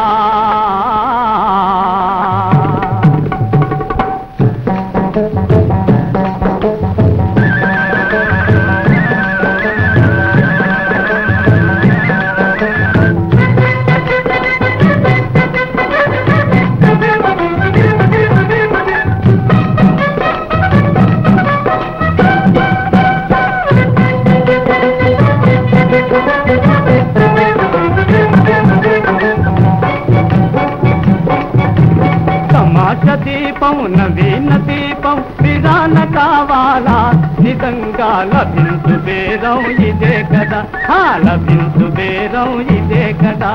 సమాజ దీపం నవీన దీపం విధాన కావాలా నిజంగా లభించు బేరం ఇదే కదా ఆ లభించు బేరం ఇదే కదా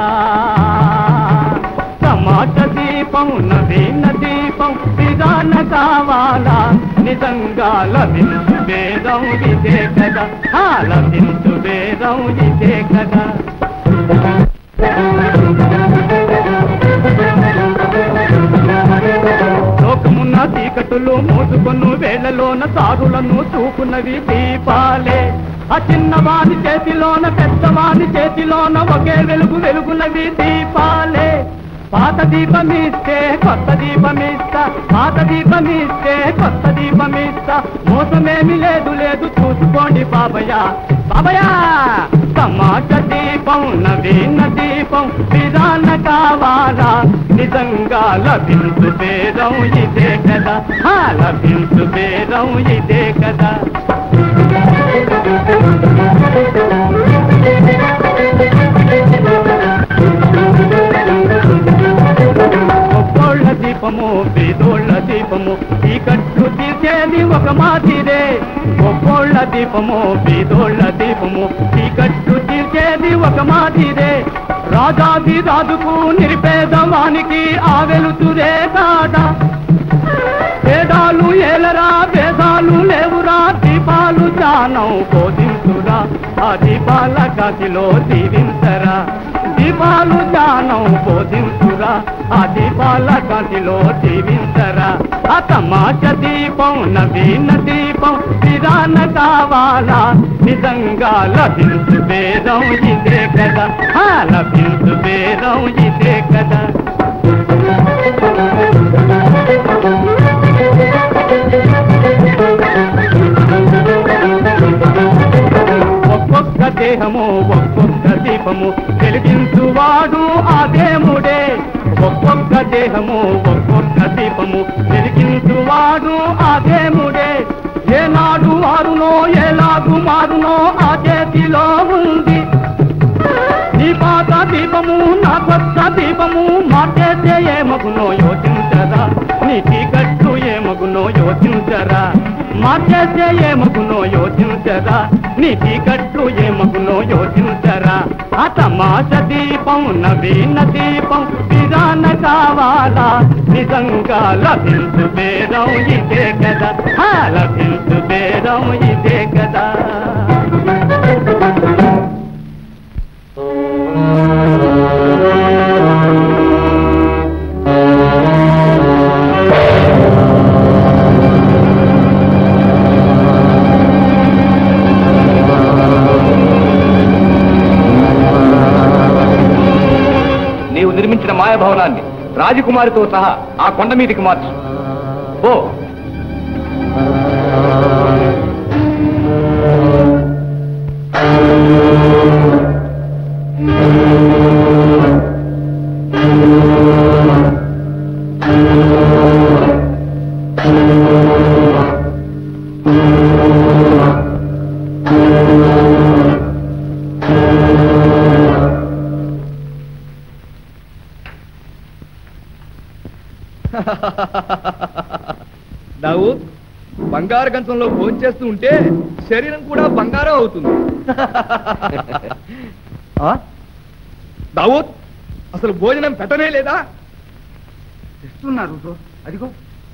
సమాజ దీపం నవీన దీపం విధాన కావాలా నిజంగా లభించు బేరం ఇదే కదా ఆ లభించు బేరం ఇదే కదా లోకమున్న చీకటులు మోసుకొను వేళ్లలోన సారులను చూపునవి దీపాలే ఆ చిన్నవాని చేతిలోన పెద్దవాని చేతిలోన ఒకే వెలుగు వెలుగునవి దీపాలే పాత దీపమిస్తే కొత్త దీపమిస్తా పాత దీపమిస్తే కొత్త దీపమిస్తా మోసమేమి లేదు లేదు చూసుకోండి బాబయ్య బాబయ్య సమాజ దీపం నవీన దీపం విధాన కావాలా నిజంగా లభించు బేరం ఇదే కదా ఆ లభించు బేరం ఇదే కదా ఒక్కోళ్ళ దీపము బీదోళ్ళ దీపము ఈ కట్లు తీసేది ఒక మాదిరే ఒక్కోళ్ళ దీపము బీదోళ్ళ దీపము ఈ కట్లు తీసేది ఒక మాదిరే రాజాది రాజుకు నిరుపేదవానికి ఆ వెలుతురే కాదా వేదాలు ఏలరా వేదాలు లేవురా దీపాలు జానం బోధించురా ఆ దీపాల గదిలో దీవించరా దీపాలు జానం బోధించురా ఆ దీపాల గదిలో దీవించరా ఆ తమాష దీపం నవీన దీపం విధాన కావాలా నిజంగా లభించు బేరం ఇదే కదా ఆ లభించు బేరం ఇదే కదా ఒక్కొక్క దేహము ఒక్కొక్క దీపము వెలిగించువాడు ఆ దేవుడే ఒక్కొక్క దేహము ఒక్కొక్క దీపము వెలిగించువాడు ఆ దేవుడే ఏనాడు మారునో ఎలాగు మారునో ఆ చేతిలో ఉంది నీ పాత దీపము నా కొత్త దీపము మార్చేస్తే ఏమగునో యోచించరా నీ చీకట్లు ఏమగునో యోచించరా మార్చేస్తే ఏమగునో యోచించరా నీ చీకట్లు ఏమగునో యోచించరా ఆ తమాష దీపం నవీన దీపం విధాన కావాలా నిజంగా లభించు బేరం ఇదే కదా ఆ లభించు బేరం ఇదే కదా నీవు నిర్మించిన మాయభవనాన్ని రాజకుమారితో సహా ఆ కొండ మీదికి మార్చు ఓ Thank you. దావూద్ బంగారు గంచంలో భోంచేస్తూ ఉంటే శరీరం కూడా బంగారం అవుతుంది ఆ? దావూద్ అసలు భోజనం పెట్టనే లేదా తెస్తున్నారు రుజు అదిగో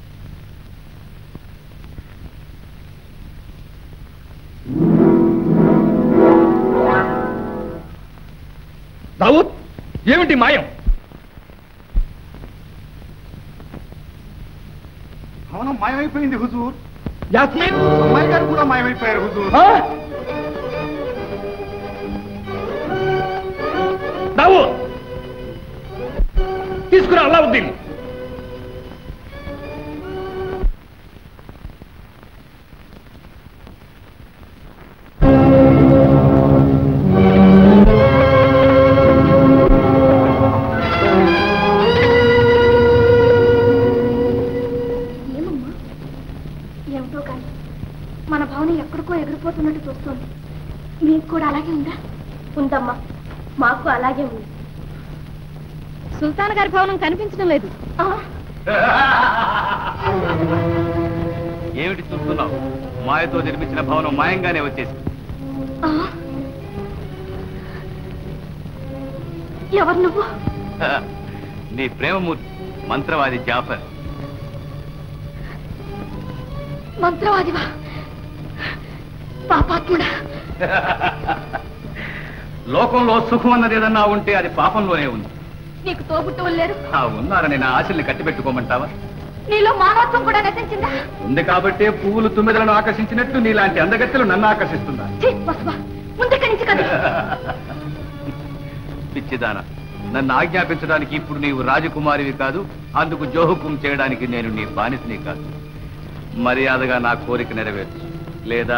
దావూద్ ఏమిటి మాయం భవనం మాయమైపోయింది హుజూర్ యాస్మిన్ అమ్మాయి గారు కూడా మాయమైపోయారు హుజూర్ దావూద్ తీసుకురా అల్లావుద్దీన్ ఏమమ్మా ఏమిటో కానీ మన భవనం ఎక్కడికో ఎగిరిపోతున్నట్టు చూస్తోంది మీకు కూడా అలాగే ఉందా ఉందమ్మా మాకు అలాగే ఉంది సుల్తాన్ గారి భవనం కనిపించడం లేదు ఏమిటి చూస్తున్నావు మాయతో నిర్మించిన భవనం మాయంగానే వచ్చేసి ఎవరు నువ్వు నీ ప్రేమమూర్తి మంత్రవాది జాఫర్ మంత్రవాదివా పాపాత్ముడా లోకంలో సుఖం అన్నది ఏదన్నా ఉంటే అది పాపంలోనే ఉంది నీకు తోబుట్టువులు లేరు ఆ ఉన్నారని నా ఆశల్ని కట్టిపెట్టుకోమంటావా నీలో మానవత్వం కూడా నశించిందా ఉంది కాబట్టే పువ్వులు తుమ్మెదలను ఆకర్షించినట్టు నీలాంటి అందగత్తెలు నన్ను ఆకర్షిస్తుందా ఛీ, వసువా ముందుకి నుంచి కదా పిచ్చిదాన నన్ను ఆజ్ఞాపించడానికి ఇప్పుడు నీవు రాజకుమారివి కాదు అందుకు జోహుకుం చేయడానికి నేను నీ బానిసని కాదు మర్యాదగా నా కోరిక నెరవేర్చు లేదా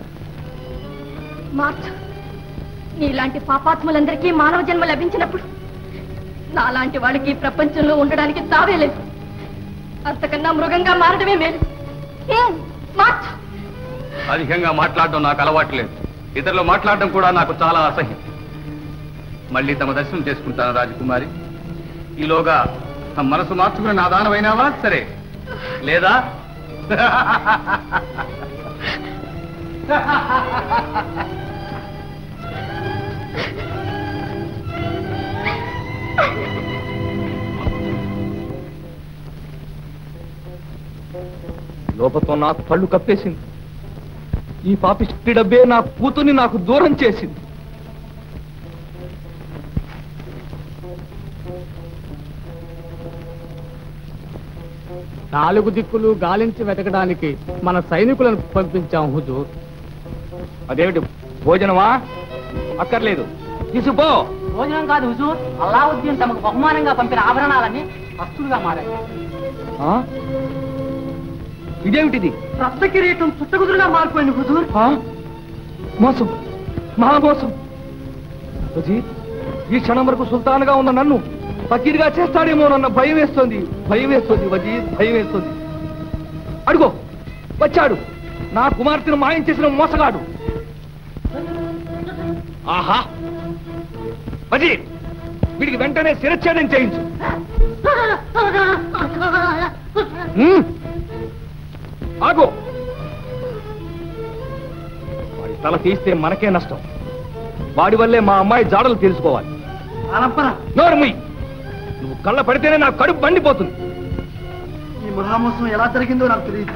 మార్చు నీలాంటి పాపాత్ములందరికీ మానవ జన్మ లభించినప్పుడు నాలాంటి వాడికి ఈ ప్రపంచంలో ఉండడానికి తావే లేదు అంతకన్నా మృగంగా మారడమే మేలు ఏం? మార్చు అధికంగా మాట్లాడడం నాకు అలవాట్లేదు ఇతరులు మాట్లాడడం కూడా నాకు చాలా అసహ్యం మళ్ళీ తమ దర్శనం చేసుకుంటాను రాజకుమారి ఈలోగా నా మనసు మార్చుకుని నా దానమైనావా సరే లేదా లోపతో నా కళ్ళు కప్పేసింది ఈ పాపిష్టి డబ్బే నా కూతుర్ని నాకు దూరం చేసింది నాలుగు దిక్కులు గాలించి వెతకడానికి మన సైనికులను పంపించాం హుజూర్ అదేమిటి భోజనమా అక్కర్లేదు తీసుకుపో భోజనం కాదు హుజూర్ అల్లావుద్దీన్ తమకు బహుమానంగా పంపిన ఆభరణాలన్నీ వస్తువులుగా మారాయి ఆ? ఇదేమిటిది రక్త కిరీటం చుట్టకుదురుగా మారిపోయింది హుజూర్ ఆ? మోసం మహా మోసం వజీర్ ఈ క్షణం వరకు సుల్తాన్గా ఉన్న నన్ను ఫకీర్గా చేస్తాడేమోనన్న భయం వేస్తోంది భయం వేస్తోంది వజీర్ భయం వేస్తోంది అడుగో వచ్చాడు నా కుమార్తెను మాయం చేసిన మోసగాడు ఆహా వజీర్ వీడికి వెంటనే శిరచ్ఛేదం చేయించు హ్మ్. ఆగు వాడి తల తీస్తే మనకే నష్టం వాడి వల్లే మా అమ్మాయి జాడలు తెలుసుకోవాలి నోరు మూయ్. నువ్వు కళ్ళ పడితేనే నా కడుపు మండిపోతుంది ఈ మహామోసం ఎలా జరిగిందో నాకు తెలియదు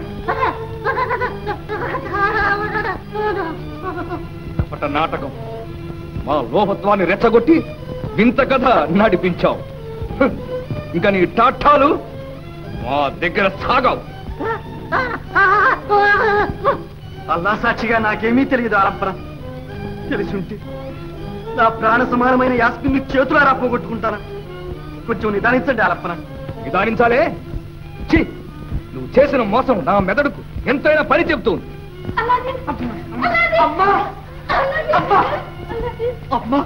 కపట నాటకం మా లోహత్వాన్ని రెచ్చగొట్టి వింత కథ నడిపించావు హ్. ఇంకా నీ టాఠాలు మా దగ్గర సాగావు అల్లా సాక్షిగా నాకేమీ తెలియదు అలప్పన తెలిసి ఉంటే నా ప్రాణ సమానమైన యాస్మిన్ చేతులారా పోగొట్టుకుంటాను కొంచెం నిదానించండి అలప్పన నిదానించాలే ఛీ నువ్వు చేసిన మోసం నా మెదడుకు ఎంతైనా పని చెప్తుంది అమ్మా అమ్మా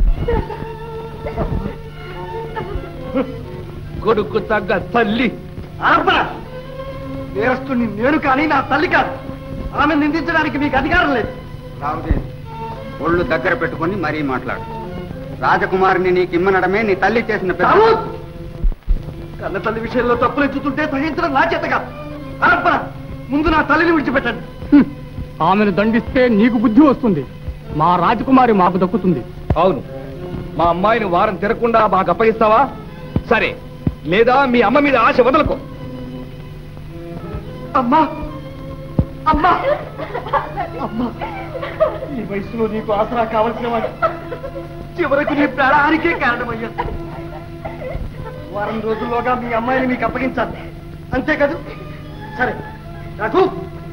కొడుకు తగ్గ తల్లి అలప్పన నేరస్తుని నేను కానీ నా తల్లి కాదు ఆమె నిందించడానికి మీకు అధికారం లేదు రావుదేవి ఒళ్ళు దగ్గర పెట్టుకొని మరీ మాట్లాడు రాజకుమారిని నీకు ఇమ్మనడమే నీ తల్లి చేసిన పెద్ద కన్న తల్లి విషయంలో తప్పులు ఎత్తుతుంటే సహించడం నా చేతగా అరబ్బా ముందు నా తల్లిని విడిచిపెట్టండి ఆమెను దండిస్తే నీకు బుద్ధి వస్తుంది మా రాజకుమారి మాకు దక్కుతుంది అవును మా అమ్మాయిని వారం తిరగకుండా మాకు అప్పగిస్తావా సరే లేదా మీ అమ్మ మీద ఆశ వదలకు అమ్మా అమ్మా అమ్మా ఈ వయసులో నీకు ఆసరా కావలసిన వాడు చివరకు నీ ప్రాణానికే కారణమయ్యా వారం రోజుల్లోగా మీ అమ్మాయిని మీకు అప్పగించాలి అంతే కదూ సరే రఘు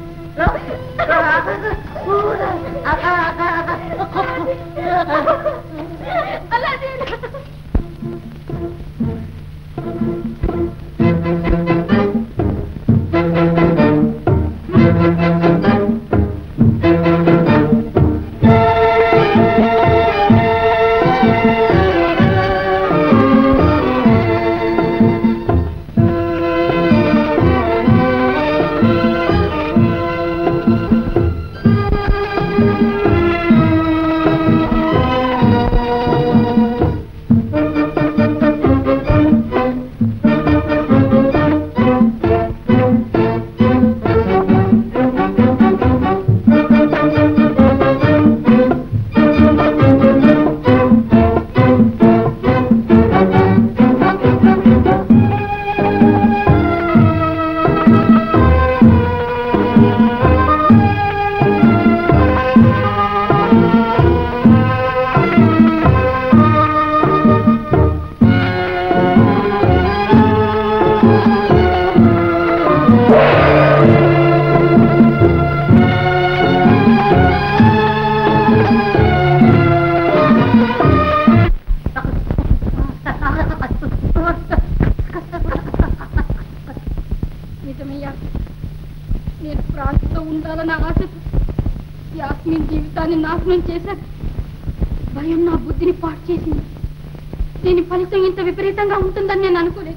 నిజమయ్యా నేను ప్రాణంతో ఉండాలని ఆశతో యాస్మిన్ జీవితాన్ని నాశనం చేశాను భయం నా బుద్ధిని పాటు చేసింది దీని ఫలితం ఇంత విపరీతంగా ఉంటుందని నేను అనుకోలేదు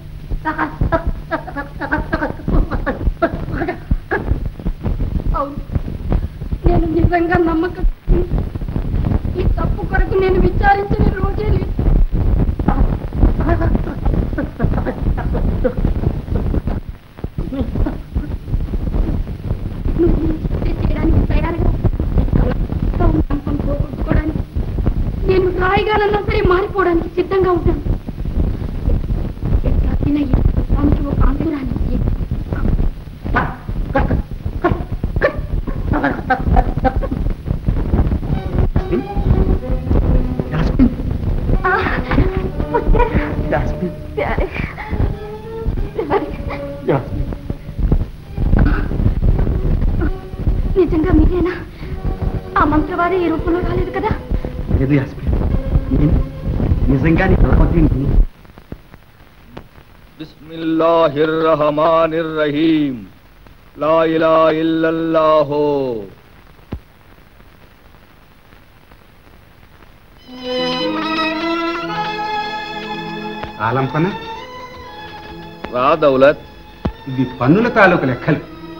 అవును నేను నిజంగా నమ్మకం ఈ తప్పు కొరకు నేను విచారించిన రోజే లేదు నువ్వు ఈ హత్య చేయడానికి తయారుగా కలగా ఉన్నాను పని పోగొట్టుకోవడానికి నేను రాయిగానన్నా సరే మారిపోవడానికి సిద్ధంగా ఉంటాను ఎట్లా తిన ఈ దానికి ఒక అంకురాన్ని ఇయ్యి. నిజంగా మీరేనా ఆ మంత్రవాది ఈ రూపంలో రాలేదు కదా లేదు యాస్మిన్ నేను నిజంగా నీ కలకొద్దింది బిస్మిల్లాహిర్ రహమానిర్ రహీం లా ఇలా ఇల్లల్లాహో ఆలంపన రా దౌలత్ ఇవి పన్నుల తాలూకు లెక్కలు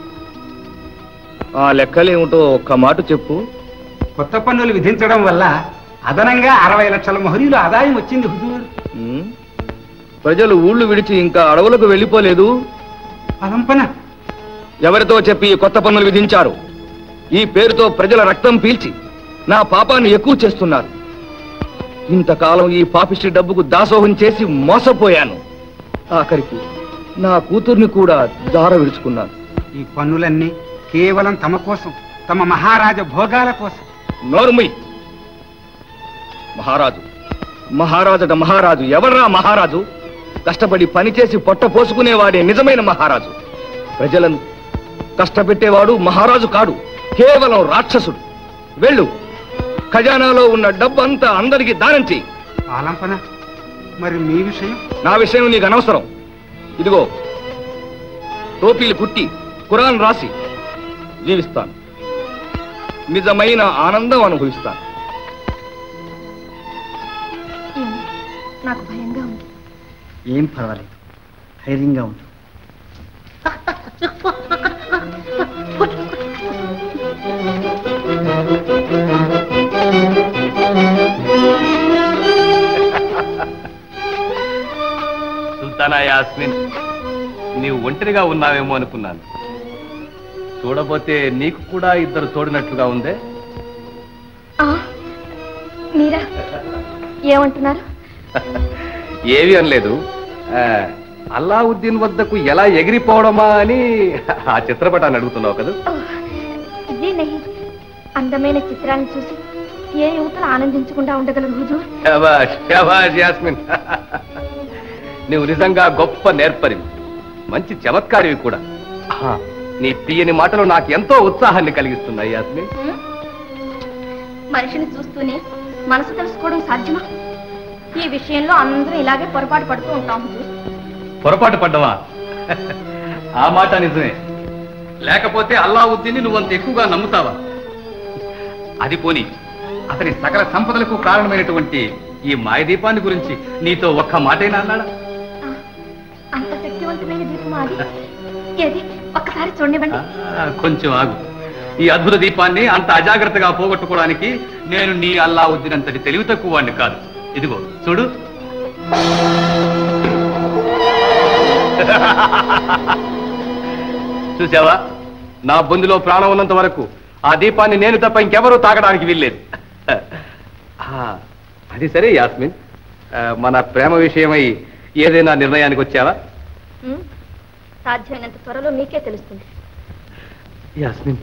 ఆ లెక్కలేమిటో ఒక్క మాట చెప్పు కొత్త పన్నులు విధించడం వల్ల అదనంగా అరవై లక్షల మొహరీలు ఆదాయం వచ్చింది హుజూర్ ఉమ్, ప్రజలు ఊళ్ళు విడిచి ఇంకా అడవులకు వెళ్ళిపోలేదు అలంపన ఎవరితో చెప్పి ఈ కొత్త పన్నులు విధించారు ఈ పేరుతో ప్రజల రక్తం పీల్చి నా పాపాన్ని ఎక్కువ చేస్తున్నారు ఇంతకాలం ఈ పాపిష్టి డబ్బుకు దాసోహం చేసి మోసపోయాను ఆఖరికి నా కూతుర్ని కూడా దార విడుచుకున్నాను ఈ పన్నులన్నీ కేవలం తమ కోసం తమ మహారాజ భోగాల కోసం నోరుమి మహారాజు మహారాజట మహారాజు ఎవర్రా మహారాజు కష్టపడి పనిచేసి పొట్ట పోసుకునేవాడే నిజమైన మహారాజు ప్రజలను కష్టపెట్టేవాడు మహారాజు కాడు కేవలం రాక్షసుడు వెళ్ళు ఖజానాలో ఉన్న డబ్బంతా అందరికీ దానం చెయ్యి ఆలంపన మరి మీ విషయం నా విషయం నీకు అనవసరం ఇదిగో టోపీలు కుట్టి ఖురాన్ రాసి జీవిస్తాను నిజమైన ఆనందం అనుభవిస్తాను ఏమో, నాకు భయంగా ఉంది ఏం పర్వాలేదు ధైర్యంగా ఉండు సుల్తానా యాస్మిన్ యాస్మిన్ నీవు ఒంటరిగా ఉన్నావేమో అనుకున్నాను చూడబోతే నీకు కూడా ఇద్దరు తోడినట్లుగా ఉందే ఆ, మీరా ఏమంటున్నారు ఏవి అనలేదు ఆ, అల్లావుద్దీన్ వద్దకు ఎలా ఎగిరిపోవడమా అని ఆ చిత్రపటాన్ని అడుగుతున్నావు కదా ఇది నహి అందమైన చిత్రాన్ని చూసి ఏ యువతలు ఆనందించకుండా ఉండగలరు హుజూర్ శభాష్ శభాష్ యాస్మిన్ నువ్వు నిజంగా గొప్ప నేర్పరి మంచి చమత్కారివి కూడా ఆ, నీ తీయని మాటలు నాకు ఎంతో ఉత్సాహాన్ని కలిగిస్తున్నాయి యాస్మిన్ హ్మ్? మనిషిని చూస్తూనే మనసు తెలుసుకోవడం సాధ్యమా ఈ విషయంలో అందరూ ఇలాగే పొరపాటు పడుతూ ఉంటాం హుజూర్ పొరపాటు పడ్డవా ఆ మాట నిజమే లేకపోతే అల్లావుద్దీన్ని నువ్వంత ఎక్కువగా నమ్ముతావా అది పోని అతని సకల సంపదలకు కారణమైనటువంటి ఈ మాయదీపాన్ని గురించి నీతో ఒక్క మాటైనా అన్నాడా అంత శక్తివంతమైన దీపం అది ఏది ఒక్కసారి చూడనివ్వండి ఆ, కొంచెం ఆగు ఈ అద్భుత దీపాన్ని అంత అజాగ్రత్తగా పోగొట్టుకోవడానికి నేను నీ అల్లావుద్దీన్ అంతటి తెలివి తక్కువ వాడిని కాదు ఇదిగో చూడు చూసావా నా బొందులో ప్రాణం ఉన్నంత వరకు ఆ దీపాన్ని నేను తప్ప ఇంకెవరూ తాగడానికి వీల్లేదు ఆ, అది సరే యాస్మిన్ ఆ, మన ప్రేమ విషయమై ఏదైనా నిర్ణయానికి వచ్చావా హ్మ్? సాధ్యమైనంత త్వరలో మీకే తెలుస్తుంది యాస్మిన్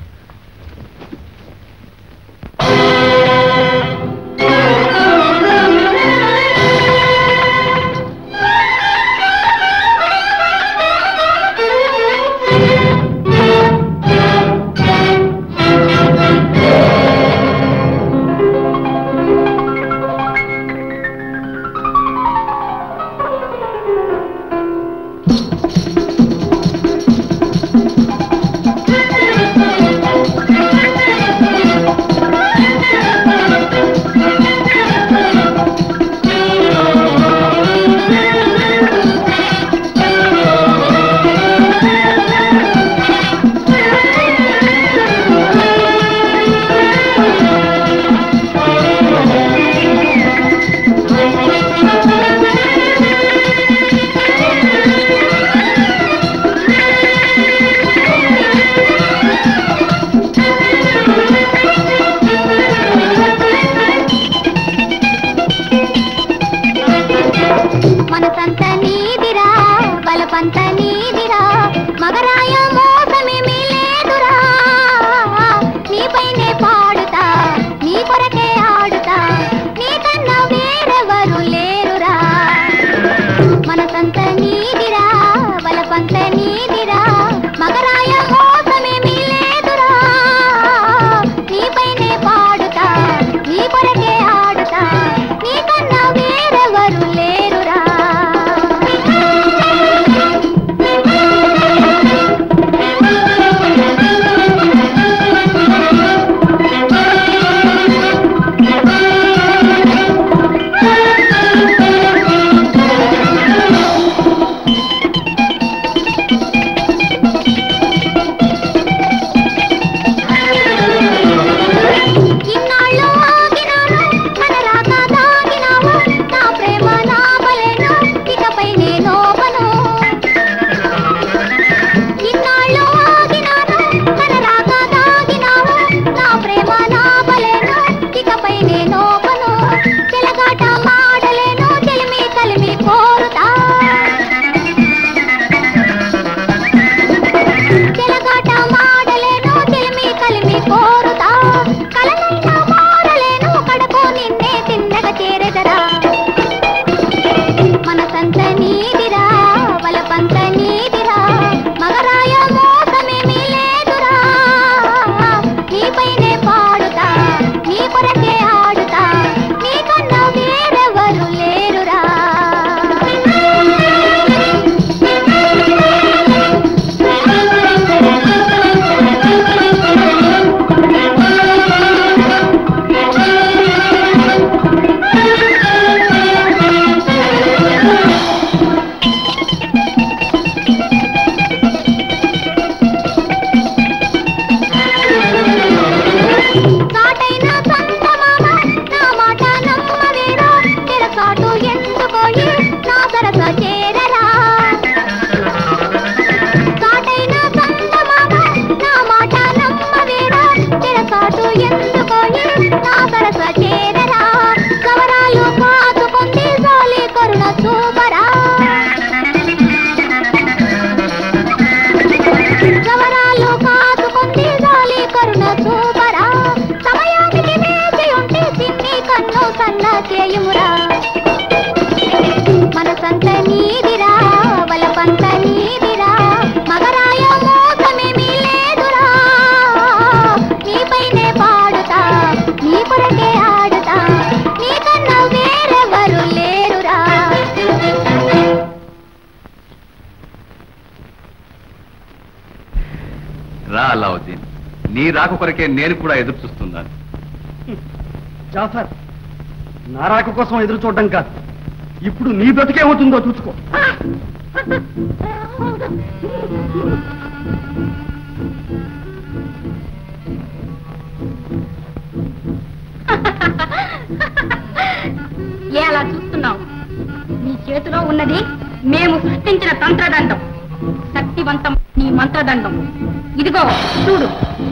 మనసంత నీదిరా బలపంత నీదిరా మగరాయ మోసమేమీ లేదురా నీపైనే పాడుతా నీ కొరకే ఆడుతా నీకన్నా వేరెవరు లేరురా మనసంత నీదిరా బలపంత నీదిరా మగరాయ మోసమేమీ లేదురా నీపైనే పాడుతా నీ కొరకే ఆడుతా నీకన్నా వేరెవరు లేరురా రా అలావుద్దీన్ నీ రాక కొరకే నేను కూడా ఎదురు చూస్తున్నాను జాఫర్ నా రాక కోసం ఎదురు చూడడం కాదు ఇప్పుడు నీ బ్రతికేమవుతుందో చూసుకో ఏ అలా చూస్తున్నావు నీ చేతిలో ఉన్నది మేము సృష్టించిన తంత్రదండం శక్తివంతం నీ మంత్రదండం ఇదిగో చూడు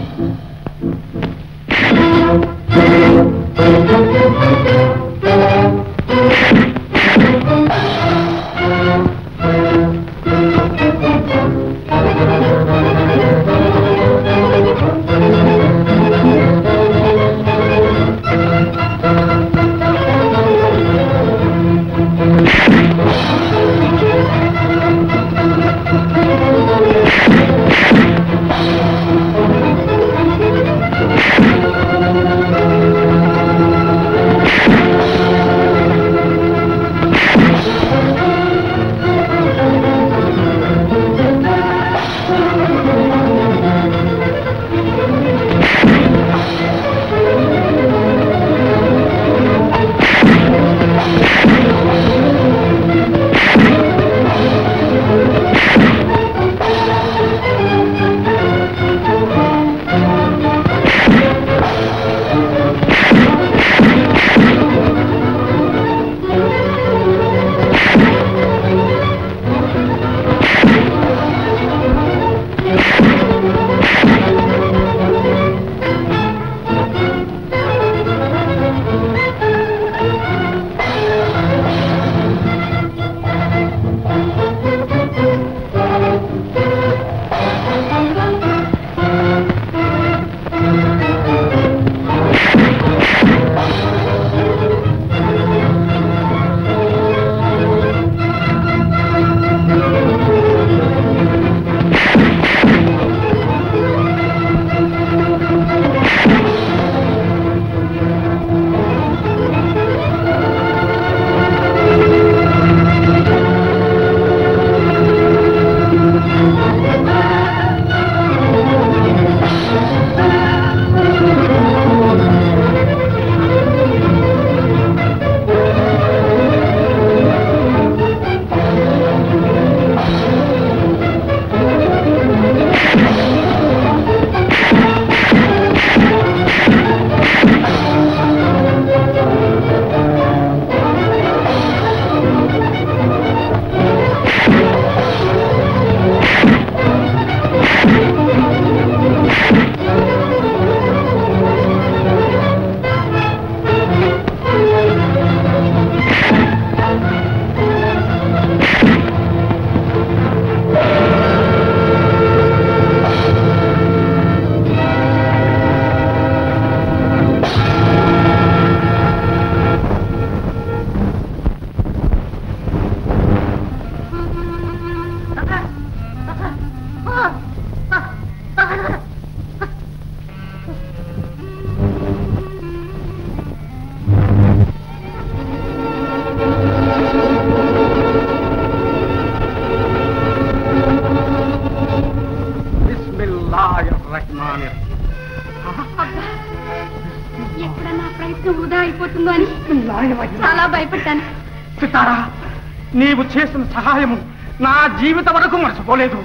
ఎక్కడ నా ప్రయత్నం వృధా అయిపోతుందో అని చాలా భయపడ్డాను సితారా నీవు చేసిన సహాయము నా జీవితం వరకు మర్చిపోలేదు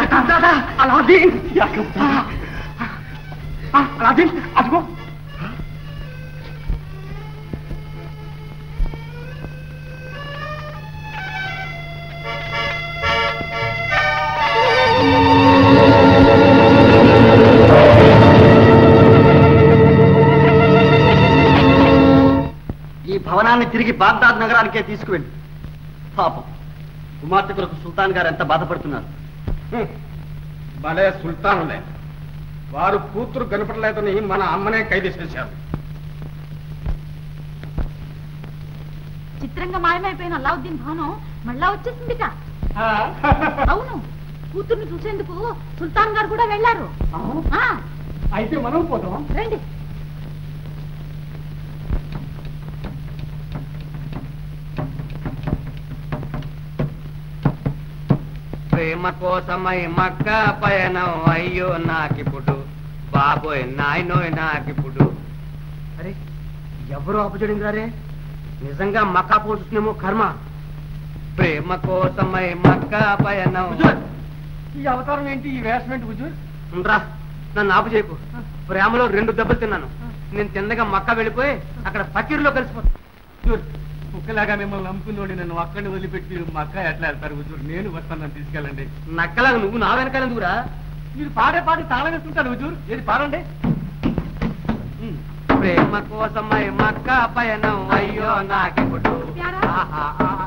అలాదీన్ ఆ, అలాదీన్ అదిగో ఈ భవనాన్ని తిరిగి బాగ్దాద్ నగరానికే తీసుకువెళ్ళి పాపం కుమార్తె కొరకు సుల్తాన్ గారు ఎంత బాధపడుతున్నారు భలే సుల్తానులే వారు కూతురు కనపడలేదని మన అమ్మనే ఖైదు చేశారు చిత్రంగా మాయమైపోయిన అల్లావుద్దీన్ భవనం మళ్ళా వచ్చేసిందిట అవును కూతుర్ని చూసేందుకు సుల్తాన్ గారు కూడా వెళ్ళారు ఆ, అయితే మనం పోదాం రండి రే ప్రేమ కోసమై మక్క పయనం అయ్యో నాకిప్పుడు బాబోయ్ నాయనోయ్ నాకిప్పుడు అరే ఎవరు అపచడింది రే నిజంగా మక్కా పోతున్నామో కర్మ ప్రేమ కోసమై మక్క పయనం ఈ అవతారం ఏంటి ఈ వేషం ఏంటి హుజూర్ ఉండ్రా నన్ను ఆపు చేయకు ప్రేమలో రెండు దెబ్బలు తిన్నాను నేను తిన్నగా మక్క వెళ్ళిపోయి అక్కడ పకీర్లో కలిసిపోతాను కుక్కలాగా మిమ్మల్ని నమ్ముకుందండి నన్ను అక్కడిని వదిలిపెట్టి మా అక్క ఎట్లా వెళ్తారు హుజూర్ నేను వస్తాను నన్ను తీసుకెళ్ళండి నక్కలాగా నువ్వు నా వెనకాల ఎందుకురా మీరు పాడే పాడి తాళం వేస్తుంటారు హుజూర్ ఏది పాడండి ప్రేమ కోసమై మక్క పయనం అయ్యో నాకిప్పుడు ఆహా, ఆహా.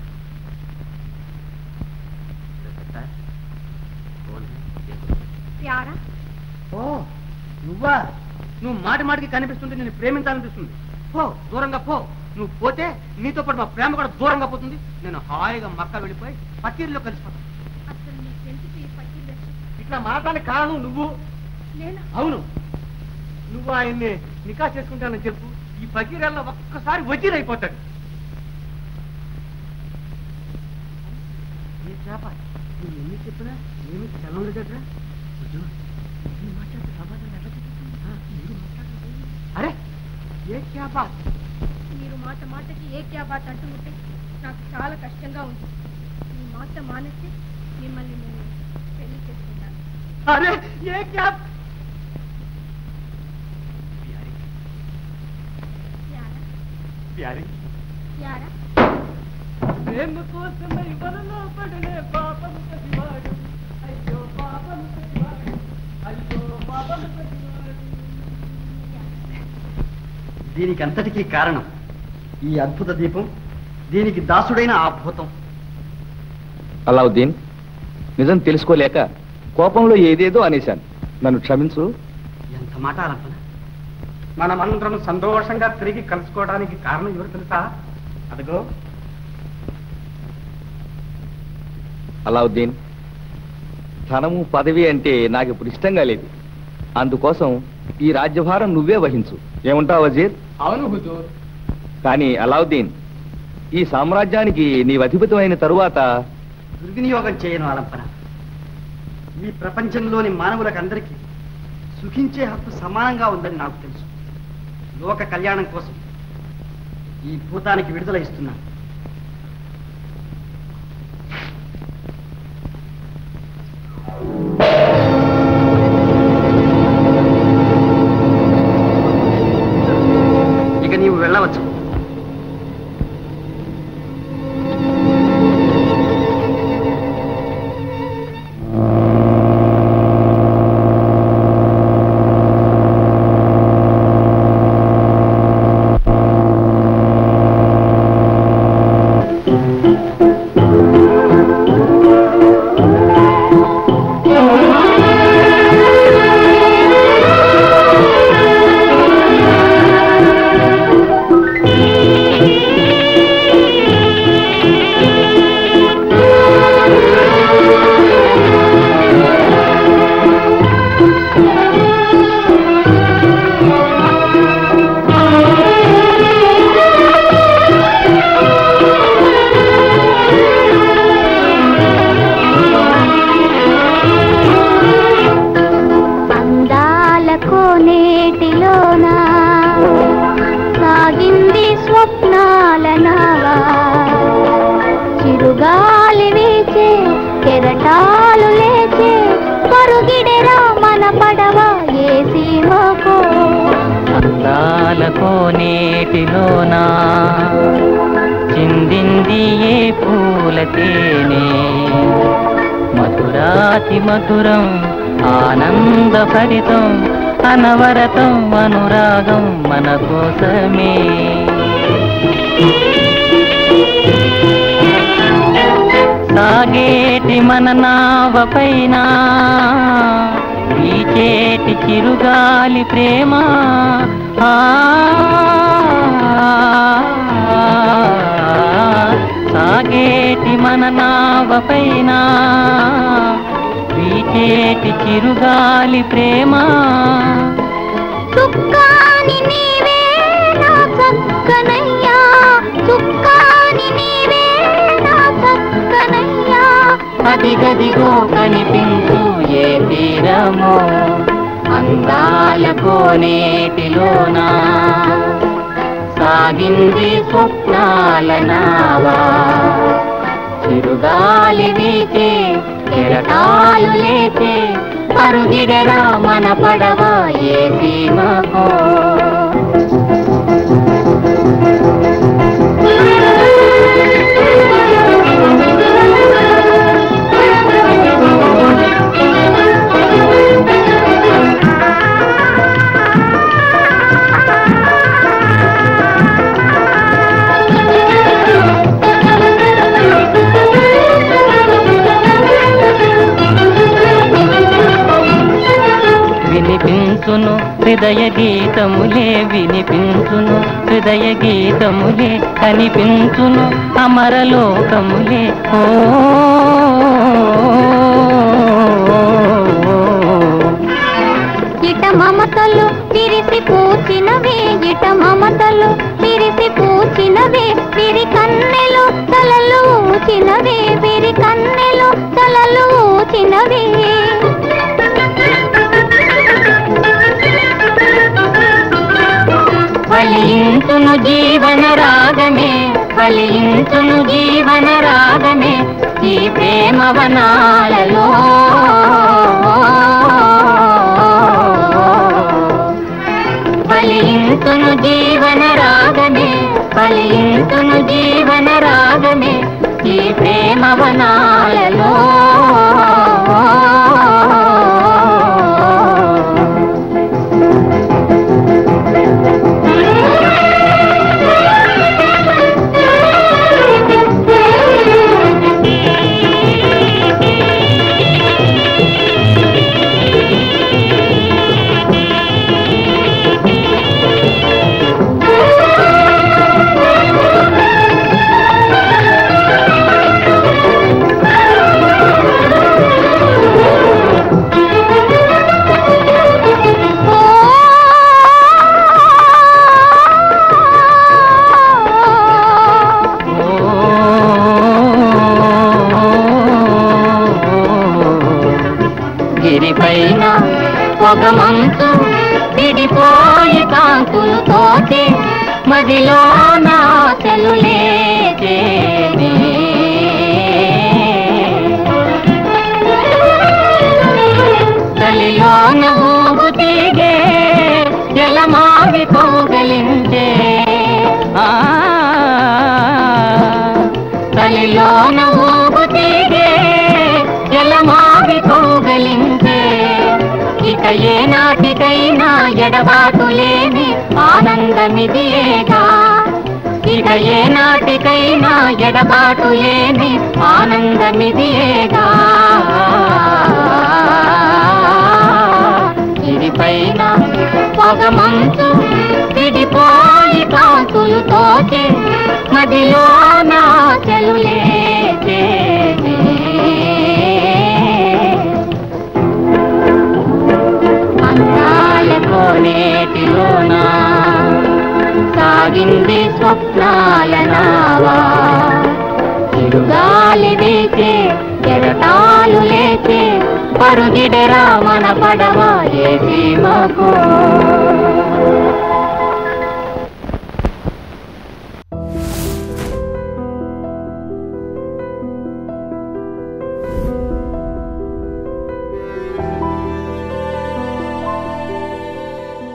ప్యారా ఓ నువ్వా నువ్వు మాటి మాటికి కనిపిస్తుంటే నేను ప్రేమించాలనిపిస్తుంది పో దూరంగా పో నువ్వు పోతే నీతో పాటు మా ప్రేమ కూడా దూరంగా పోతుంది నేను హాయిగా మక్క వెళ్ళిపోయి పకీర్లో కలిసిపోతాను అసలు నీకెందుకు ఈ పట్టింది ఇట్లా మాట్లాడడానికి కారణం నువ్వు నేను అవును నువ్వు ఆయన్ని నికా చేసుకుంటానని చెప్పు ఈ ఫకీరాల్లో ఒక్కసారి వజీరైపోతాడు ఏ చేప నువ్వు ఎన్ని చెప్పినా ఏమి చలం లేదట్రా అరే ఏ చేప మీరు మాట మాటకి ఏ క్యా బాత్ అంటూ ఉంటే నాకు చాలా కష్టంగా ఉంది మీ మాట మానేస్తే మిమ్మల్ని నేను పెళ్లి చేసుకుంటాను అరే ఏ క్యాబ్ ప్యారీ యారా ప్రేమ కోసమై వలలో పడలే పాపం ప్రతివాడు అయ్యో పాపం ప్రతివాడు అయ్యో పాపం ప్రతివాడు దీనికి అంతటికీ కారణం ఈ అద్భుత దీపం దీనికి దాసుడైన ఆ భూతం అలావుద్దీన్ నిజం తెలుసుకోలేక కోపంలో ఏదేదో అనేశాను నన్ను క్షమించు ఎంత మాట అలంపన మనమందరం సంతోషంగా తిరిగి కలుసుకోవడానికి కారణం ఎవరు తెలుసా అదిగో అలావుద్దీన్ ధనము పదవి అంటే నాకు ఇప్పుడు ఇష్టంగా లేదు అందుకోసం ఈ రాజ్యభారం నువ్వే వహించు ఏమంటావు వజీర్ అవును హుజూర్ కానీ అలావుద్దీన్ ఈ సామ్రాజ్యానికి నీవు అధిపతి అయిన తరువాత దుర్వినియోగం చేయను ఆలంపన ఈ ప్రపంచంలోని మానవులకందరికీ సుఖించే హక్కు సమానంగా ఉందని నాకు తెలుసు లోక కళ్యాణం కోసం ఈ భూతానికి విడుదల ఇస్తున్నాను ఇక నీవు వెళ్ళవచ్చు అందాల కోనేటిలోన సాగింది స్వప్నాల నావా చిరుగాలి వీచే కెరటాలు లేచే పరుగిడెరా మన పడవ ఏ సీమకో అందాల కోనేటిలోనా చిందింది ఏ పూల తేనె మధురాతి మధురం ఆనంద భరితం అనవరతం అనురాగం మన కోసమే సాగేటి మన నావ పైన వీచేటి చిరుగాలి ప్రేమ ఆ సాగేటి మన నావ పైన వీచేటి చిరుగాలి ప్రేమ చుక్కాని నీవే నా చక్కనయ్యా చుక్కాని నీవే నా చక్కనయ్యా అది గదిగో కనిపించు ఏ తీరమో అందాల కోనేటిలోనా సాగింది స్వప్నాల నావా చిరుగాలి వీచే కెరటాలు లేచే పరుగిడరా మన పడవ ఏ సీమకో వినిపించును హృదయ గీతములే వినిపించును హృదయ గీతములే కనిపించును అమరలోకములే ఓ ఇట మమతలు విరిసి పూచినవే ఇట మమతలు విరిసి పూచినవే విరి కన్నెలు తలలు ఊచినవే విరి కన్నెలు తలలు ఊచినవే ఫలించును జీవన రాగమే ఫలించును జీవన రాగమే ఈ ప్రేమ వనాలలో ఫలించును జీవన రాగమే ఫలించును జీవన రాగమే ఈ ప్రేమ వనాలలో గిరిపైన ఒక మంచు విడిపోయి కాంతులు తోటి మదిలో నా చెల్లులేచేది తల్లిలోన ఊగు తీగే జలమావి పోగలించే ఆ తల్లిలోన ఊగు తీగే జలమావి పోగలించే ఇక ఏ నాటికైనా ఎడబాటు లేని ఆనందమిదియేగా ఇక ఏ నాటికైనా ఎడబాటు లేని ఆనందమిదియేగా ఇదిపైన పొగ మంచు విడిపోయి కాంతులు తోచే మదిలో నా చెలులేచే అందాల కోనేటిలోనా సాగింది స్వప్నాల నావా చిరుగాలి వీచే కెరటాలు లేచే పరుగిడరా మన పడవ ఏ సీమకు